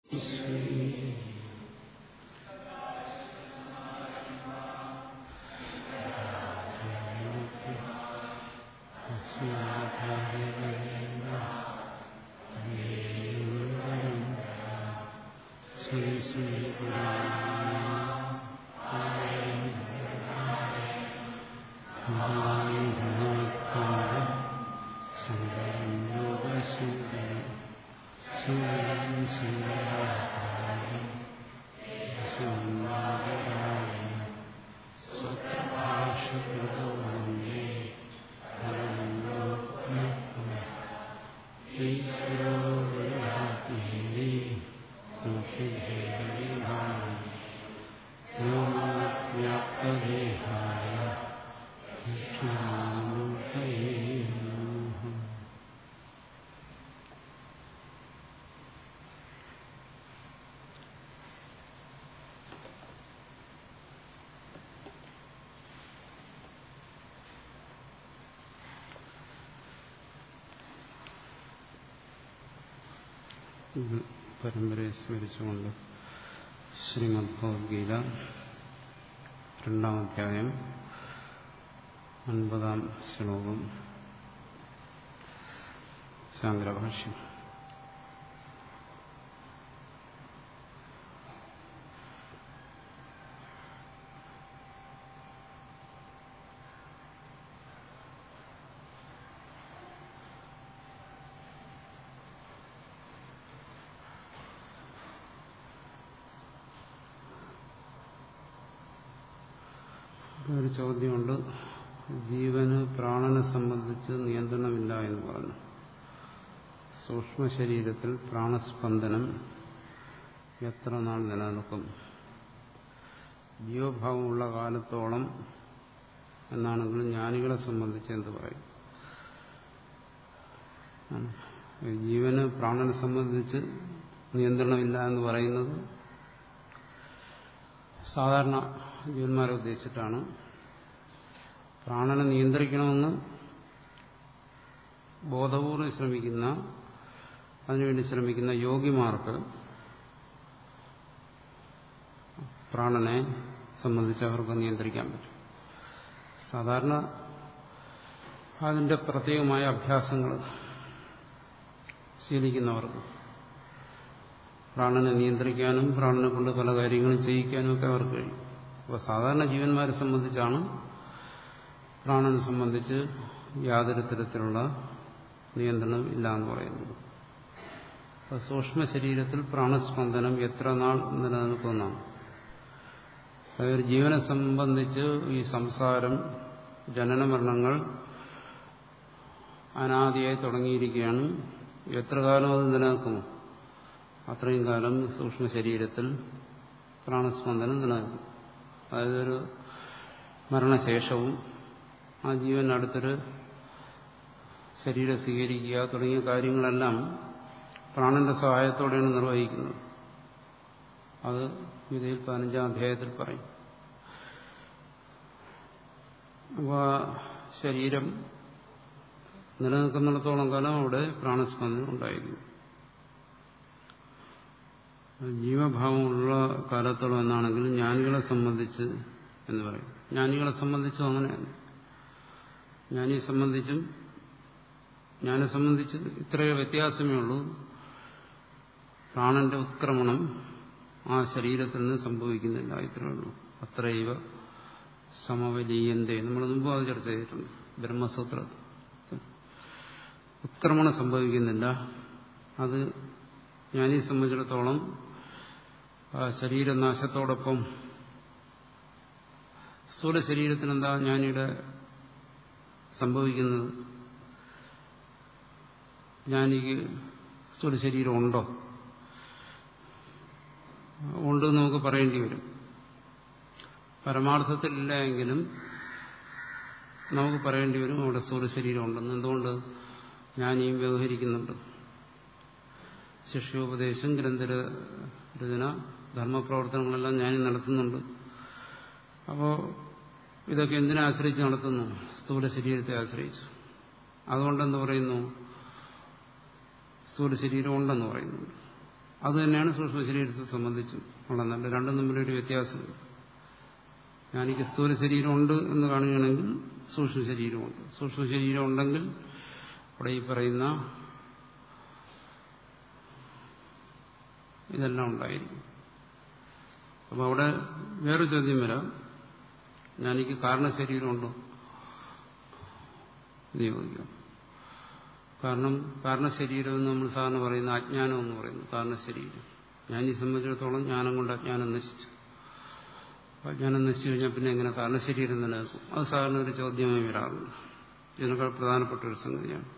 പരമ്പരയെ സ്മരിച്ചുകൊണ്ട് ശ്രീമദ് ഭഗവത്ഗീത രണ്ടാം അധ്യായം അൻപതാം ശ്ലോകം ശാങ്കരഭാഷ്യം ഒരു ചോദ്യമുണ്ട് ജീവന് പ്രാണനെ സംബന്ധിച്ച് നിയന്ത്രണമില്ല എന്ന് പറഞ്ഞു സൂക്ഷ്മ ശരീരത്തിൽ പ്രാണസ്പന്ദനം എത്ര നാൾ നിലനിൽക്കും ജീവഭാവമുള്ള കാലത്തോളം എന്നാണെങ്കിൽ ജ്ഞാനികളെ സംബന്ധിച്ച് എന്ത് പറയും ജീവന് പ്രാണനെ സംബന്ധിച്ച് നിയന്ത്രണമില്ല എന്ന് പറയുന്നത് സാധാരണ ജീവന്മാരെ ഉദ്ദേശിച്ചിട്ടാണ് പ്രാണനെ നിയന്ത്രിക്കണമെന്ന് ബോധപൂർവം ശ്രമിക്കുന്ന അതിനുവേണ്ടി ശ്രമിക്കുന്ന യോഗിമാർക്ക് പ്രാണനെ സംബന്ധിച്ച് അവർക്ക് നിയന്ത്രിക്കാൻ പറ്റും സാധാരണ അതിൻ്റെ പ്രത്യേകമായ അഭ്യാസങ്ങൾ ശീലിക്കുന്നവർക്ക് പ്രാണനെ നിയന്ത്രിക്കാനും പ്രാണനെ കൊണ്ട് പല കാര്യങ്ങളും ചെയ്യിക്കാനും ഒക്കെ അവർക്ക് കഴിയും അപ്പോൾ സാധാരണ ജീവന്മാരെ സംബന്ധിച്ചാണ് പ്രാണനെ സംബന്ധിച്ച് യാതൊരു തരത്തിലുള്ള നിയന്ത്രണം ഇല്ല എന്ന് പറയുന്നത് അപ്പോൾ സൂക്ഷ്മ ശരീരത്തിൽ പ്രാണസ്പന്ദനം എത്ര നാൾ നിലനിൽക്കുന്നതാണ് അതായത് ജീവനെ സംബന്ധിച്ച് ഈ സംസാരം ജനനമരണങ്ങൾ അനാദിയായി തുടങ്ങിയിരിക്കുകയാണ് എത്ര കാലം അത് നിലനിൽക്കുമോ അത്രയും കാലം സൂക്ഷ്മ ശരീരത്തിൽ പ്രാണസ്പന്ദനം നിലനിൽക്കും അതായത് ഒരു മരണശേഷവും ആ ജീവൻ അടുത്തൊരു ശരീരം സ്വീകരിക്കുക തുടങ്ങിയ കാര്യങ്ങളെല്ലാം പ്രാണന്റെ സഹായത്തോടെയാണ് നിർവഹിക്കുന്നത് അത് ഗീതയിൽ പതിനഞ്ചാം അധ്യായത്തിൽ പറയും അപ്പോൾ ശരീരം നിലനിൽക്കുന്നിടത്തോളം കാലം അവിടെ പ്രാണസ്പന്ദനം ഉണ്ടായിരിക്കും ജീവഭാവമുള്ള കാലത്തോളം എന്നാണെങ്കിൽ ജ്ഞാനികളെ സംബന്ധിച്ച് എന്ന് പറയും ജ്ഞാനികളെ സംബന്ധിച്ചും അങ്ങനെയാണ് ജ്ഞാനിയെ സംബന്ധിച്ചും ജ്ഞാനെ സംബന്ധിച്ച് ഇത്രയേ വ്യത്യാസമേ ഉള്ളൂ പ്രാണന്റെ ഉത്ക്രമണം ആ ശരീരത്തിൽ നിന്ന് സംഭവിക്കുന്നില്ല ഇത്രയേ ഉള്ളൂ അത്രയവ സമവലീയന്തേ നമ്മൾ മുമ്പ് അത് ചർച്ച ചെയ്തിട്ടുണ്ട് ബ്രഹ്മസൂത്ര ഉത്ക്രമണം സംഭവിക്കുന്നില്ല അത് ജ്ഞാനിയെ സംബന്ധിച്ചിടത്തോളം ശരീരനാശത്തോടൊപ്പം സ്ഥൂല ശരീരത്തിനെന്താ ജ്ഞാനിയുടെ സംഭവിക്കുന്നത് ജ്ഞാനിക്ക് സ്ഥൂല ശരീരം ഉണ്ടോ ഉണ്ടെന്ന് നമുക്ക് പറയേണ്ടി വരും പരമാർത്ഥത്തിലില്ല എങ്കിലും നമുക്ക് പറയേണ്ടി വരും അവിടെ സ്ഥൂല ശരീരം ഉണ്ടെന്ന് എന്തുകൊണ്ട് ജ്ഞാനിയും വ്യവഹരിക്കുന്നുണ്ട് ശിഷ്യോപദേശം ഗ്രന്ഥരചന ധർമ്മപ്രവർത്തനങ്ങളെല്ലാം ഞാൻ നടത്തുന്നുണ്ട് അപ്പോൾ ഇതൊക്കെ എന്തിനെ ആശ്രയിച്ച് നടത്തുന്നു സ്ഥൂല ശരീരത്തെ ആശ്രയിച്ചു അതുകൊണ്ടെന്ന് പറയുന്നു സ്ഥൂല ശരീരം ഉണ്ടെന്ന് പറയുന്നുണ്ട് അത് തന്നെയാണ് സൂക്ഷ്മ ശരീരത്തെ സംബന്ധിച്ചും ഉള്ള നല്ല രണ്ടും തമ്മിലൊരു വ്യത്യാസം ഞാനിക്ക് സ്ഥൂല ശരീരമുണ്ട് എന്ന് കാണുകയാണെങ്കിൽ സൂക്ഷ്മ ശരീരമുണ്ട് സൂക്ഷ്മ ശരീരം ഉണ്ടെങ്കിൽ അവിടെ ഈ പറയുന്ന ഇതെല്ലാം ഉണ്ടായിരിക്കും അപ്പോൾ അവിടെ വേറൊരു ചോദ്യം വരാം ഞാനിക്ക് കാരണശരീരമുണ്ടോ എന്ന് ചോദിക്കാം കാരണം കാരണശരീരം എന്ന് നമ്മൾ സാധാരണ പറയുന്ന അജ്ഞാനം എന്ന് പറയുന്നു കാരണശരീരം ഞാനീ സംബന്ധിച്ചിടത്തോളം ജ്ഞാനം കൊണ്ട് അജ്ഞാനം നശിച്ചു അജ്ഞാനം നശിച്ചു കഴിഞ്ഞാൽ പിന്നെ എങ്ങനെ കാരണശരീരം നിലനിൽക്കും അത് സാധാരണ ഒരു ചോദ്യമായി വരാറുണ്ട് ഇതിനേക്കാൾ പ്രധാനപ്പെട്ട ഒരു സംഗതിയാണ്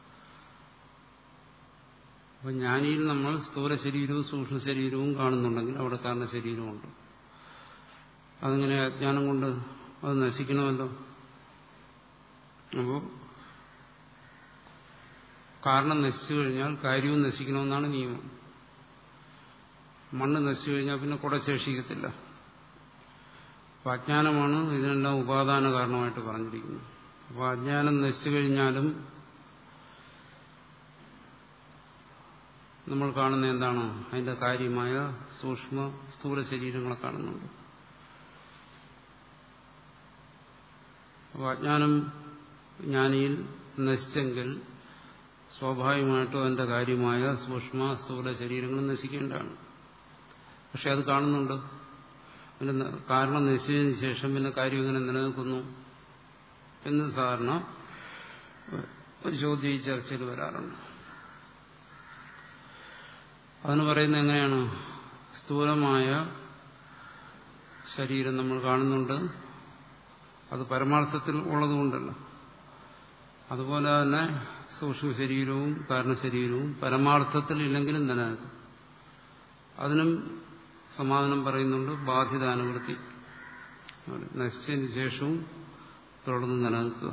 അപ്പൊ ജ്ഞാനിയിൽ നമ്മൾ സ്ഥൂല ശരീരവും സൂക്ഷ്മ ശരീരവും കാണുന്നുണ്ടെങ്കിൽ അവിടെ കാരണശരീരമുണ്ട് അതിങ്ങനെ അജ്ഞാനം കൊണ്ട് അത് നശിക്കണമല്ലോ അപ്പോൾ കാരണം നശിച്ചു കഴിഞ്ഞാൽ കാര്യവും നശിക്കണമെന്നാണ് നിയമം മണ്ണ് നശിച്ചു കഴിഞ്ഞാൽ പിന്നെ കുട ശേഷിക്കത്തില്ല അപ്പോൾ അജ്ഞാനമാണ് ഇതിനെല്ലാം ഉപാദാന കാരണമായിട്ട് പറഞ്ഞിരിക്കുന്നത് അപ്പോൾ അജ്ഞാനം നശിച്ചു കഴിഞ്ഞാലും നമ്മൾ കാണുന്ന എന്താണ് അതിന്റെ കാര്യമായ സൂക്ഷ്മ സ്ഥൂല ശരീരങ്ങളെ കാണുന്നുണ്ട് അപ്പോൾ അജ്ഞാനം ജ്ഞാനിയിൽ നശിച്ചെങ്കിൽ സ്വാഭാവികമായിട്ടും അതിന്റെ കാര്യമായ സൂക്ഷ്മ സ്ഥൂല ശരീരങ്ങൾ നശിക്കേണ്ടതാണ് പക്ഷെ അത് കാണുന്നുണ്ട് അതിന്റെ കാരണം നശിച്ചതിന് ശേഷം പിന്നെ കാര്യം ഇങ്ങനെ നിലനിൽക്കുന്നു എന്ന് സാധാരണ ഒരു ചോദ്യം ഈ ചർച്ചയിൽ വരാറുണ്ട് അതിന് പറയുന്നത് എങ്ങനെയാണ് സ്ഥൂലമായ ശരീരം നമ്മൾ കാണുന്നുണ്ട് അത് പരമാർത്ഥത്തിൽ ഉള്ളതുകൊണ്ടല്ല അതുപോലെ തന്നെ സൂക്ഷ്മ ശരീരവും കാരണശരീരവും പരമാർത്ഥത്തിൽ ഇല്ലെങ്കിലും നിലനിൽക്കും അതിനും സമാധാനം പറയുന്നുണ്ട് ബാധ്യത അനുവൃത്തി നശിച്ചതിന് ശേഷവും തുടർന്ന് നിലനിൽക്കുക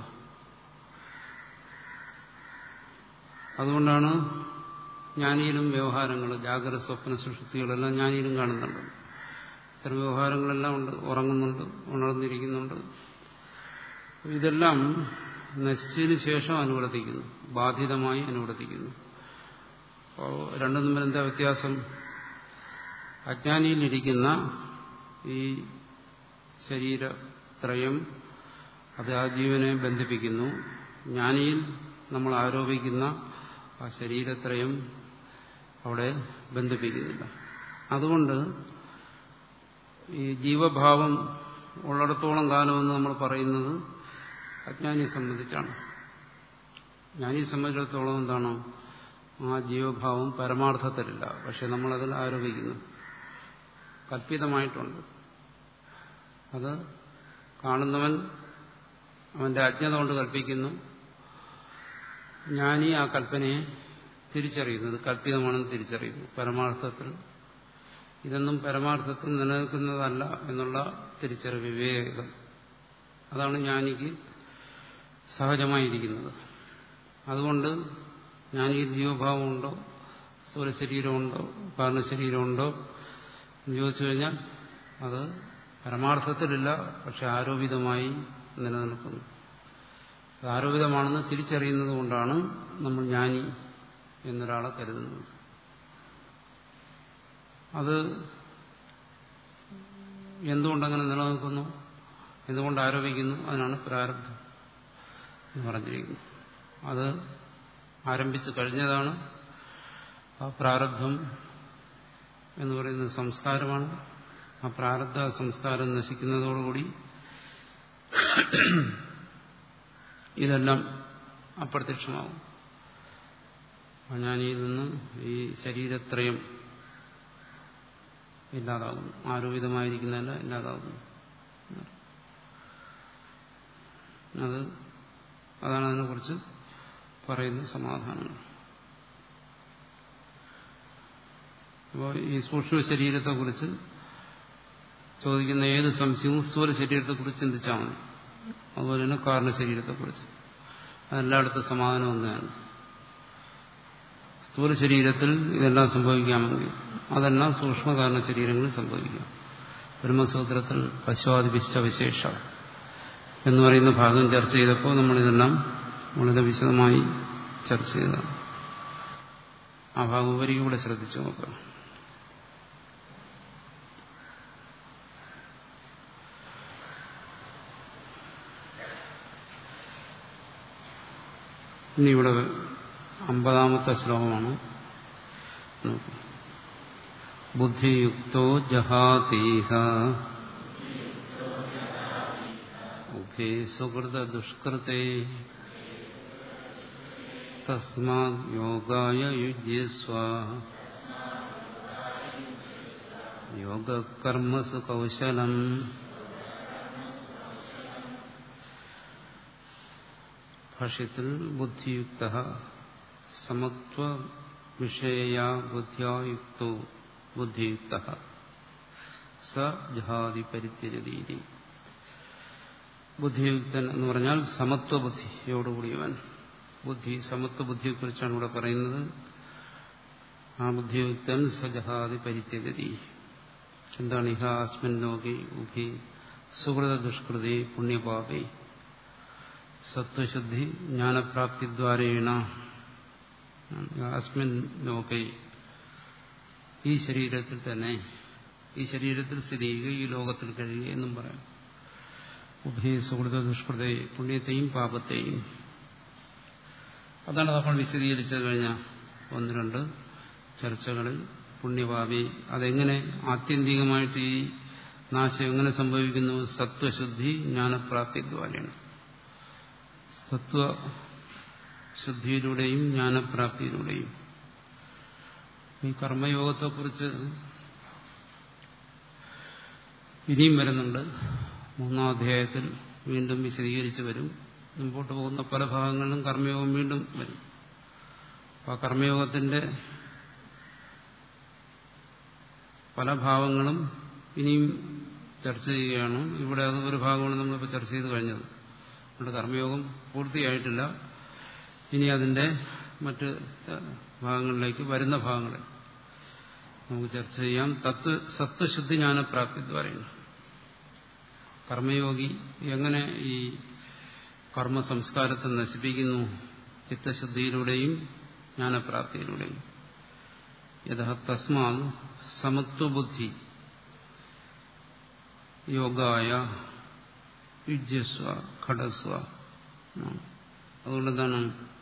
അതുകൊണ്ടാണ് ജ്ഞാനിയിലും വ്യവഹാരങ്ങൾ ജാഗ്രത സ്വപ്ന സുഷുപ്തികളെല്ലാം ജ്ഞാനിയിലും കാണുന്നുണ്ട് ഇത്തരം വ്യവഹാരങ്ങളെല്ലാം ഉണ്ട് ഉറങ്ങുന്നുണ്ട് ഉണർന്നിരിക്കുന്നുണ്ട് ഇതെല്ലാം നശിച്ചതിന് ശേഷം അനുവർത്തിക്കുന്നു ബാധിതമായി അനുവർത്തിക്കുന്നു അപ്പോൾ രണ്ടും തമ്മിൽ എന്താ വ്യത്യാസം അജ്ഞാനിയിലിരിക്കുന്ന ഈ ശരീരത്രയം അത് ആ ജീവനെ ബന്ധിപ്പിക്കുന്നു ജ്ഞാനിയിൽ നമ്മൾ ആരോപിക്കുന്ന ആ ശരീരത്രയം അവിടെ ബന്ധിപ്പിക്കുന്നില്ല അതുകൊണ്ട് ഈ ജീവഭാവം ഉള്ളിടത്തോളം കാലമെന്ന് നമ്മൾ പറയുന്നത് അജ്ഞാനിയെ സംബന്ധിച്ചാണ് ജ്ഞാനിയെ സംബന്ധിച്ചിടത്തോളം എന്താണ് ആ ജീവഭാവം പരമാർത്ഥത്തിലില്ല പക്ഷെ നമ്മളതിൽ ആരോപിക്കുന്നു കല്പിതമായിട്ടുണ്ട് അത് കാണുന്നവൻ അവന്റെ അജ്ഞത കൊണ്ട് കൽപ്പിക്കുന്നു ജ്ഞാനി ആ കൽപ്പനയെ തിരിച്ചറിയുന്നു ഇത് കല്പിതമാണെന്ന് തിരിച്ചറിയുന്നു പരമാർത്ഥത്തിൽ ഇതൊന്നും പരമാർത്ഥത്തിൽ നിലനിൽക്കുന്നതല്ല എന്നുള്ള തിരിച്ചറിവ് വിവേകം അതാണ് ജ്ഞാനിക്ക് സഹജമായിരിക്കുന്നത് അതുകൊണ്ട് ജ്ഞാനിക്ക് ജീവഭാവമുണ്ടോ സ്ഥൂലശരീരമുണ്ടോ കാരണശരീരമുണ്ടോ എന്ന് ചോദിച്ചു കഴിഞ്ഞാൽ അത് പരമാർത്ഥത്തിലില്ല പക്ഷെ ആരോപിതമായി നിലനിൽക്കുന്നു അത് ആരോപിതമാണെന്ന് തിരിച്ചറിയുന്നത് കൊണ്ടാണ് നമ്മൾ ജ്ഞാനി എന്നൊരാളെ കരുതുന്നത് അത് എന്തുകൊണ്ടങ്ങനെ നിലനിൽക്കുന്നു എന്തുകൊണ്ട് ആരോപിക്കുന്നു അതിനാണ് പ്രാരബ്ധം എന്ന് പറഞ്ഞിരിക്കുന്നു അത് ആരംഭിച്ചു കഴിഞ്ഞതാണ് ആ പ്രാരബ്ധം എന്ന് പറയുന്നത് സംസ്കാരമാണ് ആ പ്രാരബ്ധ സംസ്കാരം നശിക്കുന്നതോടുകൂടി ഇതെല്ലാം അപ്രത്യക്ഷമാവും അജ്ഞാനിയിൽ നിന്ന് ഈ ശരീരത്രയം ഇല്ലാതാകുന്നു ആരോപിതമായിരിക്കുന്നതല്ല ഇല്ലാതാകുന്നു അത് അതാണ് അതിനെക്കുറിച്ച് പറയുന്ന സമാധാനങ്ങൾ അപ്പോൾ ഈ സൂക്ഷ്മ ശരീരത്തെക്കുറിച്ച് ചോദിക്കുന്ന ഏത് സംശയവും സ്ഥൂല ശരീരത്തെക്കുറിച്ച് ചിന്തിച്ചാൽ മതി അതുപോലെ തന്നെ കാരണ ശരീരത്തെക്കുറിച്ച് അതെല്ലായിടത്തും സമാധാനം ഒന്നാണ് സ്ഥൂല ശരീരത്തിൽ ഇതെല്ലാം സംഭവിക്കാമെങ്കിൽ അതെല്ലാം സൂക്ഷ്മകാരണ ശരീരങ്ങളിൽ സംഭവിക്കാം ബ്രഹ്മസൂത്രത്തിൽ പശുവാദിപിച്ച വിശേഷ എന്ന് പറയുന്ന ഭാഗം ചർച്ച ചെയ്തപ്പോൾ നമ്മളിതെല്ലാം വളരെ വിശദമായി ചർച്ച ചെയ്തതാണ് ആ ഭാഗം ഉപരി കൂടെ ശ്രദ്ധിച്ചു നോക്കാം ഇനി ഇവിടെ അമ്പതാമത്തെ ശ്ലോകമാണ് ബുദ്ധിയുക്തോ ജഹാതീഹ ഉഭേ സുഹൃത ദുഷ്കൃതേ തസ്മാത് യോഗായ യുജ്യസ്വ യോഗകർമ്മസു കൗശലം ഭാഷ്യത്തിൽ ബുദ്ധിയുക്ത സമത്വ വിഷയ ബുദ്ധ്യായുക്തോ ബുദ്ധിയുക്ത സ ജഹാതി പരിത്യജതീതി ബുദ്ധിയുക്തൻ എന്ന് പറഞ്ഞാൽ സമത്വ ബുദ്ധിയോടുകൂടിയവൻ ബുദ്ധി സമത്വ ബുദ്ധിയെക്കുറിച്ചാണ് ഇവിടെ പറയുന്നത് ആ ബുദ്ധിയുക്തൻ സജഹാതി പരിത്യഗതി എന്താണ് ഇഹ അസ്മിൻ ലോകി ഉഭി സുഹൃത ദുഷ്കൃതി പുണ്യപാപി സത്വശുദ്ധി ജ്ഞാനപ്രാപ്തിദ്വാരേണ അസ്മിൻ ലോകെ ഈ ശരീരത്തിൽ തന്നെ ഈ ശരീരത്തിൽ സ്ഥിതി ചെയ്യുക ഈ ലോകത്തിൽ കഴിയുക എന്നും പറയാം ഉഭയ സുഹൃത ദുഷ്കൃത പുണ്യത്തെയും പാപത്തെയും അതാണ് നമ്മൾ വിശദീകരിച്ചു കഴിഞ്ഞ ഒന്ന് രണ്ട് ചർച്ചകളിൽ പുണ്യപാപി അതെങ്ങനെ ആത്യന്തികമായിട്ട് ഈ നാശം എങ്ങനെ സംഭവിക്കുന്നു സത്വശുദ്ധി ജ്ഞാനപ്രാപ്തി ദ്വാരയാണ് സത്വശുദ്ധിയിലൂടെയും ജ്ഞാനപ്രാപ്തിയിലൂടെയും ഈ കർമ്മയോഗത്തെക്കുറിച്ച് ഇനിയും വരുന്നുണ്ട് മൂന്നാം അധ്യായത്തിൽ വീണ്ടും വിശദീകരിച്ചു വരും മുമ്പോട്ട് പോകുന്ന പല ഭാഗങ്ങളിലും കർമ്മയോഗം വീണ്ടും വരും അപ്പോൾ ആ കർമ്മയോഗത്തിന്റെ പല ഭാവങ്ങളും ഇനിയും ചർച്ച ചെയ്യുകയാണ് ഇവിടെ അത് ഒരു ഭാഗമാണ് നമ്മളിപ്പോൾ ചർച്ച ചെയ്ത് കഴിഞ്ഞത് അതുകൊണ്ട് കർമ്മയോഗം പൂർത്തിയായിട്ടില്ല ഇനി അതിന്റെ മറ്റ് ഭാഗങ്ങളിലേക്ക് വരുന്ന ഭാഗങ്ങളിൽ നമുക്ക് ചർച്ച ചെയ്യാം തത്വ സത്വശുദ്ധി ജ്ഞാനപ്രാപ്തി ദ്വാരയാണ് കർമ്മയോഗി എങ്ങനെ ഈ കർമ്മ സംസ്കാരത്തെ നശിപ്പിക്കുന്നു ചിത്തശുദ്ധിയിലൂടെയും ജ്ഞാനപ്രാപ്തിയിലൂടെയും യഥ തസ്മാ സമത്വബുദ്ധി യോഗായ യുജ്യസ്വ ഘടസ്വ അതുകൊണ്ടെന്താണ്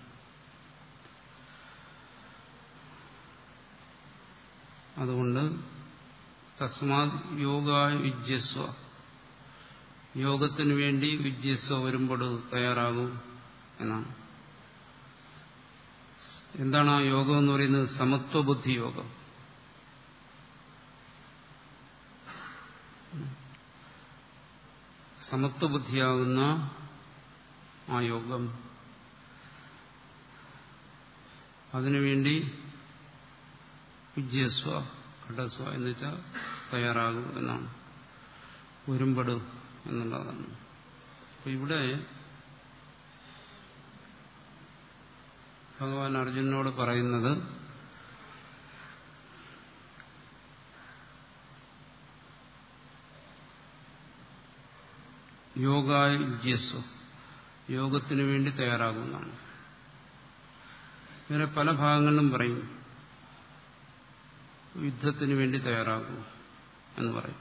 അതുകൊണ്ട് തസ്മാത് യോഗായ യുജ്യസ്വ യോഗത്തിനു വേണ്ടി വിജ്യസ്വ വരുമ്പോൾ തയ്യാറാകും എന്നാണ് എന്താണ് ആ യോഗം എന്ന് പറയുന്നത് സമത്വബുദ്ധി യോഗം സമത്വബുദ്ധിയാകുന്ന ആ യോഗം അതിനുവേണ്ടി വിജ്യസ്വ ഘടസ്വ എന്ന് വെച്ചാൽ തയ്യാറാകും എന്നാണ് ഒരുമ്പട് എന്നുള്ളതാണ് അപ്പൊ ഇവിടെ ഭഗവാൻ അർജുനോട് പറയുന്നത് യോഗായ യുജ്യസ്വ യോഗത്തിന് വേണ്ടി തയ്യാറാകുന്നതാണ് ഇങ്ങനെ പല ഭാഗങ്ങളിലും പറയും യുദ്ധത്തിന് വേണ്ടി തയ്യാറാകൂ എന്ന് പറയും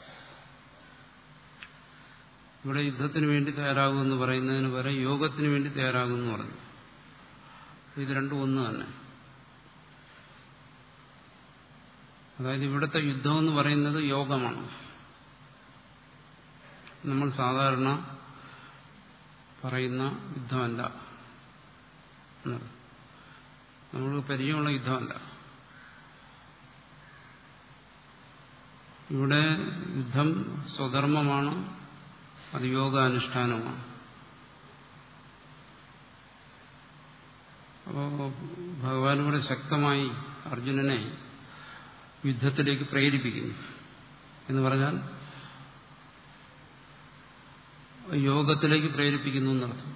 ഇവിടെ യുദ്ധത്തിന് വേണ്ടി തയ്യാറാകുമെന്ന് പറയുന്നതിന് പകരം യോഗത്തിന് വേണ്ടി തയ്യാറാകുമെന്ന് പറഞ്ഞു ഇത് രണ്ടും ഒന്ന് തന്നെ അതായത് ഇവിടുത്തെ യുദ്ധം എന്ന് പറയുന്നത് യോഗമാണ് നമ്മൾ സാധാരണ പറയുന്ന യുദ്ധമല്ല നമ്മൾക്ക് പരിചയമുള്ള യുദ്ധമല്ല ഇവിടെ യുദ്ധം സ്വധർമ്മമാണ് അത് യോഗാനുഷ്ഠാനമാണ് അപ്പോൾ ഭഗവാൻ ഇവിടെ ശക്തമായി അർജുനനെ യുദ്ധത്തിലേക്ക് പ്രേരിപ്പിക്കുന്നു എന്ന് പറഞ്ഞാൽ യോഗത്തിലേക്ക് പ്രേരിപ്പിക്കുന്നു എന്നർത്ഥം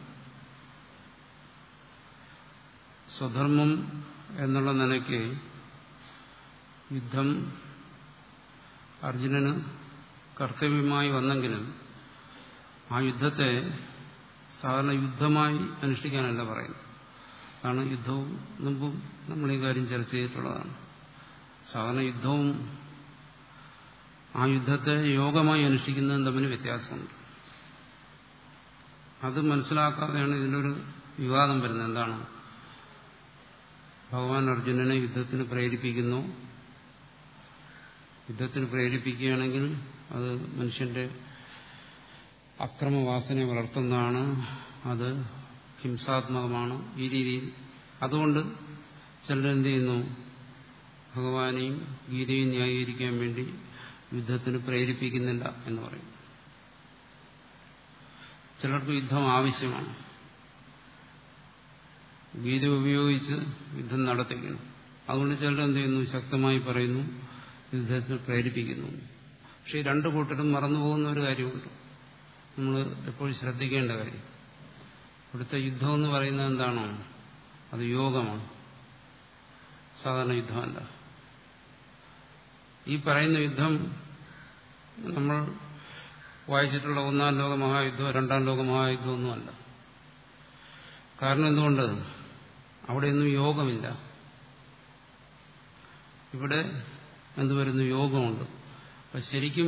സ്വധർമ്മം എന്നുള്ള നിലയ്ക്ക് യുദ്ധം അർജുനന് കർത്തവ്യമായി വന്നെങ്കിലും ആ യുദ്ധത്തെ സാധാരണ യുദ്ധമായി അനുഷ്ഠിക്കാനല്ല പറയുന്നത് കാരണം യുദ്ധവും മുമ്പും നമ്മൾ ഈ കാര്യം ചർച്ച ചെയ്തിട്ടുള്ളതാണ് സാധാരണ യുദ്ധവും ആ യുദ്ധത്തെ യോഗമായി അനുഷ്ഠിക്കുന്നതും തമ്മിൽ വ്യത്യാസമുണ്ട് അത് മനസ്സിലാക്കാതെയാണ് ഇതിനൊരു വിവാദം വരുന്നത് എന്താണ് ഭഗവാൻ അർജുനനെ യുദ്ധത്തിന് പ്രേരിപ്പിക്കുന്നു യുദ്ധത്തിന് പ്രേരിപ്പിക്കുകയാണെങ്കിൽ അത് മനുഷ്യന്റെ അക്രമവാസനയെ വളർത്തുന്നതാണ് അത് ഹിംസാത്മകമാണ് ഈ രീതിയിൽ അതുകൊണ്ട് ചിലരെന്ത് ചെയ്യുന്നു ഭഗവാനെയും ഗീതയും ന്യായീകരിക്കാൻ വേണ്ടി യുദ്ധത്തിന് പ്രേരിപ്പിക്കുന്നില്ല എന്ന് പറയും ചിലർക്ക് യുദ്ധം ആവശ്യമാണ് ഗീത ഉപയോഗിച്ച് യുദ്ധം നടത്തിക്കണം അതുകൊണ്ട് ചിലർ എന്ത് ചെയ്യുന്നു ശക്തമായി പറയുന്നു യുദ്ധത്തിൽ പ്രേരിപ്പിക്കുന്നു പക്ഷെ ഈ രണ്ടു കൂട്ടരും മറന്നുപോകുന്ന ഒരു കാര്യമുണ്ട് നമ്മൾ എപ്പോഴും ശ്രദ്ധിക്കേണ്ട കാര്യം ഇവിടുത്തെ യുദ്ധം എന്ന് പറയുന്നത് എന്താണോ അത് യോഗമാണ് സാധാരണ യുദ്ധമല്ല ഈ പറയുന്ന യുദ്ധം നമ്മൾ വായിച്ചിട്ടുള്ള ഒന്നാം ലോക മഹായുദ്ധമോ രണ്ടാം ലോക മഹായുദ്ധമൊന്നുമല്ല കാരണം എന്തുകൊണ്ട് അവിടെയൊന്നും യോഗമില്ല ഇവിടെ എന്ത് വരുന്നു യോഗമുണ്ട് അപ്പൊ ശരിക്കും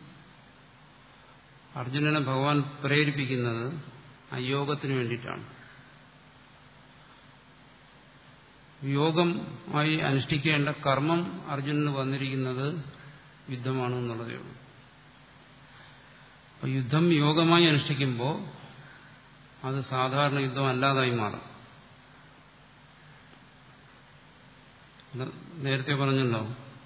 അർജുനനെ ഭഗവാൻ പ്രേരിപ്പിക്കുന്നത് ആ യോഗത്തിന് വേണ്ടിയിട്ടാണ് യോഗമായി അനുഷ്ഠിക്കേണ്ട കർമ്മം അർജുനന് വന്നിരിക്കുന്നത് യുദ്ധമാണ് എന്നുള്ളതേ ഉള്ളൂ അപ്പൊ യുദ്ധം യോഗമായി അനുഷ്ഠിക്കുമ്പോൾ അത് സാധാരണ യുദ്ധം അല്ലാതായി മാറും നേരത്തെ പറഞ്ഞല്ലോ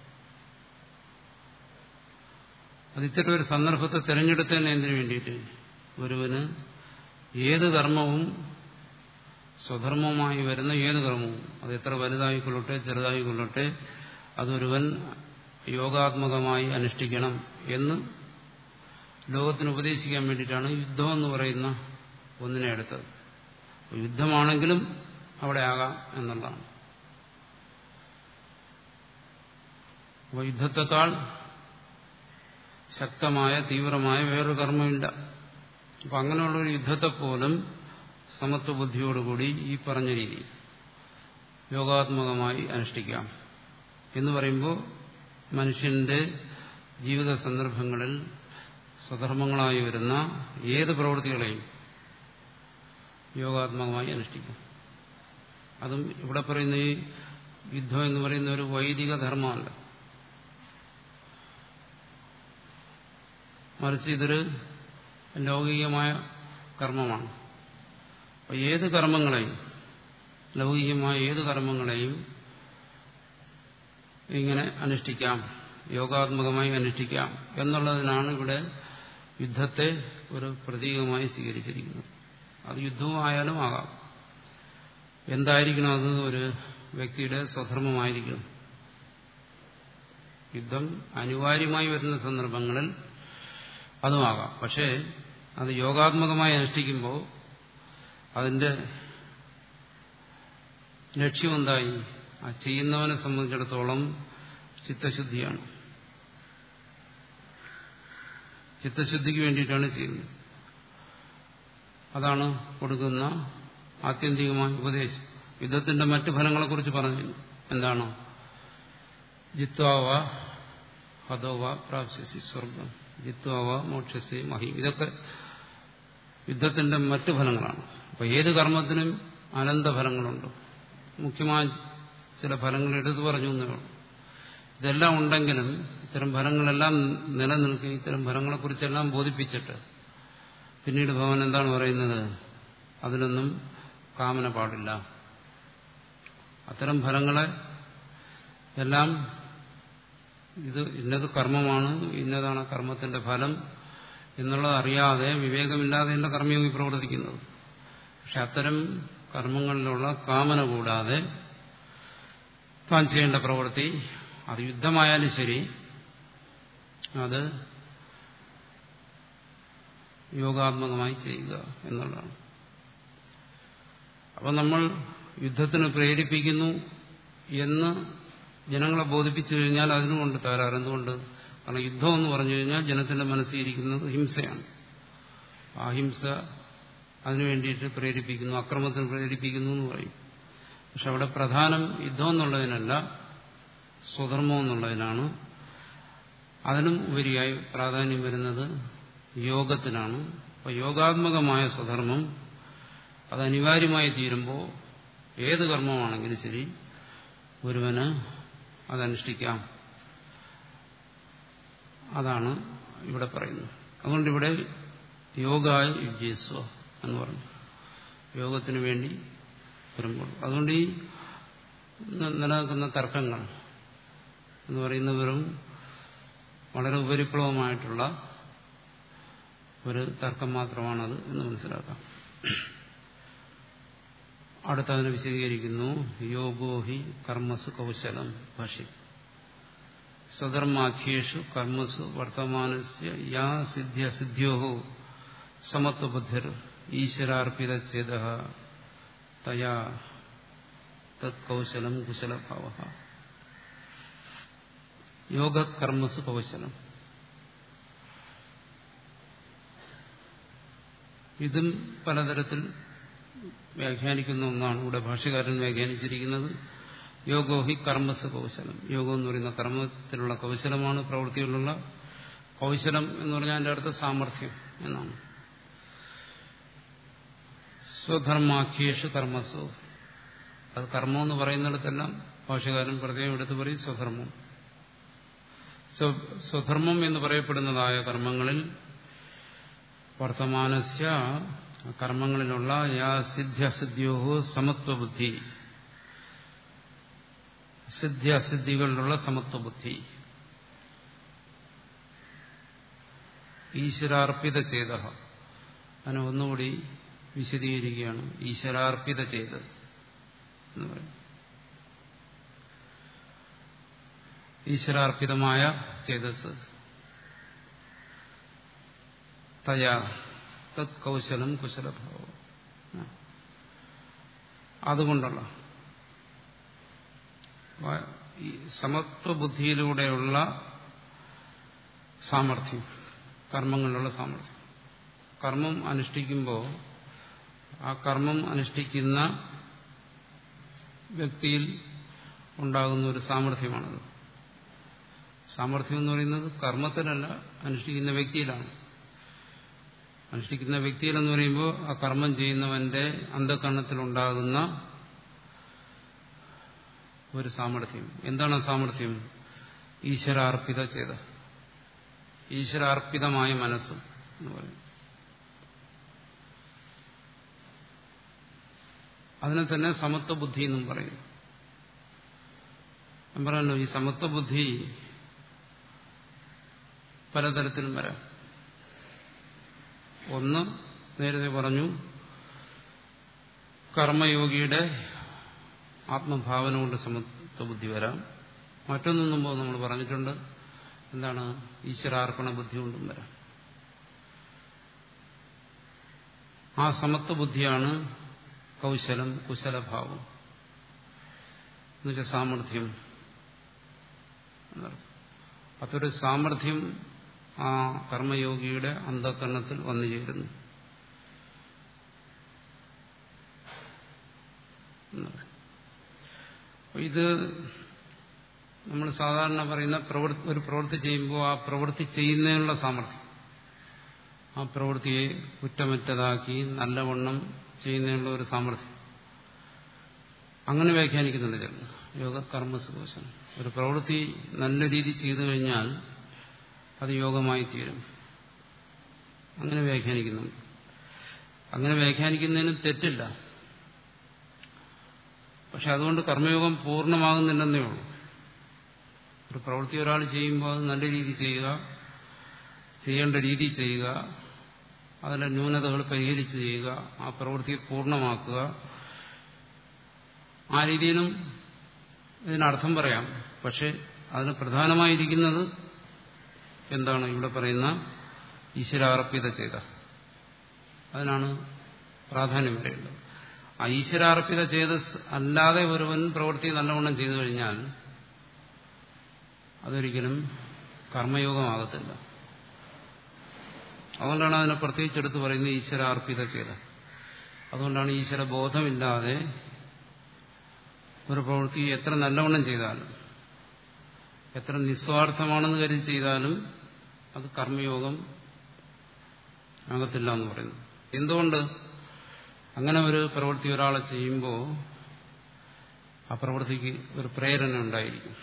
അത് ഇത്തരം ഒരു സന്ദർഭത്തെ തിരഞ്ഞെടുത്തതിന് എന്തിനു വേണ്ടിയിട്ട് ഒരുവന് ഏത് കർമ്മവും സ്വധർമ്മമായി വരുന്ന ഏത് കർമ്മവും അത് എത്ര വലുതായിക്കൊള്ളട്ടെ ചെറുതായിക്കൊള്ളട്ടെ അതൊരുവൻ യോഗാത്മകമായി അനുഷ്ഠിക്കണം എന്ന് ലോകത്തിന് ഉപദേശിക്കാൻ വേണ്ടിയിട്ടാണ് യുദ്ധം എന്ന് പറയുന്ന ഒന്നിനെ എടുത്തത് യുദ്ധമാണെങ്കിലും അവിടെ ആകാം എന്നുള്ളതാണ് അപ്പോൾ യുദ്ധത്തെക്കാൾ ശക്തമായ തീവ്രമായ വേറൊരു കർമ്മമില്ല അപ്പം അങ്ങനെയുള്ള ഒരു യുദ്ധത്തെ പോലും സമത്വ ബുദ്ധിയോടുകൂടി ഈ പറഞ്ഞ രീതി യോഗാത്മകമായി അനുഷ്ഠിക്കാം എന്ന് പറയുമ്പോൾ മനുഷ്യന്റെ ജീവിത സന്ദർഭങ്ങളിൽ സ്വധർമ്മങ്ങളായി വരുന്ന ഏത് പ്രവൃത്തികളെയും യോഗാത്മകമായി അനുഷ്ഠിക്കാം അതും ഇവിടെ പറയുന്ന ഈ യുദ്ധം എന്ന് പറയുന്ന ഒരു വൈദിക ധർമ്മമല്ല മറിച്ച് ഇതൊരു ലൗകികമായ കർമ്മമാണ് അപ്പോൾ ഏത് കർമ്മങ്ങളെയും ലൗകികമായ ഏത് കർമ്മങ്ങളെയും ഇങ്ങനെ അനുഷ്ഠിക്കാം യോഗാത്മകമായി അനുഷ്ഠിക്കാം എന്നുള്ളതിനാണ് ഇവിടെ യുദ്ധത്തെ ഒരു പ്രതീകമായി സ്വീകരിച്ചിരിക്കുന്നത് അത് യുദ്ധമായാലും ആകാം എന്തായിരിക്കണം അത് ഒരു വ്യക്തിയുടെ സ്വധർമ്മമായിരിക്കണം യുദ്ധം അനിവാര്യമായി വരുന്ന സന്ദർഭങ്ങളിൽ അതുമാകാം പക്ഷേ അത് യോഗാത്മകമായി അനുഷ്ഠിക്കുമ്പോൾ അതിന്റെ ലക്ഷ്യമെന്തായി ആ ചെയ്യുന്നവനെ സംബന്ധിച്ചിടത്തോളം ചിത്തശുദ്ധിയാണ് ചിത്തശുദ്ധിക്ക് വേണ്ടിയിട്ടാണ് ചെയ്യുന്നത് അതാണ് കൊടുക്കുന്ന ആത്യന്തികമായ ഉപദേശം യുദ്ധത്തിന്റെ മറ്റു ഫലങ്ങളെക്കുറിച്ച് പറഞ്ഞു എന്താണ് ജിത്വാവ ഹതോവ പ്രാപ്സ്യസി സ്വർഗം ജിത്വാവ മോക്ഷസി മഹി ഇതൊക്കെ യുദ്ധത്തിന്റെ മറ്റു ഫലങ്ങളാണ് അപ്പൊ ഏത് കർമ്മത്തിനും അനന്ത ഫലങ്ങളുണ്ട് മുഖ്യമായ ചില ഫലങ്ങൾ എടുത്തു പറഞ്ഞു എന്നേ ഇതെല്ലാം ഉണ്ടെങ്കിലും ഇത്തരം ഫലങ്ങളെല്ലാം നിലനിൽക്കുക ഇത്തരം ഫലങ്ങളെക്കുറിച്ചെല്ലാം ബോധിപ്പിച്ചിട്ട് പിന്നീട് ഭഗവാൻ എന്താണ് പറയുന്നത് അതിലൊന്നും കാമന പാടില്ല അത്തരം ഫലങ്ങളെ എല്ലാം ഇത് ഇന്നത് കർമ്മമാണ് ഇന്നതാണ് കർമ്മത്തിന്റെ ഫലം എന്നുള്ളത് അറിയാതെ വിവേകമില്ലാതെയല്ല കർമ്മയോഗി പ്രവർത്തിക്കുന്നത് പക്ഷെ അത്തരം കർമ്മങ്ങളിലുള്ള കാമന കൂടാതെ താൻ ചെയ്യേണ്ട പ്രവൃത്തി അത് യുദ്ധമായാലും ശരി അത് യോഗാത്മകമായി ചെയ്യുക എന്നുള്ളതാണ് അപ്പം നമ്മൾ യുദ്ധത്തിന് പ്രേരിപ്പിക്കുന്നു എന്ന് ജനങ്ങളെ ബോധിപ്പിച്ചു കഴിഞ്ഞാൽ അതിനുകൊണ്ട് തകരാറ് എന്തുകൊണ്ട് കാരണം യുദ്ധം എന്ന് പറഞ്ഞു കഴിഞ്ഞാൽ ജനത്തിന്റെ മനസ്സിലിരിക്കുന്നത് ഹിംസയാണ് ആ ഹിംസ അതിനു വേണ്ടിയിട്ട് പ്രേരിപ്പിക്കുന്നു അക്രമത്തിന് പ്രേരിപ്പിക്കുന്നു എന്ന് പറയും പക്ഷെ അവിടെ പ്രധാനം യുദ്ധം എന്നുള്ളതിനല്ല സ്വധർമ്മം എന്നുള്ളതിനാണ് അതിനും ഉപരിയായി പ്രാധാന്യം വരുന്നത് യോഗത്തിനാണ് അപ്പോൾ യോഗാത്മകമായ സ്വധർമ്മം അത് അനിവാര്യമായി തീരുമ്പോൾ ഏത് കർമ്മമാണെങ്കിലും ശരി ഒരുവന് അതനുഷ്ഠിക്കാം അതാണ് ഇവിടെ പറയുന്നത് അതുകൊണ്ട് ഇവിടെ യോഗായ യുജീസ്വ എന്ന് പറഞ്ഞു യോഗത്തിന് വേണ്ടി വരുമ്പോൾ അതുകൊണ്ട് ഈ നിലനിൽക്കുന്ന തർക്കങ്ങൾ എന്ന് പറയുന്ന വെറും വളരെ ഉപരിപ്ലവമായിട്ടുള്ള ഒരു തർക്കം മാത്രമാണത് എന്ന് മനസ്സിലാക്കാം അടുത്തതിനെ വിശദീകരിക്കുന്നു യോഗോ ഹി കർമ്മസു കൗശലം ഭാഷ്യം സ്വധർമാഖ്യേഷു കർമ്മസു വർത്തമാനസ്യ യാ സിദ്ധ്യ സിദ്ധ്യോ സമത്വബുദ്ധിർ ഈശ്വരാർപ്പിത ചേത തയാ തത് കൗശലം കുശലഭാവ യോഗകർമ്മസു കൗശലം ഇതും പലതരത്തിൽ വ്യാഖ്യാനിക്കുന്ന ഒന്നാണ് ഇവിടെ ഭാഷ്യകാരൻ വ്യാഖ്യാനിച്ചിരിക്കുന്നത് യോഗോഹി കർമ്മസ് കൗശലം യോഗം എന്ന് പറയുന്ന കർമ്മത്തിലുള്ള കൗശലമാണ് പ്രവൃത്തിയിലുള്ള കൗശലം എന്ന് പറഞ്ഞാൽ അതിന്റെ അടുത്ത സാമർഥ്യം എന്നാണ് സ്വധർമാഖ്യേഷു കർമ്മസു അത് കർമ്മം എന്ന് പറയുന്നിടത്തെല്ലാം ഭാഷകാരൻ പ്രത്യേകം എടുത്തു പറയും സ്വധർമ്മം സ്വധർമ്മം എന്ന് പറയപ്പെടുന്നതായ കർമ്മങ്ങളിൽ വർത്തമാനസ്യ കർമ്മങ്ങളിലുള്ള യാ സിദ്ധ്യസിദ്ധ്യോ സമത്വബുദ്ധി സിദ്ധ്യസിദ്ധികളിലുള്ള സമത്വബുദ്ധി ഈശ്വരാർപ്പിത ചേത അതിനെ ഒന്നുകൂടി വിശദീകരിക്കുകയാണ് ഈശ്വരാർപ്പിത ചെയ്ത് എന്ന് പറയും ഈശ്വരാർപ്പിതമായ ചേതസ് തയാ തത് കൗശലം കുശലഭാവം അതുകൊണ്ടുള്ള ഈ സമത്വബുദ്ധിയിലൂടെയുള്ള സാമർഥ്യം കർമ്മങ്ങളിലുള്ള സാമർഥ്യം കർമ്മം അനുഷ്ഠിക്കുമ്പോൾ ആ കർമ്മം അനുഷ്ഠിക്കുന്ന വ്യക്തിയിൽ ഉണ്ടാകുന്ന ഒരു സാമർഥ്യമാണത് സാമർഥ്യം എന്ന് പറയുന്നത് കർമ്മത്തിലല്ല അനുഷ്ഠിക്കുന്ന വ്യക്തിയിലാണ് അനുഷ്ഠിക്കുന്ന വ്യക്തിയിലെന്ന് പറയുമ്പോൾ ആ കർമ്മം ചെയ്യുന്നവന്റെ അന്ധകരണത്തിലുണ്ടാകുന്ന ഒരു സാമർഥ്യം എന്താണ് ആ സാമർഥ്യം ഈശ്വരാർപ്പിത ചെയ്ത ഈശ്വരാർപ്പിതമായ മനസ്സ് എന്ന് പറയും അതിനെ തന്നെ സമത്വ ബുദ്ധി എന്നും പറയും ഞാൻ പറഞ്ഞല്ലോ ഈ സമത്വ ബുദ്ധി പലതരത്തിലും വരാം ഒന്ന് നേരത്തെ പറഞ്ഞു കർമ്മയോഗിയുടെ ആത്മഭാവന കൊണ്ട് സമത്വ ബുദ്ധി വരാം മറ്റൊന്നും മുമ്പ് നമ്മൾ പറഞ്ഞിട്ടുണ്ട് എന്താണ് ഈശ്വരാർപ്പണ ബുദ്ധി കൊണ്ടും വരാം ആ സമത്വ ബുദ്ധിയാണ് കൗശലം കുശലഭാവം എന്നുവെച്ചാൽ സാമർഥ്യം അതൊരു സാമർഥ്യം ആ കർമ്മയോഗിയുടെ അന്ധകരണത്തിൽ വന്നു ചേരുന്നു ഇത് നമ്മൾ സാധാരണ പറയുന്ന പ്രവൃത്തി ഒരു പ്രവൃത്തി ചെയ്യുമ്പോൾ ആ പ്രവൃത്തി ചെയ്യുന്നതിനുള്ള സാമർഥ്യം ആ പ്രവൃത്തിയെ കുറ്റമറ്റതാക്കി നല്ലവണ്ണം ചെയ്യുന്നതിനുള്ള ഒരു സാമർഥ്യം അങ്ങനെ വ്യാഖ്യാനിക്കുന്നുണ്ട് ചിലർ യോഗ കർമ്മസുഖോശം ഒരു പ്രവൃത്തി നല്ല രീതി ചെയ്തു കഴിഞ്ഞാൽ അത് യോഗമായി തീരും അങ്ങനെ വ്യാഖ്യാനിക്കുന്നുണ്ട് അങ്ങനെ വ്യാഖ്യാനിക്കുന്നതിന് തെറ്റില്ല പക്ഷെ അതുകൊണ്ട് കർമ്മയോഗം പൂർണ്ണമാകുന്നില്ലെന്നേ ഉള്ളൂ ഒരു പ്രവൃത്തി ഒരാൾ ചെയ്യുമ്പോൾ അത് നല്ല രീതി ചെയ്യുക ചെയ്യേണ്ട രീതി ചെയ്യുക അതിലെ ന്യൂനതകൾ പരിഹരിച്ച് ചെയ്യുക ആ പ്രവൃത്തിയെ പൂർണ്ണമാക്കുക ആ രീതിയിലും ഇതിനർത്ഥം പറയാം പക്ഷെ അതിന് പ്രധാനമായിരിക്കുന്നത് എന്താണ് ഇവിടെ പറയുന്ന ഈശ്വരാർപ്പിത ചെയ്ത അതിനാണ് പ്രാധാന്യം വരേണ്ടത് ആ ഈശ്വരാർപ്പിത ചെയ്ത് അല്ലാതെ ഒരുവൻ പ്രവൃത്തി നല്ലവണ്ണം ചെയ്തു കഴിഞ്ഞാൽ അതൊരിക്കലും കർമ്മയോഗമാകത്തില്ല അതുകൊണ്ടാണ് അതിനെ പ്രത്യേകിച്ച് എടുത്ത് പറയുന്നത് ഈശ്വരാർപ്പിത ചെയ്ത അതുകൊണ്ടാണ് ഈശ്വര ബോധമില്ലാതെ ഒരു പ്രവൃത്തി എത്ര നല്ലവണ്ണം ചെയ്താലും എത്ര നിസ്വാർത്ഥമാണെന്ന് കരുതി ചെയ്താലും അത് കർമ്മയോഗം ആകത്തില്ല എന്ന് പറയുന്നു എന്തുകൊണ്ട് അങ്ങനെ ഒരു പ്രവൃത്തി ഒരാളെ ചെയ്യുമ്പോൾ ആ പ്രവൃത്തിക്ക് ഒരു പ്രേരണ ഉണ്ടായിരിക്കും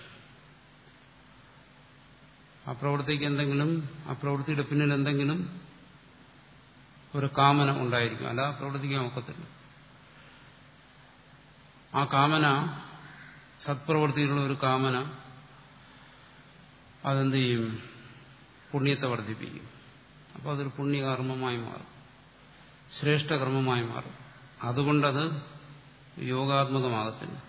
ആ പ്രവൃത്തിക്ക് എന്തെങ്കിലും ആ പ്രവൃത്തിയുടെ പിന്നിൽ എന്തെങ്കിലും ഒരു കാമന ഉണ്ടായിരിക്കും അല്ല ആ പ്രവർത്തിക്കാൻ ഒക്കത്തില്ല ആ കാമന സത്പ്രവൃത്തിയിലുള്ള ഒരു കാമന അതെന്ത് ചെയ്യും പുണ്യത്തെ വർദ്ധിപ്പിക്കും അപ്പോൾ അതൊരു പുണ്യകർമ്മമായി മാറും ശ്രേഷ്ഠകർമ്മമായി മാറും അതുകൊണ്ടത് യോഗാത്മകമാകത്തില്ല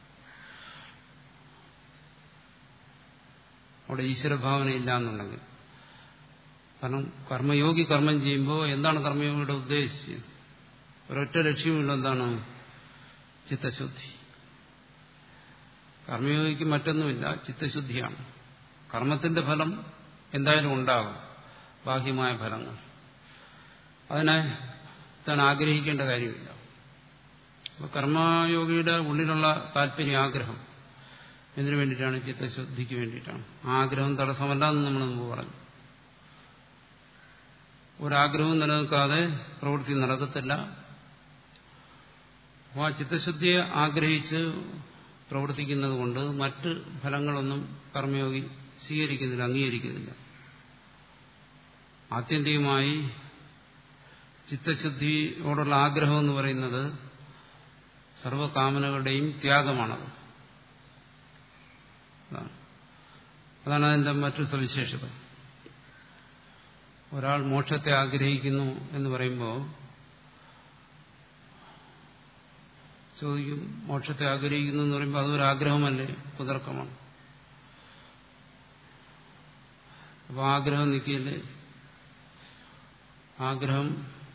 അവിടെ ഈശ്വരഭാവന ഇല്ല എന്നുണ്ടെങ്കിൽ കാരണം കർമ്മയോഗി കർമ്മം ചെയ്യുമ്പോൾ എന്താണ് കർമ്മയോഗിയുടെ ഉദ്ദേശിച്ചത് ഒരൊറ്റ ലക്ഷ്യമുള്ള എന്താണ് ചിത്തശുദ്ധി കർമ്മയോഗിക്ക് മറ്റൊന്നുമില്ല ചിത്തശുദ്ധിയാണ് കർമ്മത്തിന്റെ ഫലം എന്തായാലും ഉണ്ടാകും ബാഹ്യമായ ഫലങ്ങൾ അതിനെ താൻ ആഗ്രഹിക്കേണ്ട കാര്യമില്ല അപ്പോൾ കർമ്മയോഗിയുടെ ഉള്ളിലുള്ള താല്പര്യ ആഗ്രഹം എന്തിനു വേണ്ടിയിട്ടാണ് ചിത്തശുദ്ധിക്ക് വേണ്ടിയിട്ടാണ് ആ ആഗ്രഹം തടസ്സമല്ല എന്ന് നമ്മൾ മുമ്പ് പറഞ്ഞു ഒരാഗ്രഹവും നിലനിൽക്കാതെ പ്രവൃത്തി നടക്കത്തില്ല അപ്പോൾ ആ ചിത്തശുദ്ധിയെ ആഗ്രഹിച്ച് പ്രവർത്തിക്കുന്നത് കൊണ്ട് മറ്റ് ഫലങ്ങളൊന്നും കർമ്മയോഗി സ്വീകരിക്കുന്നില്ല അംഗീകരിക്കുന്നില്ല ആത്യന്തികമായി ചിത്തശുദ്ധിയോടുള്ള ആഗ്രഹം എന്ന് പറയുന്നത് സർവകാമനകളുടെയും ത്യാഗമാണത് അതാണ് അതിന്റെ മറ്റൊരു സവിശേഷത ഒരാൾ മോക്ഷത്തെ ആഗ്രഹിക്കുന്നു എന്ന് പറയുമ്പോൾ ചോദിക്കും മോക്ഷത്തെ ആഗ്രഹിക്കുന്നു എന്ന് പറയുമ്പോൾ അതൊരു ആഗ്രഹമല്ലേ കുതർക്കമാണ് അപ്പോൾ ആഗ്രഹം നിൽക്കില്ലേ ആഗ്രഹം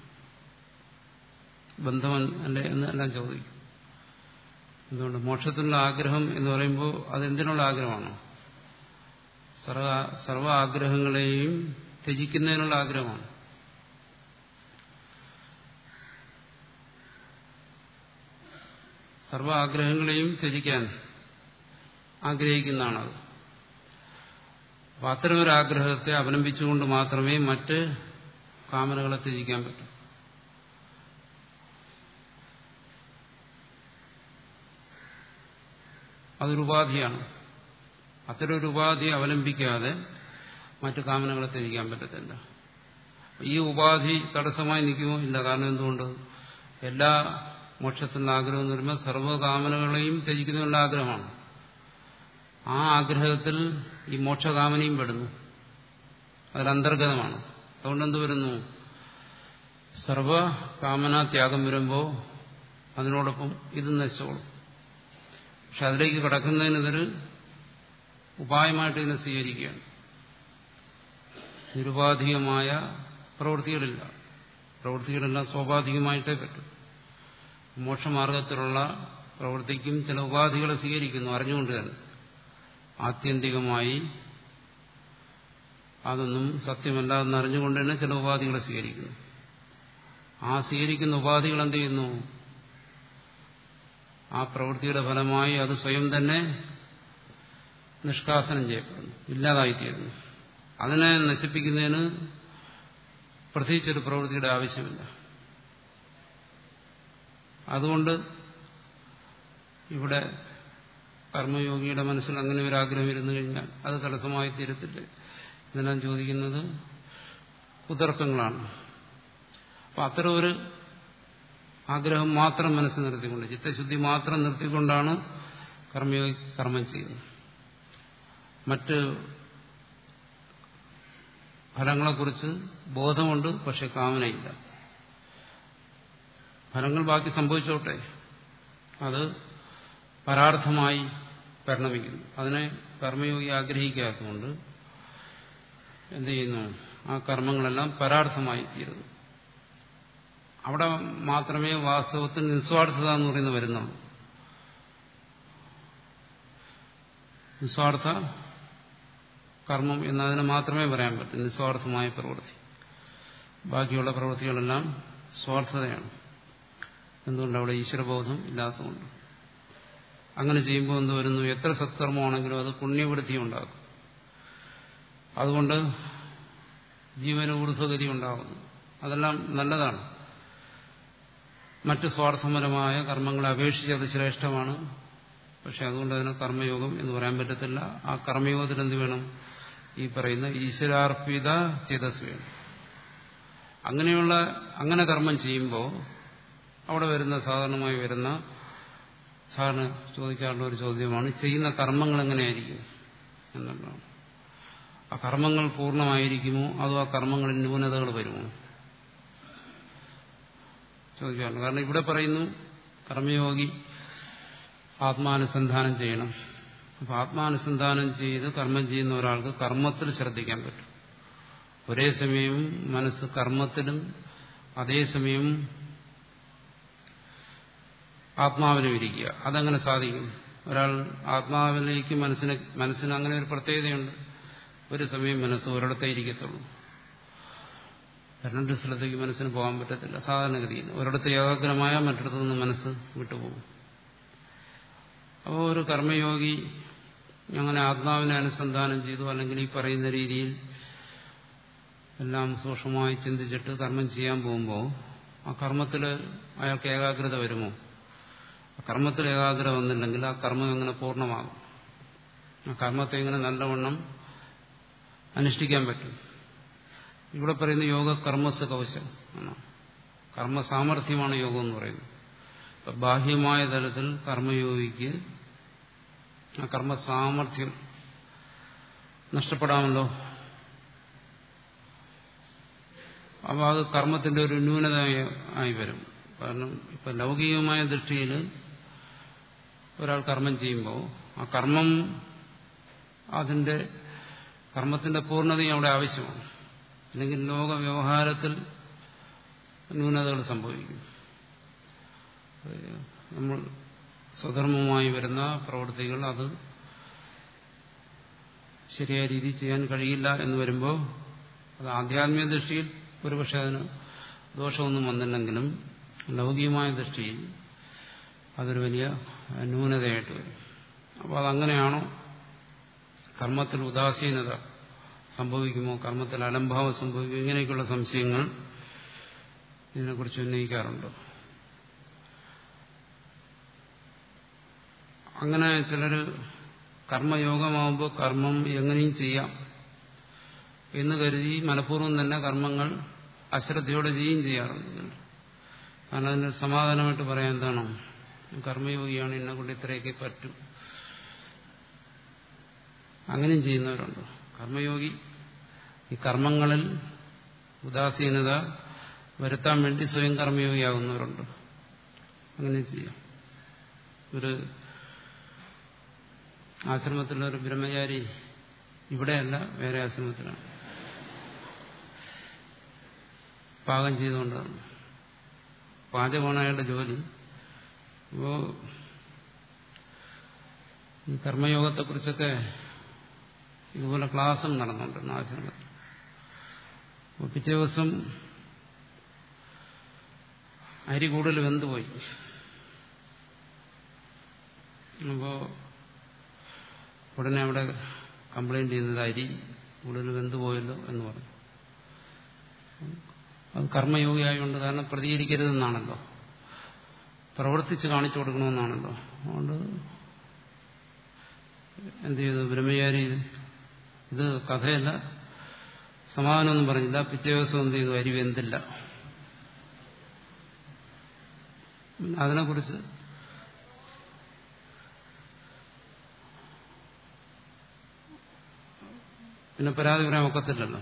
ബന്ധമല്ലേ എന്ന് എല്ലാം ചോദിക്കും എന്തുകൊണ്ട് മോക്ഷത്തിനുള്ള ആഗ്രഹം എന്ന് പറയുമ്പോൾ അതെന്തിനുള്ള ആഗ്രഹമാണോ സർവ സർവ ആഗ്രഹങ്ങളെയും ത്യജിക്കുന്നതിനുള്ള ആഗ്രഹമാണ് സർവ ആഗ്രഹങ്ങളെയും ത്യജിക്കാൻ ആഗ്രഹിക്കുന്നതാണത് അപ്പം അത്തരമൊരു ആഗ്രഹത്തെ അവലംബിച്ചുകൊണ്ട് മാത്രമേ മറ്റ് കാമനകളെ ത്യജിക്കാൻ പറ്റൂ അതൊരു ഉപാധിയാണ് അത്തരം ഒരു ഉപാധി അവലംബിക്കാതെ മറ്റു കാമനകളെ ത്യജിക്കാൻ പറ്റത്തില്ല ഈ ഉപാധി തടസ്സമായി നിൽക്കുമോ ഇല്ല കാരണം എന്തുകൊണ്ട് എല്ലാ മോക്ഷത്തിനുള്ള ആഗ്രഹം എന്ന് പറയുമ്പോൾ സർവ്വകാമനകളെയും ത്യജിക്കുന്നതിനുള്ള ആഗ്രഹമാണ് ആ ആഗ്രഹത്തിൽ ഈ മോക്ഷകാമനയും പെടുന്നു അതിലന്തർഗതമാണ് അതുകൊണ്ട് എന്ത് വരുന്നു സർവകാമന ത്യാഗം വരുമ്പോൾ അതിനോടൊപ്പം ഇത് നശിച്ചോളും പക്ഷെ അതിലേക്ക് കടക്കുന്നതിനതൊരു ഉപായമായിട്ട് ഇതിനെ സ്വീകരിക്കുകയാണ് നിരുപാധികമായ പ്രവൃത്തികളില്ല പ്രവൃത്തികളെല്ലാം സ്വാഭാവികമായിട്ടേ പറ്റും മോക്ഷമാർഗത്തിലുള്ള പ്രവൃത്തിക്കും ചില ഉപാധികളെ സ്വീകരിക്കുന്നു അറിഞ്ഞുകൊണ്ട് തന്നെ ആത്യന്തികമായി അതൊന്നും സത്യമല്ല എന്നറിഞ്ഞുകൊണ്ട് തന്നെ ചില ഉപാധികളെ സ്വീകരിക്കുന്നു ആ സ്വീകരിക്കുന്ന ഉപാധികൾ എന്ത് ചെയ്യുന്നു ആ പ്രവൃത്തിയുടെ ഫലമായി അത് സ്വയം തന്നെ നിഷ്കാസനം ചെയ്യപ്പെടുന്നു ഇല്ലാതായിത്തീരുന്നു അതിനെ നശിപ്പിക്കുന്നതിന് പ്രത്യേകിച്ചൊരു പ്രവൃത്തിയുടെ ആവശ്യമില്ല അതുകൊണ്ട് ഇവിടെ കർമ്മയോഗിയുടെ മനസ്സിൽ അങ്ങനെ ഒരു ആഗ്രഹം ഇരുന്നു കഴിഞ്ഞാൽ അത് തടസ്സമായി തീരത്തില്ല ഇതെല്ലാം ചോദിക്കുന്നത് കുതർക്കങ്ങളാണ് അപ്പം അത്തരം ഒരു ആഗ്രഹം മാത്രം മനസ്സിൽ നിർത്തിക്കൊണ്ട് ചിത്തശുദ്ധി മാത്രം നിർത്തിക്കൊണ്ടാണ് കർമ്മയോഗി കർമ്മം ചെയ്യുന്നത് മറ്റ് ഫലങ്ങളെക്കുറിച്ച് ബോധമുണ്ട് പക്ഷെ കാമനയില്ല ഫലങ്ങൾ ബാക്കി സംഭവിച്ചോട്ടെ അത് പരാർത്ഥമായി പരിണമിക്കുന്നു അതിനെ കർമ്മയോഗി ആഗ്രഹിക്കാത്തതുകൊണ്ട് എന്ത് ചെയ്യുന്നു ആ കർമ്മങ്ങളെല്ലാം പരാർത്ഥമായി തീരുന്നു അവിടെ മാത്രമേ വാസ്തവത്തിൽ നിസ്വാർത്ഥത എന്ന് പറയുന്നത് വരുന്നുള്ളൂ നിസ്വാർത്ഥ കർമ്മം എന്നതിന് മാത്രമേ പറയാൻ പറ്റൂ നിസ്വാർത്ഥമായ പ്രവൃത്തി ബാക്കിയുള്ള പ്രവൃത്തികളെല്ലാം സ്വാർത്ഥതയാണ് എന്തുകൊണ്ട് അവിടെ ഈശ്വരബോധം ഇല്ലാത്തതുകൊണ്ട് അങ്ങനെ ചെയ്യുമ്പോൾ എന്ത് വരുന്നു എത്ര സത്കർമ്മമാണെങ്കിലും അത് പുണ്യവൃത്തി ഉണ്ടാക്കും അതുകൊണ്ട് ജീവന ഊർധ്വഗതി ഉണ്ടാകുന്നു അതെല്ലാം നല്ലതാണ് മറ്റു സ്വാർത്ഥപരമായ കർമ്മങ്ങളെ അപേക്ഷിച്ച് അത് ശ്രേഷ്ഠമാണ് പക്ഷെ അതുകൊണ്ട് അതിന് കർമ്മയോഗം എന്ന് പറയാൻ പറ്റത്തില്ല ആ കർമ്മയോഗത്തിൽ എന്ത് വേണം ഈ പറയുന്ന ഈശ്വരാർപ്പിത ചേതസ് വേണം അങ്ങനെയുള്ള അങ്ങനെ കർമ്മം ചെയ്യുമ്പോൾ അവിടെ വരുന്ന സാധാരണമായി വരുന്ന സാധാരണ ചോദിക്കാറുള്ള ഒരു ചോദ്യമാണ് ചെയ്യുന്ന കർമ്മങ്ങൾ എങ്ങനെയായിരിക്കും എന്നുള്ളതാണ് ആ കർമ്മങ്ങൾ പൂർണ്ണമായിരിക്കുമോ അതോ ആ കർമ്മങ്ങളിൽ ന്യൂനതകൾ വരുമോ ചോദിക്കാറുണ്ട് കാരണം ഇവിടെ പറയുന്നു കർമ്മയോഗി ആത്മാനുസന്ധാനം ചെയ്യണം അപ്പൊ ആത്മാനുസന്ധാനം ചെയ്ത് കർമ്മം ചെയ്യുന്ന ഒരാൾക്ക് കർമ്മത്തിൽ ശ്രദ്ധിക്കാൻ പറ്റും ഒരേ സമയം മനസ്സ് കർമ്മത്തിലും അതേസമയം ആത്മാവിനും ഇരിക്കുക അതെങ്ങനെ സാധിക്കും ഒരാൾ ആത്മാവിലേക്ക് മനസ്സിന് മനസ്സിന് അങ്ങനെ ഒരു പ്രത്യേകതയുണ്ട് ഒരു സമയം മനസ്സ് ഒരിടത്തേ ഇരിക്കത്തുള്ളൂ രണ്ട് സ്ഥലത്തേക്ക് മനസ്സിന് പോകാൻ പറ്റത്തില്ല സാധാരണഗതിയിൽ ഒരിടത്ത് ഏകാഗ്രമായ മറ്റിടത്തു നിന്ന് മനസ്സ് വിട്ടുപോകും അപ്പോൾ ഒരു കർമ്മയോഗി അങ്ങനെ ആത്മാവിനെ അനുസന്ധാനം ചെയ്തു അല്ലെങ്കിൽ ഈ പറയുന്ന രീതിയിൽ എല്ലാം സൂക്ഷ്മമായി ചിന്തിച്ചിട്ട് കർമ്മം ചെയ്യാൻ പോകുമ്പോൾ ആ കർമ്മത്തിൽ അയാൾക്ക് ഏകാഗ്രത വരുമോ ആ കർമ്മത്തിൽ ഏകാഗ്രത വന്നില്ലെങ്കിൽ ആ കർമ്മം എങ്ങനെ പൂർണ്ണമാകും ആ കർമ്മത്തെ എങ്ങനെ നല്ലവണ്ണം അനുഷ്ഠിക്കാൻ പറ്റും ഇവിടെ പറയുന്ന യോഗ കർമ്മസ് കൗശം എന്നാണ് കർമ്മ സാമർഥ്യമാണ് യോഗം എന്ന് പറയുന്നത് അപ്പൊ ബാഹ്യമായ തലത്തിൽ കർമ്മയോഗിക്ക് ആ കർമ്മ സാമർഥ്യം നഷ്ടപ്പെടാമല്ലോ അപ്പോൾ അത് കർമ്മത്തിന്റെ ഒരു ന്യൂനത ആയി വരും കാരണം ഇപ്പൊ ലൗകികമായ ദൃഷ്ടിയിൽ ഒരാൾ കർമ്മം ചെയ്യുമ്പോൾ ആ കർമ്മം അതിന്റെ കർമ്മത്തിന്റെ പൂർണ്ണതയും അവിടെ ആവശ്യമാണ് അല്ലെങ്കിൽ ലോക വ്യവഹാരത്തിൽ ന്യൂനതകൾ സംഭവിക്കും നമ്മൾ സ്വധർമ്മമായി വരുന്ന പ്രവൃത്തികൾ അത് ശരിയായ രീതിയിൽ ചെയ്യാൻ കഴിയില്ല എന്ന് വരുമ്പോൾ അത് ആധ്യാത്മിക ദൃഷ്ടിയിൽ ഒരുപക്ഷെ അതിന് ദോഷമൊന്നും വന്നില്ലെങ്കിലും ലൗകികമായ ദൃഷ്ടിയിൽ അതൊരു വലിയ ന്യൂനതയായിട്ട് വരും അപ്പോൾ അതങ്ങനെയാണോ കർമ്മത്തിൽ ഉദാസീനത സംഭവിക്കുമോ കർമ്മത്തിൽ അലംഭാവം സംഭവിക്കുമോ ഇങ്ങനെയൊക്കെയുള്ള സംശയങ്ങൾ ഇതിനെക്കുറിച്ച് ഉന്നയിക്കാറുണ്ട് അങ്ങനെ ചിലർ കർമ്മയോഗമാവുമ്പോൾ കർമ്മം എങ്ങനെയും ചെയ്യാം എന്ന് കരുതി മനഃപൂർവ്വം തന്നെ കർമ്മങ്ങൾ അശ്രദ്ധയോടെ ചെയ്യുകയും ചെയ്യാറുണ്ട് കാരണം അതിന് സമാധാനമായിട്ട് പറയാൻ എന്താണോ കർമ്മയോഗിയാണ് എന്നെ കൊണ്ട് ഇത്രയൊക്കെ പറ്റും അങ്ങനെയും ചെയ്യുന്നവരുണ്ട് കർമ്മയോഗി ഈ കർമ്മങ്ങളിൽ ഉദാസീനത വരുത്താൻ വേണ്ടി സ്വയം കർമ്മയോഗിയാകുന്നവരുണ്ട് അങ്ങനെ ചെയ്യാം ഒരു ആശ്രമത്തിലൊരു ബ്രഹ്മചാരി ഇവിടെയല്ല വേറെ ആശ്രമത്തിലാണ് പാകം ചെയ്തുകൊണ്ട് പാചകമാണ് അയാളുടെ ജോലി അപ്പോ ഈ കർമ്മയോഗത്തെക്കുറിച്ചൊക്കെ ഇതുപോലെ ക്ലാസ്സും നടന്നുകൊണ്ടിരുന്നു ആശ്രമത്തിൽ അപ്പോൾ പിറ്റേ ദിവസം അരി കൂടുതൽ വെന്തുപോയി അപ്പോൾ ഉടനെ അവിടെ കംപ്ലൈന്റ് ചെയ്യുന്നത് അരി കൂടുതൽ വെന്തുപോയല്ലോ എന്ന് പറഞ്ഞു അത് കർമ്മയോഗിയായതുകൊണ്ട് കാരണം പ്രതികരിക്കരുതെന്നാണല്ലോ പ്രവർത്തിച്ച് കാണിച്ചു കൊടുക്കണമെന്നാണല്ലോ അതുകൊണ്ട് എന്ത് ചെയ്തു ബ്രഹ്മചാരി ഇത് കഥയല്ല സമാധാനമൊന്നും പറഞ്ഞില്ല പിറ്റേ ദിവസം എന്ത് ചെയ്തു അരി വെന്തില്ല അതിനെക്കുറിച്ച് പിന്നെ പരാതി പറയാൻ ഒക്കത്തില്ലല്ലോ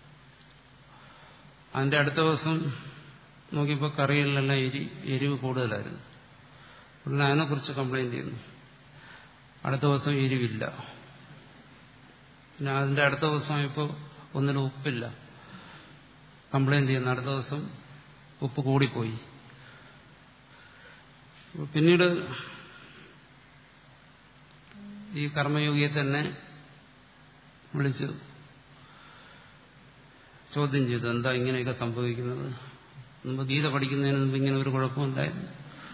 അതിന്റെ അടുത്ത ദിവസം നോക്കിയപ്പോൾ കറികളിലെല്ലാം എരി എരിവ് കൂടുതലായിരുന്നു ഉടനെ അതിനെക്കുറിച്ച് കംപ്ലൈന്റ് ചെയ്യുന്നു അടുത്ത ദിവസം എരിവില്ല പിന്നെ അതിന്റെ അടുത്ത ദിവസമായപ്പോൾ ഒന്നിനും ഉപ്പില്ല കംപ്ലൈന്റ് ചെയ്യുന്നു അടുത്ത ദിവസം ഉപ്പ് കൂടിപ്പോയി പിന്നീട് ഈ കർമ്മയോഗിയെ തന്നെ വിളിച്ചു ചോദ്യം ചെയ്തു എന്താ ഇങ്ങനെയൊക്കെ സംഭവിക്കുന്നത് മുമ്പ് ഗീത പഠിക്കുന്നതിന് മുമ്പ് ഇങ്ങനെ ഒരു കുഴപ്പമുണ്ടായിരുന്നു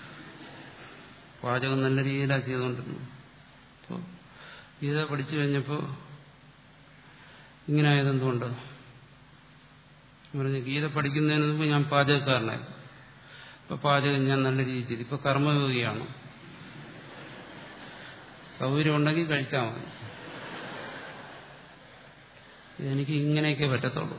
പാചകം നല്ല രീതിയിലാണ് ചെയ്തുകൊണ്ടിരുന്നത് അപ്പോൾ ഗീത പഠിച്ചു കഴിഞ്ഞപ്പോൾ ഇങ്ങനെ ആയതെന്തുകൊണ്ട് പറഞ്ഞു ഗീത പഠിക്കുന്നതിന് മുമ്പ് ഞാൻ പാചകക്കാരനായിരുന്നു ഇപ്പൊ പാചകം ഞാൻ നല്ല രീതിയിൽ ചെയ്തു ഇപ്പൊ കർമ്മയോഗിയാണ് സൗകര്യം ഉണ്ടെങ്കിൽ കഴിച്ചാൽ മതി എനിക്ക് ഇങ്ങനെയൊക്കെ പറ്റത്തുള്ളൂ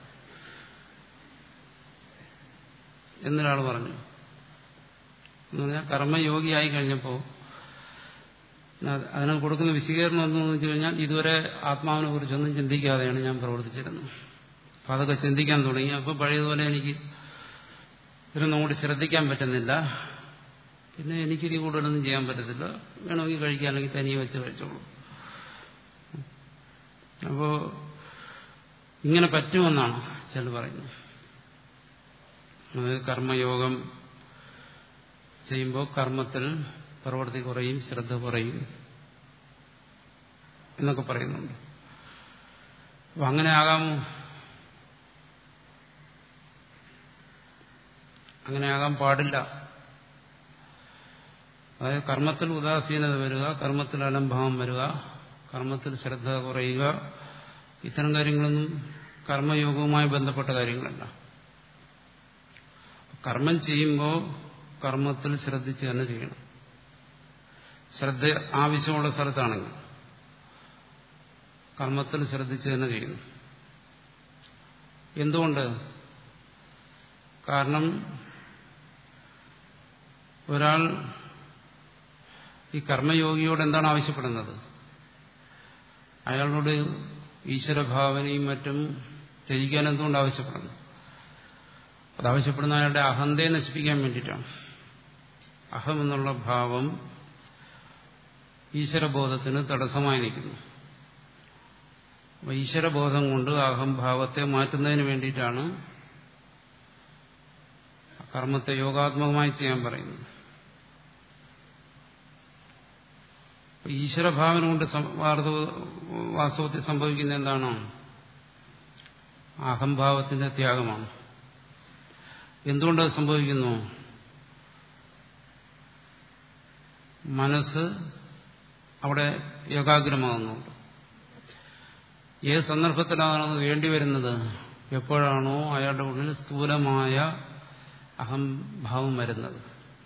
എന്നൊരാൾ പറഞ്ഞു എന്ന് പറഞ്ഞാൽ കർമ്മയോഗിയായി കഴിഞ്ഞപ്പോൾ അതിന് കൊടുക്കുന്ന വിശദീകരണം എന്തെന്ന് വെച്ച് കഴിഞ്ഞാൽ ഇതുവരെ ആത്മാവിനെ കുറിച്ചൊന്നും ചിന്തിക്കാതെയാണ് ഞാൻ പ്രവർത്തിച്ചിരുന്നത് അപ്പം അതൊക്കെ ചിന്തിക്കാൻ തുടങ്ങി അപ്പോൾ പഴയതുപോലെ എനിക്ക് ഇതൊന്നും കൂടി ശ്രദ്ധിക്കാൻ പറ്റുന്നില്ല പിന്നെ എനിക്കിനി കൂടുതലൊന്നും ചെയ്യാൻ പറ്റത്തില്ല വേണമെങ്കിൽ കഴിക്കുക അല്ലെങ്കിൽ തനിയെ വെച്ച് കഴിച്ചോളൂ അപ്പോൾ ഇങ്ങനെ പറ്റുമെന്നാണ് ചില പറയുന്നത് അത് കർമ്മയോഗം ചെയ്യുമ്പോൾ കർമ്മത്തിൽ പ്രവൃത്തി കുറയും ശ്രദ്ധ കുറയും എന്നൊക്കെ പറയുന്നുണ്ട് അപ്പം അങ്ങനെ ആകാമോ അങ്ങനെ ആകാൻ പാടില്ല അതായത് കർമ്മത്തിൽ ഉദാസീനത വരിക കർമ്മത്തിൽ അലംഭാവം വരിക കർമ്മത്തിൽ ശ്രദ്ധ കുറയുക ഇത്തരം കാര്യങ്ങളൊന്നും കർമ്മയോഗവുമായി ബന്ധപ്പെട്ട കാര്യങ്ങളല്ല കർമ്മം ചെയ്യുമ്പോൾ കർമ്മത്തിൽ ശ്രദ്ധിച്ച് തന്നെ ചെയ്യണം ശ്രദ്ധ ആവശ്യമുള്ള സ്ഥലത്താണെങ്കിൽ കർമ്മത്തിൽ ശ്രദ്ധിച്ച് തന്നെ ചെയ്യുന്നു എന്തുകൊണ്ട് കാരണം ഒരാൾ ഈ കർമ്മയോഗിയോട് എന്താണ് ആവശ്യപ്പെടുന്നത് അയാളോട് ഈശ്വരഭാവനയും മറ്റും ത്യജിക്കാൻ എന്തുകൊണ്ട് ആവശ്യപ്പെടുന്നു അതാവശ്യപ്പെടുന്ന അയാളുടെ അഹന്തയെ നശിപ്പിക്കാൻ വേണ്ടിയിട്ടാണ് അഹം എന്നുള്ള ഭാവം ഈശ്വരബോധത്തിന് തടസ്സമായി നിൽക്കുന്നു അപ്പൊ ഈശ്വരബോധം കൊണ്ട് അഹംഭാവത്തെ മാറ്റുന്നതിന് വേണ്ടിയിട്ടാണ് കർമ്മത്തെ യോഗാത്മകമായി ചെയ്യാൻ പറയുന്നത് ഈശ്വരഭാവന കൊണ്ട് വാസ്തവത്തിൽ സംഭവിക്കുന്ന എന്താണോ അഹംഭാവത്തിന്റെ ത്യാഗമാണ് എന്തുകൊണ്ടത് സംഭവിക്കുന്നു മനസ്സ് അവിടെ ഏകാഗ്രമാകുന്നുണ്ട് ഏത് സന്ദർഭത്തിലാണ് വേണ്ടി വരുന്നത് എപ്പോഴാണോ അയാളുടെ ഉള്ളിൽ സ്ഥൂലമായ അഹംഭാവം വരുന്നത്